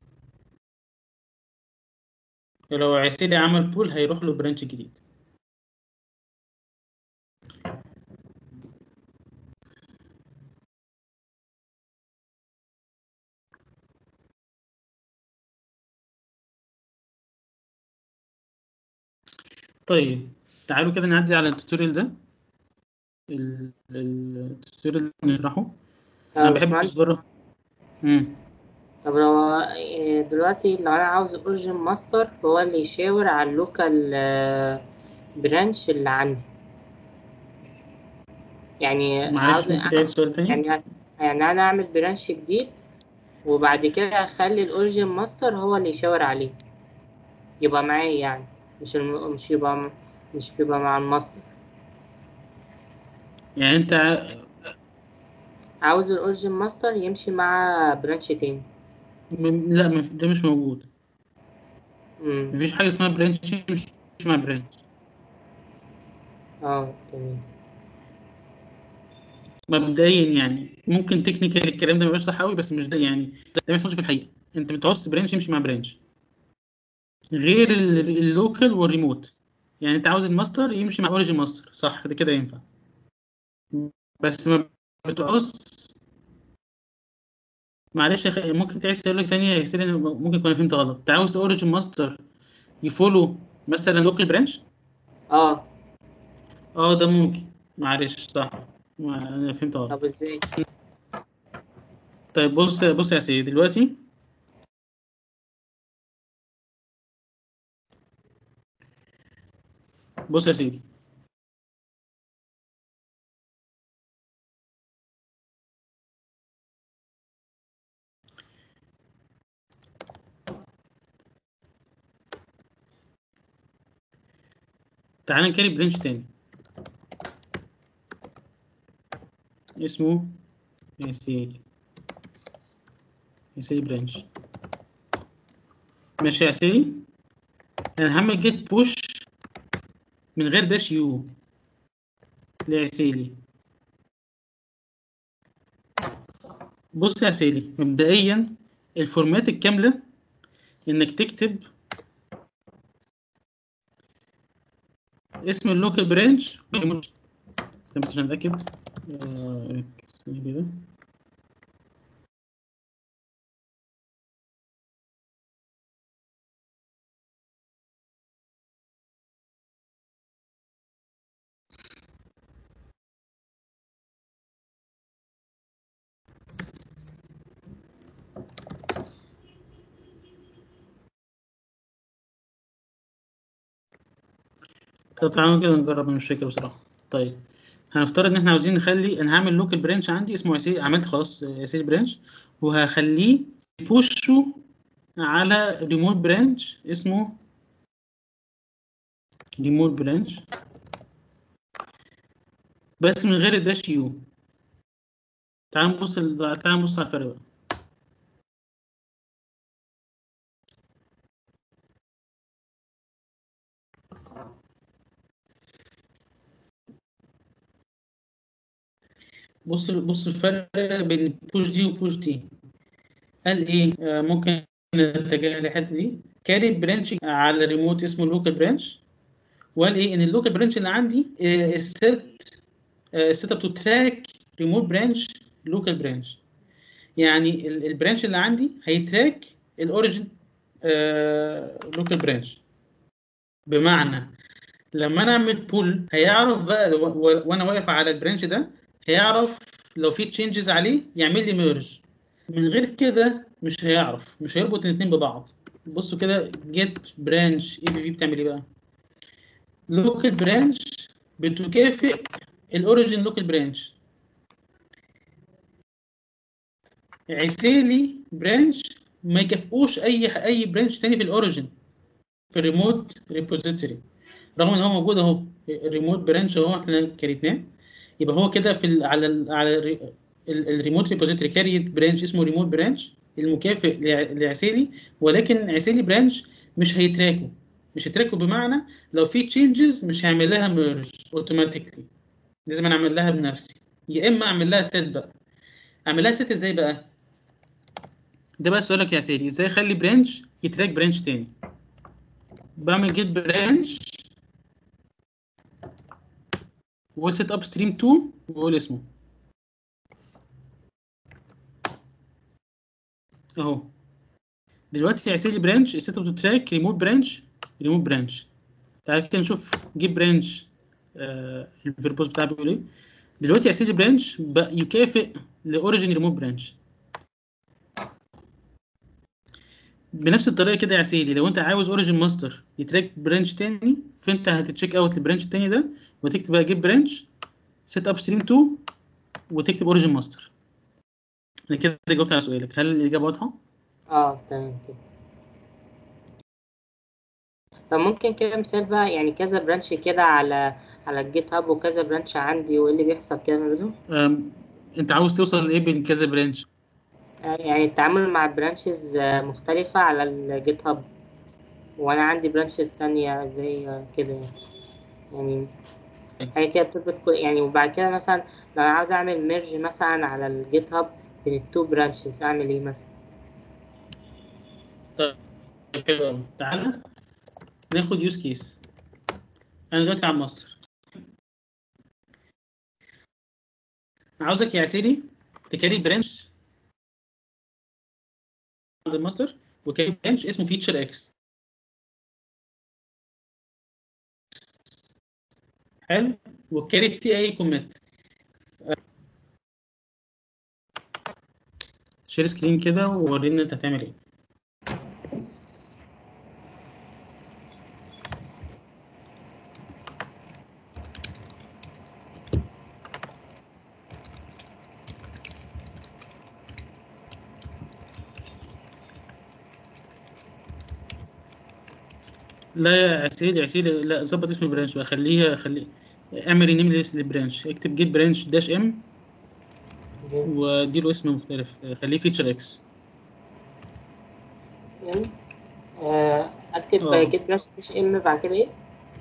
ولو عسيلي عمل بول هيروح له برانش جديد طيب تعالوا كده نعدي على التوتوريال ده التوتوريال اللي نشرحه انا بحب اصبره امم طب لو دلوقتي لو انا عاوز الاوريجن ماستر هو اللي يشاور على اللوكال برانش اللي عندي يعني معلش عاوز ممكن تعيد سؤال تاني يعني يعني انا اعمل برانش جديد وبعد كده اخلي الاوريجن ماستر هو اللي يشاور عليه يبقى معايا يعني مش الم... مش يبقى مش بيبقى مع الماستر يعني انت ع- عاوز الاوريجن ماستر يمشي مع برانش تاني م- لا ما في- ده مش موجود امم مفيش حاجه اسمها برانش مش مش مع برانش اه تمام مبدئيا يعني ممكن تكنيكال الكلام ده ما يبقاش صح قوي بس مش ده يعني ده ما يحصلش في الحقيقه انت بتعوز برانش يمشي مع برانش غير ال- اللوكال والريموت يعني انت عاوز الماستر يمشي مع اوريجن ماستر صح ده كده ينفع بس ما بتعوز معلش يا اخي ممكن تعيد تقول لك تاني يا سيدي ممكن كنا فهمت غلط انت عاوز اوريجن ماستر يفولو مثلا لوكال برانش اه اه ده ممكن معلش صح ما انا فهمت غلط طب ازاي طيب بص بص يا سيدي دلوقتي بص يا سيدي تعال نكري برنش تاني اسمه يا سيدي يا سيدي برانش ماشي يا سيدي انا هعمل جيت بوش من غير داش يو لعسيلي بص يا سيدي مبدئيا الفورمات الكاملة انك تكتب اسم اللوكال برانش استنى بس عشان اتاكد آه، ثانية كده طب تعالوا كده نجرب من الشركة بصراحة طيب هنفترض ان احنا عاوزين نخلي انا هعمل لوكال برانش عندي اسمه يسير عملت خلاص يسير برانش وهخليه يبوشه على ريموت برانش اسمه ريموت برانش بس من غير الداش يو تعال نبص ال- تعال نبص على الفرق بقى بص بص الفرق بين بوش دي وبوش دي قال ايه آه ممكن نتجه للحته دي كاري برانش على ريموت اسمه لوكال برانش وقال ايه ان اللوكال برانش اللي عندي آه الست آه السيت اب تو تراك ريموت برانش لوكال برانش يعني ال- البرانش اللي عندي هيتراك الاوريجن لوكال برانش بمعنى لما انا اعمل بول هيعرف بقى و- و- وانا واقف على البرانش ده هيعرف لو في تشينجز عليه يعمل لي ميرج من غير كده مش هيعرف مش هيربط الاثنين ببعض بصوا كده جيت برانش اي بي في بتعمل ايه بقى لوكال برانش بتكافئ الاوريجن لوكال برانش عسيلي برانش ما يكافئوش اي اي برانش تاني في الاوريجن في الريموت ريبوزيتوري رغم ان هو موجود اهو الريموت برانش اهو احنا كريتناه يبقى هو كده في ال على ال على ال- ال- الريموت ريبوزيتوري كاريت برانش اسمه ريموت برانش المكافئ لع- لعسيلي ولكن عسيلي برانش مش هيتراكوا مش هيتراكوا بمعنى لو في تشينجز مش هيعمل لها ميرج اوتوماتيكلي لازم انا اعمل لها بنفسي يا اما اعمل لها سيت بقى اعمل لها سيت ازاي بقى ده بقى سؤالك يا عسيلي ازاي اخلي برانش يتراك برانش تاني بعمل جيت برانش وسيت اب ستريم 2 واقول اسمه اهو دلوقتي عسيلي برانش السيت اب تو تراك ريموت برانش ريموت برانش تعال كده نشوف جيب برانش آه الفيربوز بتاعه بيقول ايه دلوقتي عسيلي برانش بقى يكافئ لاوريجن ريموت برانش بنفس الطريقه كده يا عسيلي لو انت عاوز اوريجن ماستر يتراك برانش تاني فانت هتتشيك اوت البرانش التاني ده وتكتب بقى جيب برانش سيت اب ستريم 2 وتكتب اوريجن ماستر انا كده جاوبت على سؤالك هل الاجابه واضحه اه تمام كده طب ممكن كده مثال بقى يعني كذا برانش كده على على الجيت هاب وكذا برانش عندي وايه اللي بيحصل كده ما بينهم أم، انت عاوز توصل لايه بين كذا برانش آه، يعني التعامل مع برانشز مختلفة على الجيت هاب وانا عندي برانشز تانية زي آه، كده يعني يعني حاجة كده بتثبت كل- يعني وبعد كده مثلا لو انا عاوز اعمل ميرج مثلا على الجيت هاب بين التو برانشز اعمل ايه مثلا حلو قوي تعالى ناخد يوز كيس انا دلوقتي على الماستر عاوزك يا عسيري تكاري برانش عند الماستر وكاري برانش اسمه فيتشر اكس حلو وكاريت فيه اي كومنت شير سكرين كده وورينا انت هتعمل ايه لا يا عسيل يا عسيل لا ظبط اسم البرانش بقى خليها خلي اعمل رينيم للبرانش اكتب جيت برانش داش ام واديله اسم مختلف خليه فيتشر اكس ام آه، اكتب اه. جيت برانش داش ام بعد كده ايه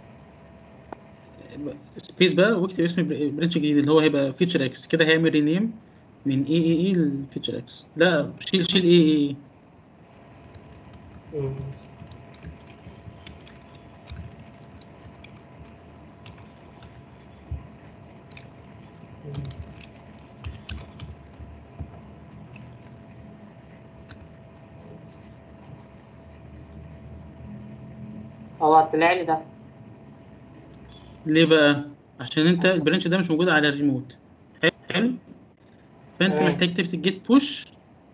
سبيس بقى واكتب اسم برانش جديد اللي هو هيبقى فيتشر اكس كده هيعمل رينيم من اي اي اي لفيتشر اكس لا شيل شيل اي اي اي مم. مم. هو طلع لي ده ليه بقى عشان انت البرانش ده مش موجود على الريموت حلو فانت تمام. محتاج تكتب جيت بوش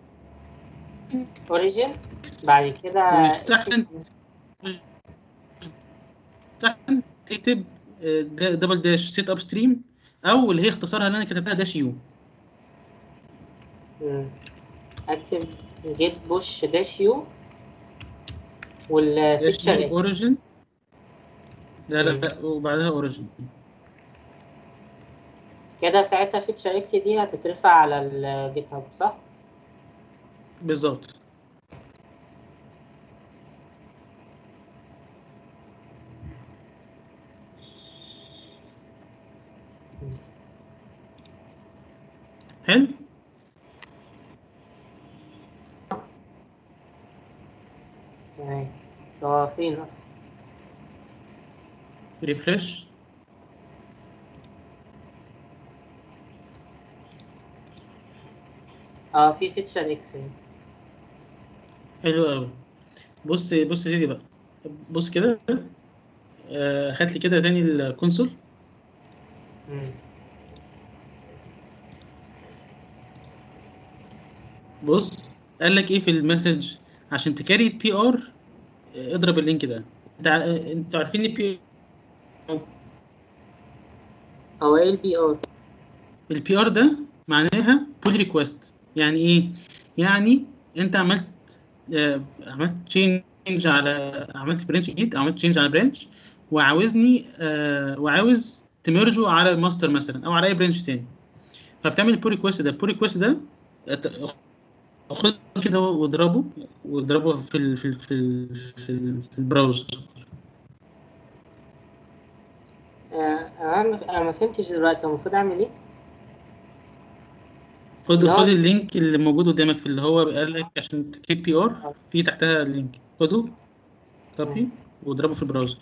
اوريجين بعد كده ويستحسن يستحسن تكتب دبل داش سيت اب ستريم او اللي هي اختصارها اللي انا كتبتها داش يو مم. اكتب جيت بوش داش يو والفيتشر اكس اوريجن لا لا لا وبعدها اوريجن كده ساعتها فيتشر اكس دي هتترفع على الجيت هاب صح؟ بالظبط حلو تمام هو فين اصلا؟ ريفرش اه في فيتشر اكس اهي. حلو قوي بص بص يا سيدي بقى بص كده آه، هات لي كده تاني الكونسول مم. بص قال لك ايه في المسج عشان تكاري بي ار اضرب اللينك ده انت ع- انتوا عارفين البي هو ايه البي ار؟ البي ار ده معناها بول ريكويست يعني ايه يعني انت عملت آه، عملت تشينج على عملت برانش جديد عملت تشينج على برانش وعاوزني آه، وعاوز تمرجه على الماستر مثلا او على اي برانش تاني فبتعمل البول ريكويست ده البول ريكويست ده ات- خد كده واضربه واضربه في ال في ال في ال في, ال في البراوزر آه انا ما- انا ما فهمتش دلوقتي هو المفروض اعمل ايه؟ خد لا. خد اللينك اللي موجود قدامك في اللي هو قال لك عشان تكتب بي ار في تحتها اللينك خده كوبي واضربه في البراوزر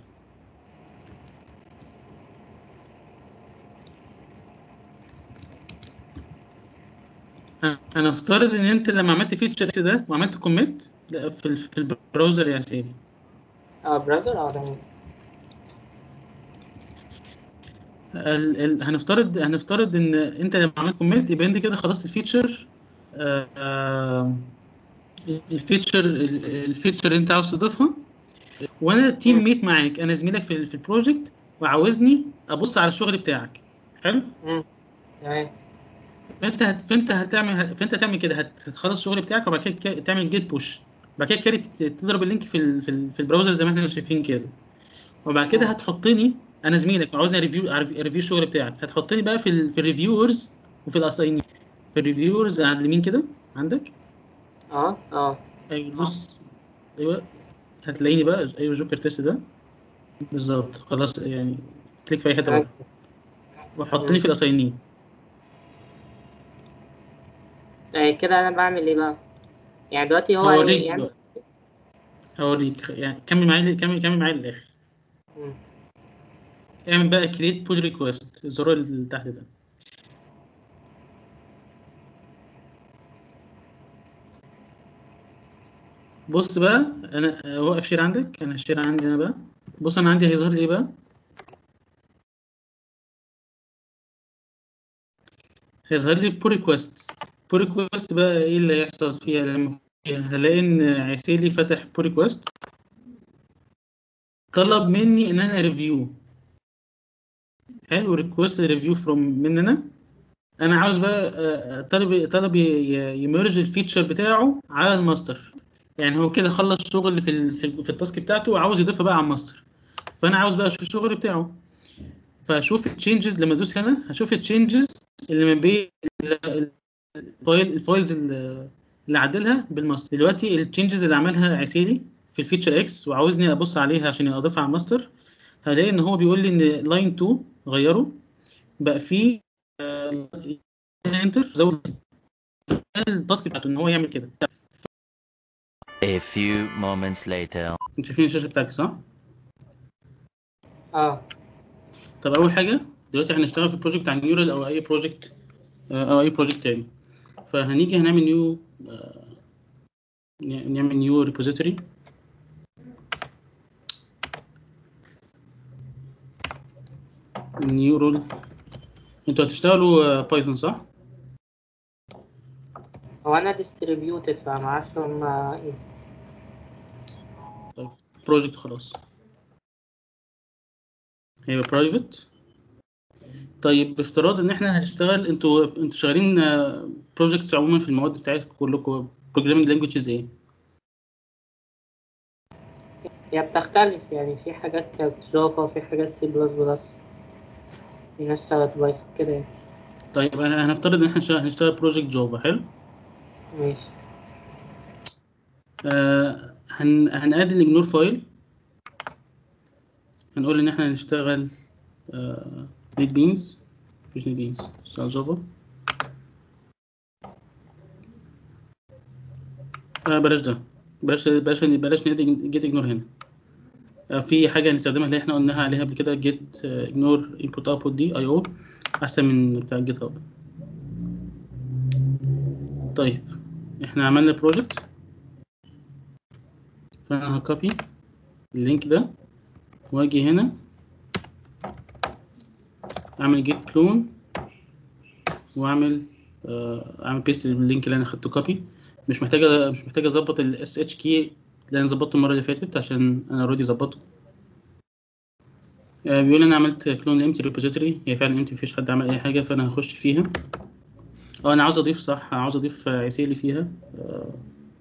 انا افترض ان انت لما عملت فيتشر ده وعملت كوميت في ال- في البراوزر يا سيدي اه براوزر اه تمام ال... ال... هنفترض هنفترض ان انت لما عملت كوميت يبقى انت كده خلصت الفيتشر آه... آه... الفيتشر ال- الفيتشر اللي انت عاوز تضيفها وانا تيم ميت معاك انا زميلك في ال- في البروجكت وعاوزني ابص على الشغل بتاعك حلو مم. تمام فانت هت... فانت هتعمل فانت هتعمل كده هت- هتخلص الشغل بتاعك وبعد كده ك- تعمل جيت بوش بعد كده كاري ت- تضرب اللينك في ال... في, ال... في البراوزر زي ما احنا شايفين كده وبعد كده هتحطني انا زميلك وعاوزني ريفيو ريفيو الشغل بتاعك هتحطني بقى في ال... في الريفيورز وفي الاسايني في الريفيورز على اليمين كده عندك اه اه ايوه بص ايوه هتلاقيني بقى ايوه جوكر تيست ده بالظبط خلاص يعني كليك في اي حته بقى وحطني في الاسايني آه كده انا بعمل ايه بقى؟ يعني دلوقتي هو هوريك يعني بقى هوريك يعني كمل معايا كمل كمل معايا للاخر مم. اعمل بقى كريت بول ريكويست الزرار اللي تحت ده بص بقى انا وقف شير عندك انا الشير عندي انا بقى بص انا عندي هيظهر لي ايه بقى هيظهر لي بول ريكوست بول ريكوست بقى ايه اللي هيحصل فيها لما هلاقي ان عسيلي فتح بول ريكوست طلب مني ان انا ريفيو حلو ريكوست ريفيو فروم مننا انا عاوز بقى آه، طلب طلب ي- يمرج الفيتشر بتاعه على الماستر يعني هو كده خلص شغل في ال- في, ال- في التاسك بتاعته وعاوز يضيفها بقى على الماستر فانا عاوز بقى اشوف الشغل بتاعه فاشوف التشينجز لما ادوس هنا هشوف التشينجز اللي ما بين ال- الفايل الفايلز اللي اللي عدلها بالماستر دلوقتي التشينجز اللي عملها عسيلي في الفيتشر اكس وعاوزني ابص عليها عشان اضيفها على الماستر هلاقي ان هو بيقول لي ان لاين 2 غيره بقى فيه انتر زود التاسك بتاعته ان هو يعمل كده A few moments later. انتوا شايفين الشاشه بتاعتي صح؟ اه طب اول حاجه دلوقتي هنشتغل في البروجكت بتاع نيورال او اي بروجكت او اي بروجكت تاني فهنيجي هنعمل نيو نعمل نيو ريبوزيتوري نيورال انتوا هتشتغلوا بايثون صح؟ هو انا ديستريبيوتد فمعرفش هما ايه بروجكت خلاص هيبقى برايفت طيب بافتراض ان احنا هنشتغل انتوا انتوا شغالين بروجكتس عموما في المواد بتاعتكم كلكم بروجرامينج لانجويجز ايه؟ هي بتختلف يعني في حاجات كانت جافا وفي حاجات سي بلس بلس في ناس اشتغلت بايثون كده يعني طيب انا هنفترض ان احنا شغال- هنشتغل بروجكت جافا حلو ماشي آه هن هنقاد الاجنور فايل هنقول ان احنا هنشتغل آه نيت بينز مفيش نيت بينز نشتغل جافا آه بلاش ده بلاش بلاش بلاش جيت اجنور هنا آه في حاجه هنستخدمها اللي احنا قلناها عليها قبل كده جيت اجنور انبوت اوتبوت دي اي او احسن من بتاع جيت هاب طيب احنا عملنا بروجكت فانا هكوبي اللينك ده واجي هنا اعمل جيت كلون واعمل آه، اعمل بيست لللينك اللي انا خدته كوبي مش محتاج مش محتاج اظبط الاس اتش كي اللي انا ظبطته المره اللي فاتت عشان انا اوريدي ظبطه آه، بيقول انا عملت كلون لامتي ريبوزيتوري هي فعلا امتي مفيش حد عمل اي حاجه فانا هخش فيها اه انا عاوز اضيف صح عاوز اضيف آه، عسيلي فيها آه،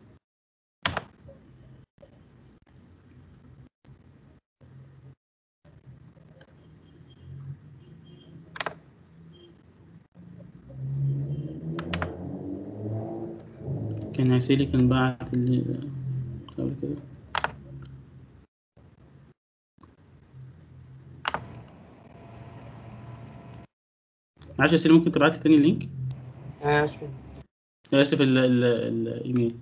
كان عسيلي كان بعت اللي قبل كده معلش يا عسيلي ممكن تبعت لي تاني اللينك انا مش فاهم. اسف ال- ال- الايميل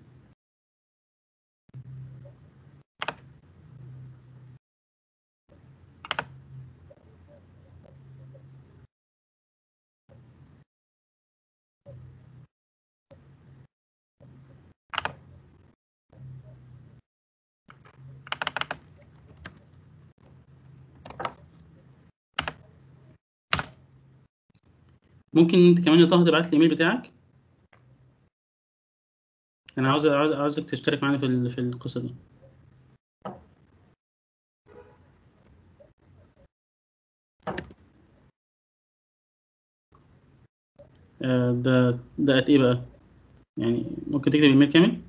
ممكن انت كمان يا طه تبعت لي الايميل بتاعك انا عاوز عاوز عاوزك تشترك معانا في ال- في القصه دي آه، ده ده قد ايه بقى يعني ممكن تكتب ايميل كامل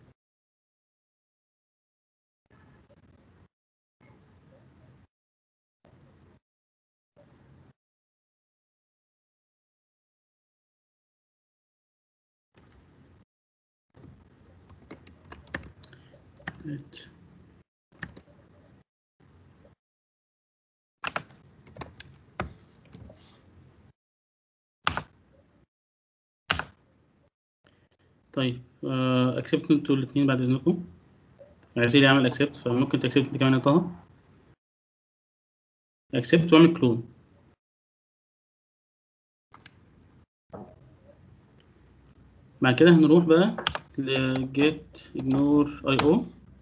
Right. طيب اكسبت انتوا الاثنين بعد اذنكم عايزين يعمل اكسبت فممكن تاكسبت انت كمان يا طه اكسبت واعمل كلون بعد كده هنروح بقى لجيت ignore io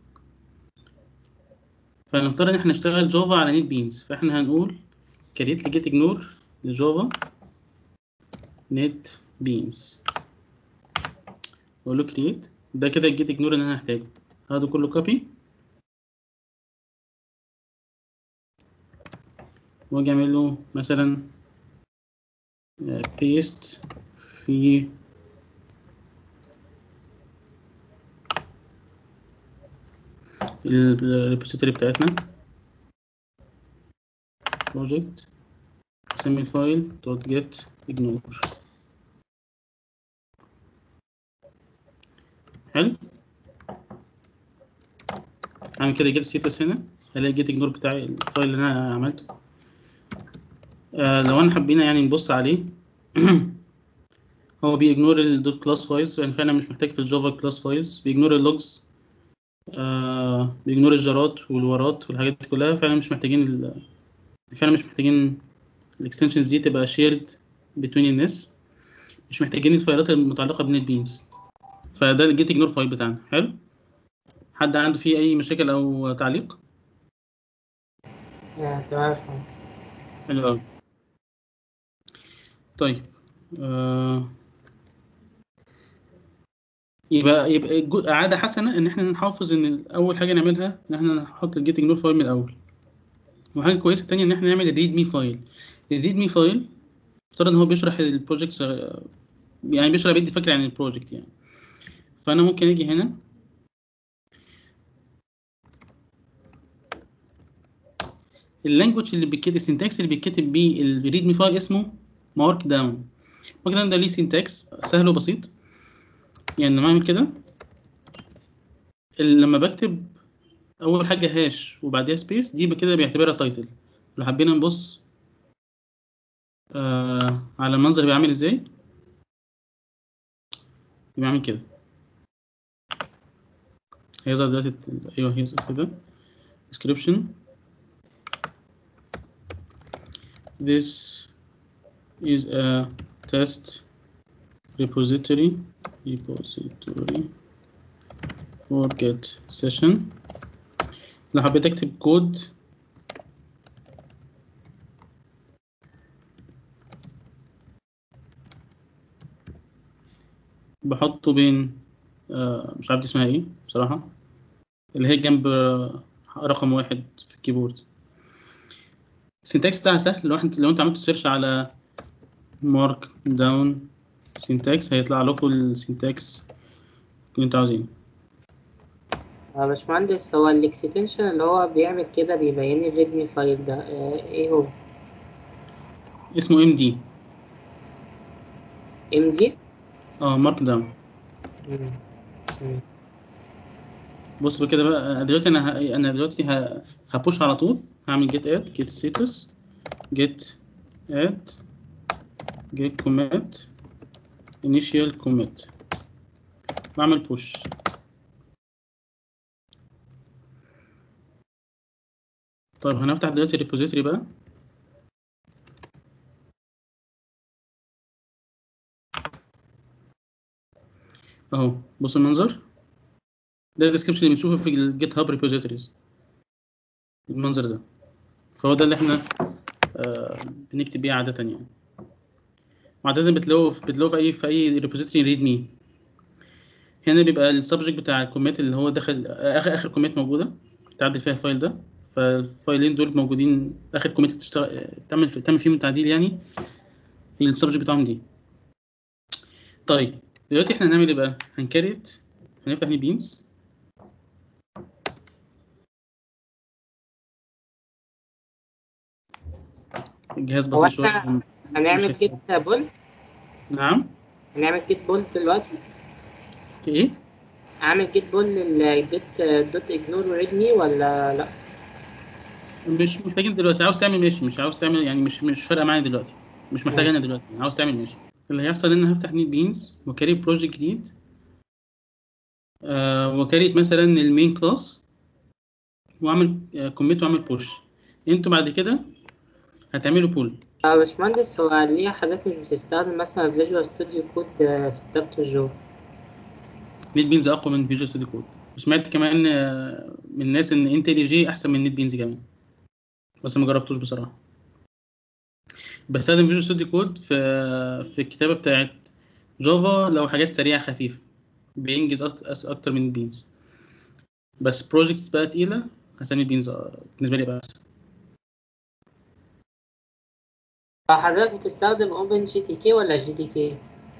فنفترض ان احنا نشتغل جافا على نيت بينز فاحنا هنقول كريت لجيت ignore لجافا نت بينز اقول له كرييت ده كده الجيت اجنور اللي انا هحتاجه هاخده كله كوبي واجي اعمل له مثلا بيست في الريبوزيتوري بتاعتنا project اسمي الفايل دوت جيت ignore حلو اعمل كده جيت ستاتس هنا الاقي جيت اجنور بتاعي الفايل اللي انا عملته آه لو انا حبينا يعني نبص عليه هو بيجنور الدوت كلاس فايلز يعني فعلا مش محتاج في الجافا كلاس فايلز بيجنور اللوجز آه بيجنور الجارات والورات والحاجات دي كلها فعلا مش محتاجين ال... فعلا مش محتاجين الاكستنشنز دي تبقى شيرد بين الناس مش محتاجين الفايلات المتعلقه بنت بينز فده الجيت اجنور فايل بتاعنا حلو حد عنده فيه اي مشاكل او تعليق آه، تمام يا باشمهندس حلو قوي طيب آه يبقى يبقى الجو- عاده حسنه ان احنا نحافظ ان اول حاجه نعملها ان احنا نحط الجيت اجنور فايل من الاول وحاجه كويسه تانية ان احنا نعمل الريد مي فايل الريد مي فايل افترض ان هو بيشرح البروجكت يعني بيشرح بيدي فكره عن البروجكت يعني فانا ممكن اجي هنا اللانجوج اللي بيتكتب السنتكس اللي بيتكتب بيه الريد مي فايل اسمه مارك داون مارك داون ده ليه سنتكس سهل وبسيط يعني لما اعمل كده ال- لما بكتب اول حاجه هاش وبعديها سبيس دي كده بيعتبرها تايتل لو حبينا نبص آه على المنظر بيعمل ازاي بيعمل كده هيظهر دلوقتي ال- ايوه هيظهر كده description this is a test repository repository for get session لو حبيت اكتب كود بحطه بين آه، مش عارف دي اسمها ايه بصراحة اللي هي جنب آه، رقم واحد في الكيبورد السنتكس بتاعها سهل لو انت لو انت عملت سيرش على مارك داون سنتكس هيطلع لكم السنتكس اللي انتوا عاوزينه يا باشمهندس هو الاكستنشن اللي هو بيعمل كده بيبين لي الريدمي فايل ده آه، ايه هو اسمه ام دي ام دي اه مارك داون بص بقى كده بقى أنا دلوقتي انا ه... انا دلوقتي ه... هبوش على طول هعمل جيت اد جيت ستاتس جيت اد جيت كوميت initial commit واعمل بوش طيب هنفتح دلوقتي الريبوزيتوري بقى اهو بص المنظر ده الديسكربشن اللي بنشوفه في الجيت هاب ريبوزيتوريز المنظر ده فهو ده اللي احنا آه بنكتب بيه عادة يعني وعادة بتلاقوه في بتلاقوه في أي في أي ريبوزيتوري ريد مي هنا بيبقى السبجكت بتاع الكوميت اللي هو داخل آخر آخر كوميت موجودة تعدل فيها الفايل ده فالفايلين دول موجودين آخر كوميت تشتغل تعمل في... تعمل فيهم التعديل يعني السبجكت بتاعهم دي طيب دلوقتي احنا هنعمل ايه بقى؟ هنكريت هنفتح ني بينز الجهاز هو بطيء احنا شوية مش هنعمل هيستوعب. جيت بول نعم هنعمل جيت بول دلوقتي ايه؟ اعمل جيت بول للجيت دوت اجنور وريدمي ولا لا مش محتاجين دلوقتي عاوز تعمل ماشي مش عاوز تعمل يعني مش مش فارقه معايا دلوقتي مش محتاج انا دلوقتي عاوز تعمل ماشي اللي هيحصل ان انا هفتح نيت بينز وكاري بروجكت جديد آه وكاريت مثلا المين كلاس واعمل كوميت واعمل بوش انتوا بعد كده هتعملوا بول يا باشمهندس هو ليه حضرتك مش بتستخدم مثلا فيجوال ستوديو كود في كتابة الجو نيت بينز اقوى من فيجوال ستوديو كود وسمعت كمان آه، من الناس ان انتل جي احسن من نيت بينز كمان بس ما جربتوش بصراحه بستخدم فيجوال ستوديو كود في في الكتابه بتاعت جافا لو حاجات سريعه خفيفه بينجز أك- أس- اكتر من بينز بس بروجكتس بقى تقيله هستعمل بينز بالنسبه لي بقى أحسن. حضرتك بتستخدم اوبن جي تي كي ولا جي دي كي؟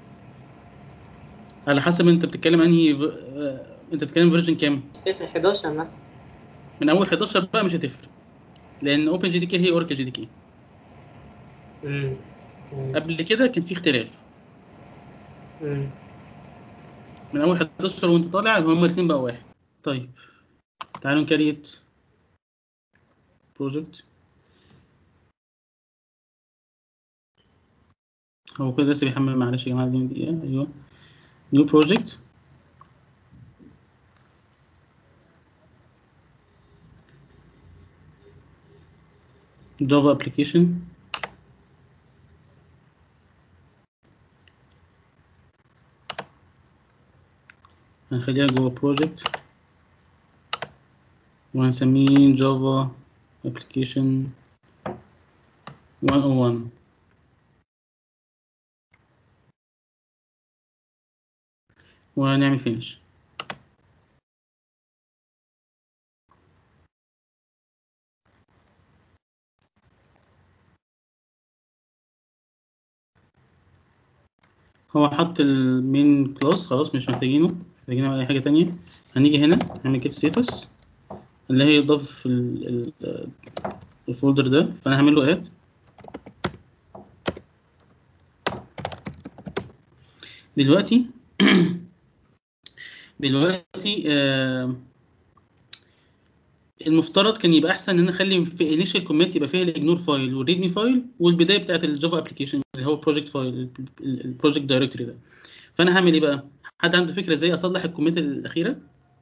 على حسب انت بتتكلم انهي ف- آه، انت بتتكلم فيرجن كام في 11 مثلا من اول 11 بقى مش هتفرق لان اوبن جي دي كي هي اوراكل جي دي كي امم أمم. قبل كده كان في اختلاف أمم. من اول 11 وانت طالع هما الاثنين بقوا واحد طيب تعالوا نكريت بروجكت هو كده لسه بيحمل معلش يا جماعه اديني دقيقه ايوه نيو بروجكت جافا ابلكيشن هنخليها جوه بروجكت وهنسميه جافا ابلكيشن 101 وهنعمل فينش هو حط المين كلاس خلاص مش محتاجينه مش محتاجين نعمل اي حاجه تانية هنيجي هنا نعمل جيت ستاتس اللي هي يضاف في ال- ال- الفولدر ده فانا هعمل له اد دلوقتي دلوقتي آه المفترض كان يبقى احسن ان انا اخلي في انيشال كوميت يبقى فيها الاجنور فايل والريدمي فايل والبدايه بتاعت الجافا ابلكيشن اللي هو بروجكت فايل البروجكت دايركتوري ده فانا هعمل ايه بقى حد عنده فكره ازاي اصلح الكوميت الاخيره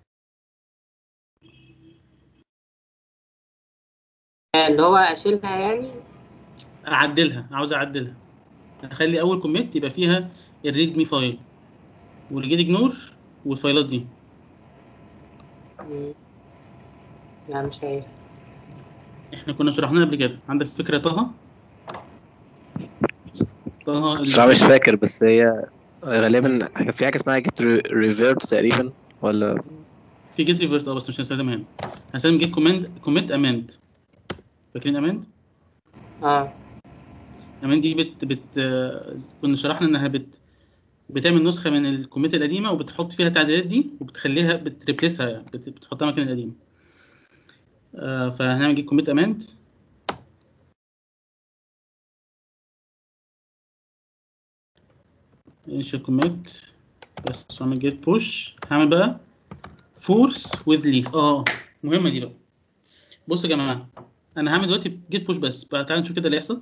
اللي هو اشيلها يعني اعدلها عاوز اعدلها اخلي اول كوميت يبقى فيها الريدمي فايل والجيت اجنور والفايلات دي مم. لا مش عارف احنا كنا شرحناها قبل كده عندك فكره يا طه طه ال- بصراحة مش فاكر بس هي غالبا في حاجة اسمها جيت ريفيرت تقريبا ولا في جيت ريفرت اه بس مش هنستخدمها هنا هنستخدم جيت كوماند كوميت اماند فاكرين اماند اه اماند دي بت بت آه، كنا شرحنا انها بت بتعمل نسخه من الكوميت القديمه وبتحط فيها التعديلات دي وبتخليها بتريبليسها يعني بت- بتحطها مكان القديم آه فهنعمل جيت كوميت اماند initial commit بس واعمل جيت بوش هعمل بقى فورس with lease اه مهمه دي بقى بصوا يا جماعه انا هعمل دلوقتي جيت بوش بس بقى تعالوا نشوف كده اللي هيحصل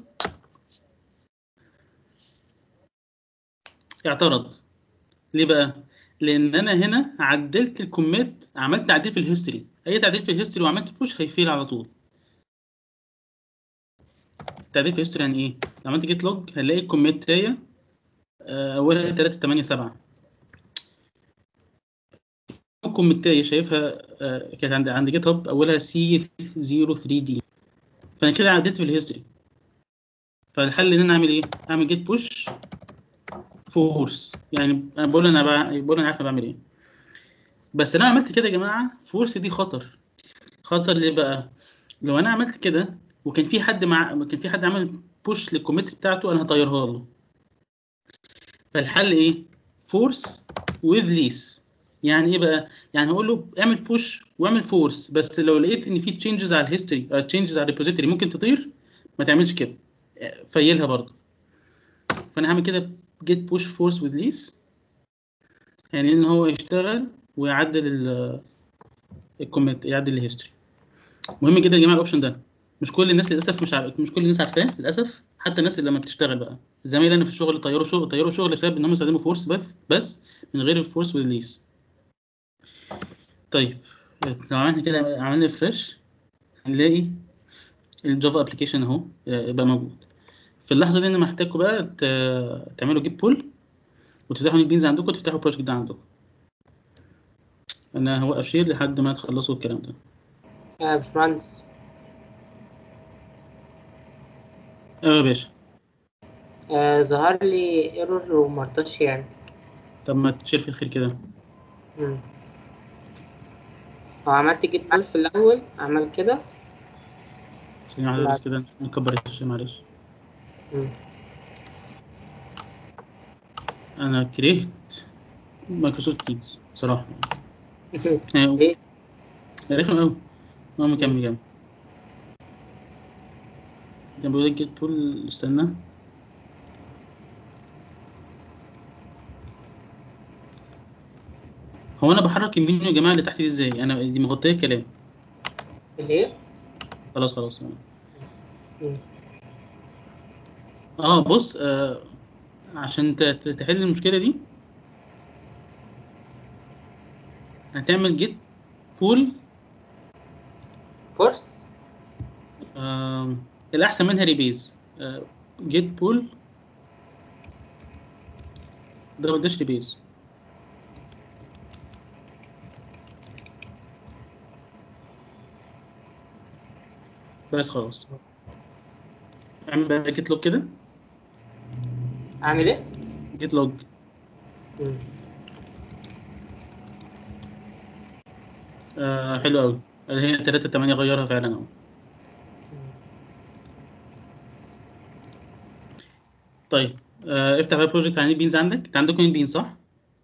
اعترض ليه بقى لان انا هنا عدلت الكوميت عملت تعديل في الهيستوري اي تعديل في الهيستوري وعملت بوش هيفيل على طول تعديل في الهيستوري يعني ايه لو عملت جيت لوج هنلاقي الكوميت تايه اولها 387 الكوميتايه شايفها آه، كانت عند عند جيت هاب اولها سي 03 دي فانا كده عدلت في الهيستوري فالحل ان انا اعمل ايه اعمل جيت بوش فورس يعني انا بقول انا بع... بقول انا عارف انا بعمل ايه بس انا عملت كده يا جماعه فورس دي خطر خطر ليه بقى لو انا عملت كده وكان في حد مع كان في حد عمل بوش للكوميت بتاعته انا هطيرها له فالحل ايه فورس وذ ليس يعني ايه بقى يعني هقول له اعمل بوش واعمل فورس بس لو لقيت ان في تشينجز على الهيستوري تشينجز على الريبوزيتوري ممكن تطير ما تعملش كده فيلها برضه فانا هعمل كده جيت بوش فورس وذ ليس يعني ان هو يشتغل ويعدل ال- الكومنت يعدل الهيستوري مهم جدا يا جماعه الاوبشن ده مش كل الناس للاسف مش عارف مش كل الناس عارفاه للاسف حتى الناس اللي لما بتشتغل بقى زمايلي انا في الشغل طيروا شغل طيروا شغل بسبب ان هم استخدموا فورس بس بس من غير الفورس والليس طيب لو عملنا كده عملنا فريش هنلاقي الجافا ابلكيشن اهو آه، بقى موجود في اللحظه دي انا محتاجكم بقى ت- تعملوا جيت بول وتفتحوا البينز عندكم وتفتحوا البروجكت ده عندكم انا هوقف شير لحد ما تخلصوا الكلام ده يا باشمهندس اه يا باشا آه ظهر لي ايرور ومرضاش يعني طب ما تشيل في الخير كده مم. وعملت جيت بول في الأول عمل كده ثانية واحدة بس كده نكبر الشاشة معلش مم. أنا كرهت مايكروسوفت تيمز بصراحة ليه؟ رخم أوي المهم كمل كمل كان بيقول لك جيت بول استنى هو أنا بحرك المنيو يا جماعة اللي تحت دي إزاي؟ أنا دي مغطية كلام ليه؟ خلاص خلاص مم. اه بص آه عشان ت- ت- تحل المشكلة دي هتعمل جيت بول فورس آم، الأحسن منها ريبيز جيت بول دبل داش ريبيز بس خلاص اعمل بقى جيت لوج كده أعمل إيه؟ جيت لوج مم. آه حلو قوي اللي هي 3 8 غيرها فعلا اهو طيب آه افتح بقى بروجكت على نيت بينز عندك انت عندكم نيت بينز صح؟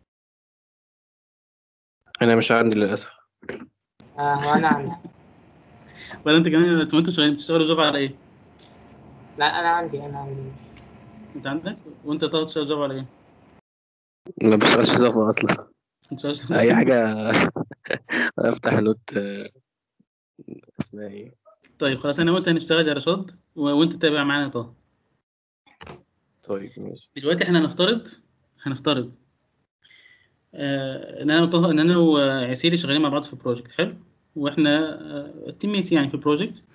انا مش عندي للاسف آه هو أنا عندي ولا انت كمان انتوا انتوا شغالين بتشتغلوا جافا على ايه؟ لا أنا عندي أنا عندي انت عندك وانت طالب تشتغل جافا على ايه؟ ما بشتغلش جافا اصلا انت شغال- اي حاجه افتح نوت آه، اسمها ايه طيب خلاص انا وانت هنشتغل يا رشاد و- وانت تابع معانا طه طيب ماشي دلوقتي احنا هنفترض هنفترض آه ان انا وطه ان انا وعسيري شغالين مع بعض في بروجكت حلو واحنا آه تيم ميتس يعني في بروجكت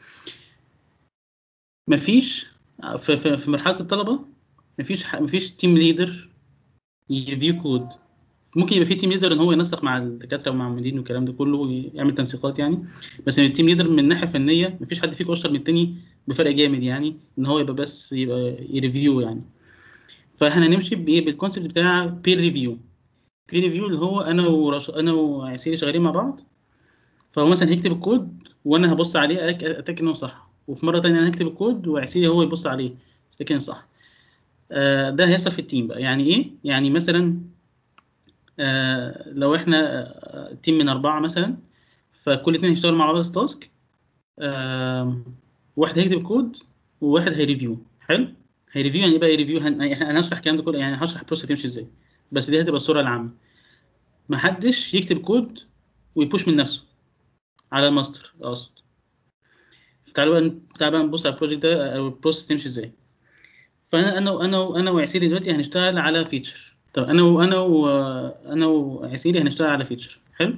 مفيش في, في, في مرحله الطلبه مفيش ح- مفيش تيم ليدر يريفيو كود ممكن يبقى في تيم ليدر ان هو ينسق مع الدكاتره ومع المعيدين والكلام ده كله ويعمل تنسيقات يعني بس التيم ليدر من ناحيه فنيه مفيش حد فيكم اشطر من التاني بفرق جامد يعني ان هو يبقى بس يبقى يريفيو يعني فاحنا هنمشي بايه بالكونسيبت بتاع بير ريفيو بير ريفيو اللي هو انا ورش... انا وعسيري شغالين مع بعض فهو مثلا هيكتب الكود وانا هبص عليه أك- اتاكد انه صح وفي مره تانية انا هكتب الكود وعسيري هو يبص عليه اتاكد انه صح آه ده هيحصل في التيم بقى يعني ايه يعني مثلا آه لو احنا آه تيم من اربعه مثلا فكل اتنين هيشتغلوا مع بعض في تاسك آه واحد هيكتب الكود وواحد هيريفيو حلو هيريفيو يعني ايه بقى يريفيو هن... انا هشرح الكلام ده كله يعني هشرح البروسيس تمشي ازاي بس دي هتبقى الصوره العامه محدش يكتب كود ويبوش من نفسه على الماستر اقصد تعالوا بقى تعالوا بقى نبص على البروجكت ده او البروسيس تمشي ازاي فانا انا وانا وانا وعسيري دلوقتي هنشتغل على فيتشر طب انا وانا وانا وعسيري هنشتغل على فيتشر حلو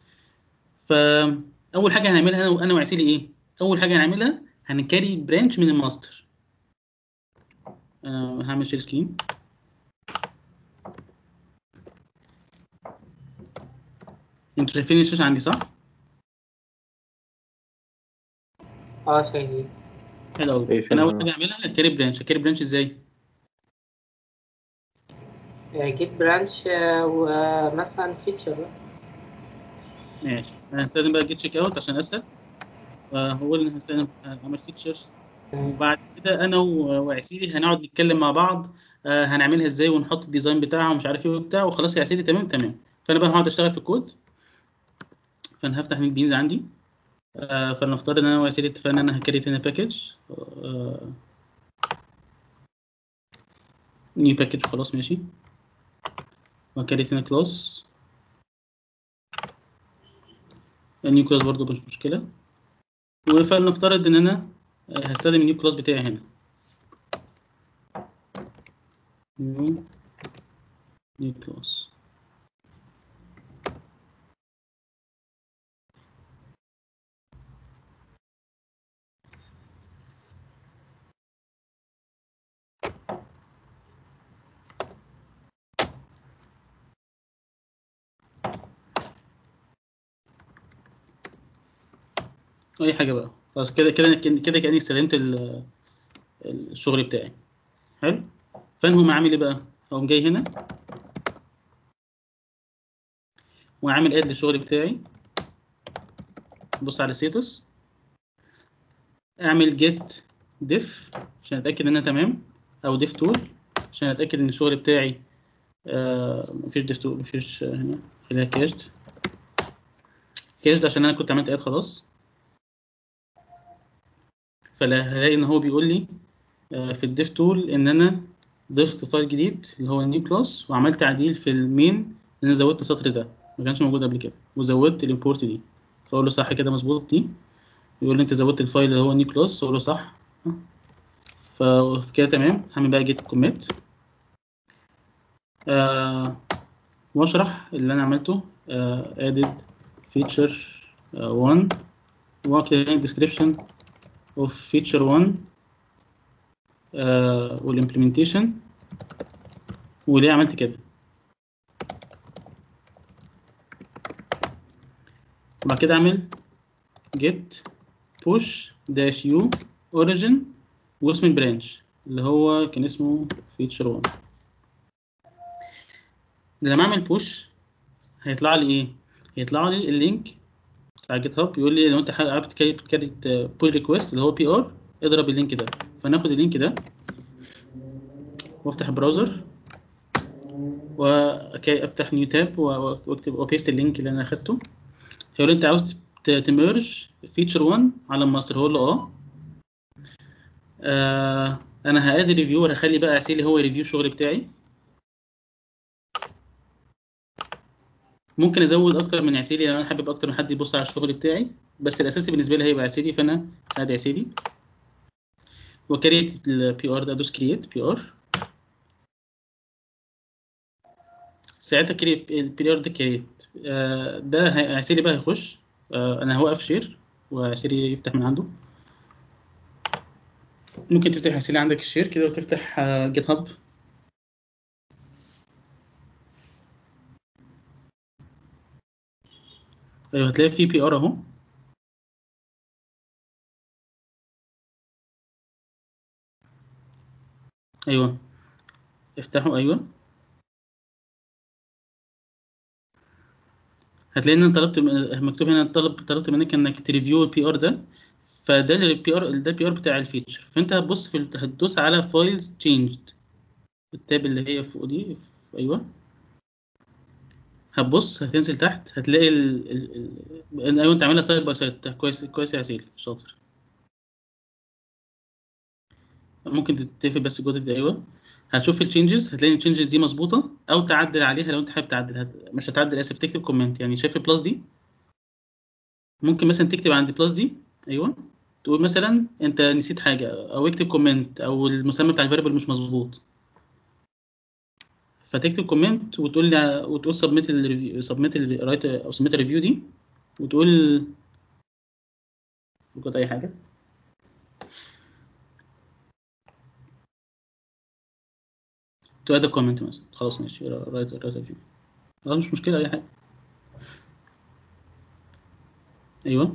فاول حاجه هنعملها انا وانا وعسيري ايه اول حاجه هنعملها هنكاري برانش من الماستر آه هعمل شير سكرين انتوا شايفين الشاشه عندي صح اه شايفين حلو قوي شايفين، انا اول آه. حاجه اعملها الكاري برانش الكاري برانش ازاي جيت برانش ومثلا فيتشر ماشي انا هستخدم بقى جيت تشيك اوت عشان اسهل فهو اللي هستخدم اعمل فيتشرز وبعد كده انا و- وعسيري هنقعد نتكلم مع بعض آه، هنعملها ازاي ونحط الديزاين بتاعها ومش عارف ايه وبتاع وخلاص يا عسيري تمام تمام فانا بقى هقعد اشتغل في الكود فانا هفتح نيت بينز عندي آه، فلنفترض ان انا وعسيري اتفقنا ان انا هكريت هنا باكج نيو باكج خلاص ماشي وهكريت هنا كلاس النيو كلاس برضو مش مشكلة وفلنفترض ان انا آه، هستخدم النيو كلاس بتاعي هنا نيو نيو كلاس اي حاجه بقى خلاص كده كده كده كاني استلمت ال- الشغل بتاعي حلو فانا هقوم عامل ايه بقى اقوم جاي هنا وعامل اد للشغل بتاعي بص على ستاتس اعمل جيت ديف عشان اتاكد ان انا تمام او ديف تول عشان اتاكد ان الشغل بتاعي آه مفيش ديف تول مفيش آه، هنا خليها كاشد كاشد عشان انا كنت عملت اد خلاص فلا هلاقي ان هو بيقول لي آه، في الديف تول ان انا ضفت فايل جديد اللي هو نيو كلاس وعملت تعديل في المين ان انا زودت السطر ده ما كانش موجود قبل كده وزودت الامبورت دي فاقول له صح كده مظبوط دي يقول لي انت زودت الفايل اللي هو نيو كلاس اقول له صح فكده تمام هعمل بقى جيت كوميت آه واشرح اللي انا عملته آه added feature آه 1 واكتب هنا description of feature 1 آه والimplementation وليه عملت كده وبعد كده اعمل get push dash u origin واسم البرانش اللي هو كان اسمه feature 1 لما اعمل push هيطلع لي ايه هيطلع لي اللينك على جيت هاب يقول لي لو انت حابب تكريت تكريت بول ريكويست اللي هو بي ار اضرب اللينك ده فناخد اللينك ده وافتح البراوزر وافتح نيو تاب واكتب وبيست اللينك اللي انا اخدته هيقول لي انت عاوز ت- تمرج فيتشر 1 على الماستر هقول له اه آه، انا هادي ريفيور هخلي بقى عسيلي هو ريفيو الشغل بتاعي ممكن ازود اكتر من عسيلي لو انا حابب اكتر من حد يبص على الشغل بتاعي بس الاساسي بالنسبه لي هيبقى عسيلي فانا هادي عسيلي وكريت البي ار ده ادوس كريت بي ار ساعتها كريت البي ار ده كريت آه، ده هي- عسيلي بقى هيخش آه، انا هوقف شير وعسيلي يفتح من عنده ممكن تفتح عسيلي عندك الشير كده وتفتح جيت هاب ايوه هتلاقي في بي ار اهو ايوه افتحه ايوه هتلاقي ان انا طلبت من- مكتوب هنا طلب طلبت منك انك تريفيو البي ار ده فده البي ار ده البي ار بتاع الفيتشر فانت هتبص في ال- هتدوس على فايلز تشينجد التاب اللي هي فوق دي في- ايوه هتبص هتنزل تحت هتلاقي ال... ال... ال... ايوه انت عاملها سايد باي سايد كويس كويس يا عسيل شاطر ممكن تقفل بس الجزء ده ايوه هتشوف التشينجز هتلاقي التشينجز دي مظبوطه او تعدل عليها لو انت حابب تعدل هت... مش هتعدل اسف تكتب كومنت يعني شايف البلس دي ممكن مثلا تكتب عند البلس دي ايوه تقول مثلا انت نسيت حاجه او اكتب كومنت او المسمى بتاع الفاريبل مش مظبوط فتكتب كومنت وتقول لي وتقول سبميت الريفيو سبميت الرايت او سبميت الريفيو دي وتقول فقط اي حاجه تو اد كومنت مثلا خلاص ماشي رايت رايت ريفيو خلاص مش مشكله اي حاجه ايوه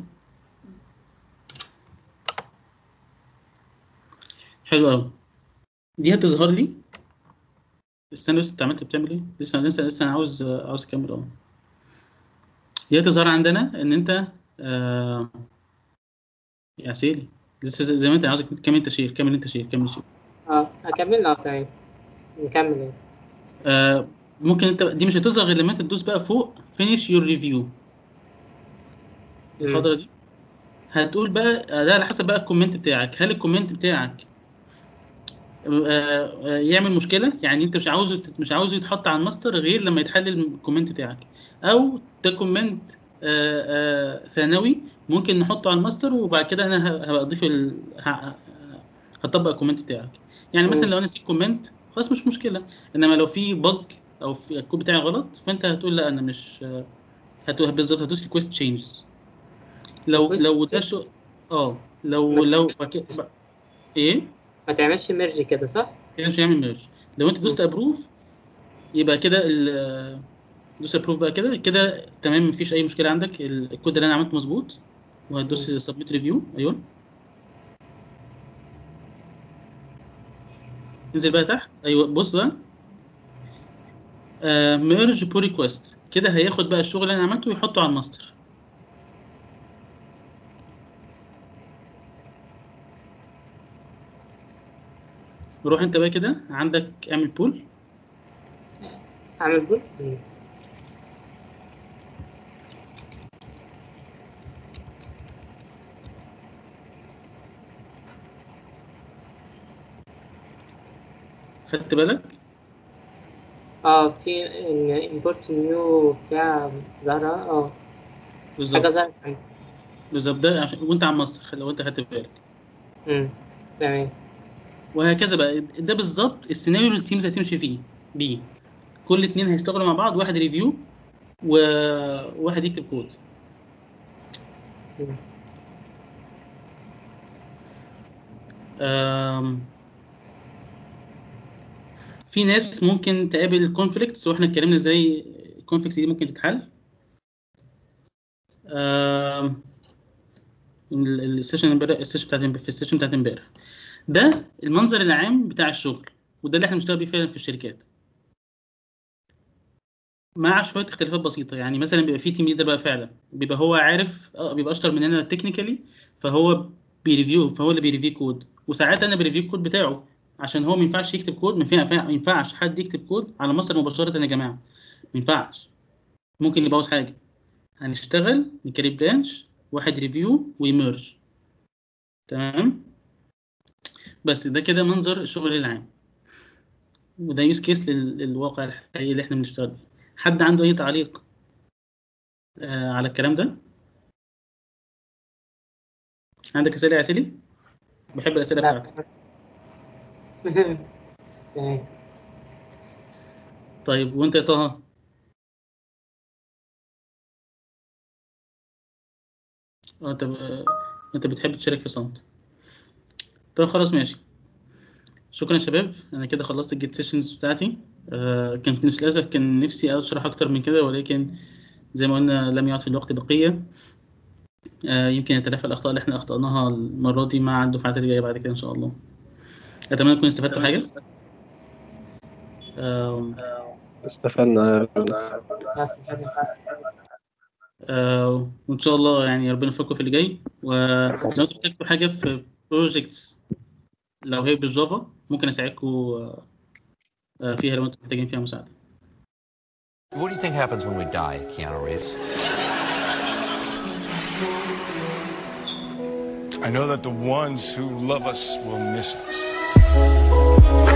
حلو قوي دي هتظهر لي استنى بس انت عملت بتعمل ايه لسه لسه لسه انا عاوز عاوز اكمل اه دي هتظهر عندنا ان انت آه يا سيدي لسه زي زي ما انت عاوزك تكمل انت شير كمل انت شير كمل شير اه هكملنا طيب نكمل ايه آه ممكن انت دي مش هتظهر غير لما انت تدوس بقى فوق finish your review الخضرة دي هتقول بقى آه، ده على حسب بقى الكومنت بتاعك هل الكومنت بتاعك آه، آه، يعمل مشكلة يعني انت مش عاوزه مش عاوزه يتحط على الماستر غير لما يتحل الكومنت بتاعك او ده كومنت آه، آه، ثانوي ممكن نحطه على الماستر وبعد كده انا ه- هبقى اضيف ال... ه- هطبق الكومنت بتاعك يعني مثلا مم. لو انا نسيت كومنت خلاص مش مشكلة انما لو في بج او في الكود بتاعي غلط فانت هتقول لا انا مش آه، هتقول بالظبط هتدوس ريكويست تشينجز لو Request لو ده changes. شو اه لو ما لو تعملش بك- ب- ايه ما تعملش ميرج كده صح؟ كده مش هيعمل ميرج لو انت دوست ابروف يبقى كده ال دوس ابروف بقى كده كده تمام مفيش اي مشكله عندك ال- الكود اللي انا عملته مظبوط وهتدوس سبميت ريفيو ايوه انزل بقى تحت ايوه بص بقى ميرج بو ريكوست كده هياخد بقى الشغل اللي انا عملته ويحطه على الماستر روح انت بقى كده عندك اعمل بول اعمل بول خدت بالك اه في الامبورت نيو بتاع ظهرها اه حاجة بالظبط ظهرت عندي بالظبط ده عشان وانت على الماستر خل- لو انت خدت بالك امم تمام وهكذا بقى ده بالظبط السيناريو اللي التيمز هتمشي فيه بيه كل اتنين هيشتغلوا مع بعض واحد ريفيو وواحد يكتب كود مم. آم، في ناس ممكن تقابل كونفليكتس واحنا اتكلمنا ازاي الكونفليكتس دي ممكن تتحل آم، ال- السيشن امبارح السيشن بتاعت امبارح- في السيشن بتاعت امبارح ده المنظر العام بتاع الشغل وده اللي احنا بنشتغل بيه فعلا في الشركات مع شويه اختلافات بسيطه يعني مثلا بيبقى في تيم ليدر بقى فعلا بيبقى هو عارف اه بيبقى اشطر مننا تكنيكالي فهو بيريفيو فهو اللي بيريفيو كود وساعات انا بريفيو الكود بتاعه عشان هو ما ينفعش يكتب كود ما ينفع- ما ينفعش حد يكتب كود على مصدر مباشره يا جماعه ما ينفعش ممكن يبوظ حاجه هنشتغل نكري برانش واحد ريفيو ويمرج تمام بس ده كده منظر الشغل العام وده يوز كيس للواقع الحقيقي اللي احنا بنشتغل بيه حد عنده اي تعليق آه على الكلام ده عندك اسئله يا عسلي بحب الاسئله لا بتاعتك تمام طيب وانت يا طه اه انت ب- انت بتحب تشارك في صمت طيب خلاص ماشي شكرا يا شباب انا كده خلصت الجيت سيشنز بتاعتي آه كان للاسف كان نفسي اشرح اكتر من كده ولكن زي ما قلنا لم يعد في الوقت بقيه آه يمكن نتلافى الاخطاء اللي احنا اخطاناها المره دي مع الدفعات اللي جايه بعد كده ان شاء الله اتمنى تكونوا استفدتوا حاجه آم، استفدنا بس حاجة آه وان شاء الله يعني ربنا يوفقكم في اللي جاي ولو انتوا محتاجتوا حاجه في بروجكتس لو هي بالجافا ممكن اساعدكم آه، آه، فيها لو انتوا محتاجين فيها مساعده What do you think happens when we die, Keanu Reeves? I know that the ones who love us will miss us.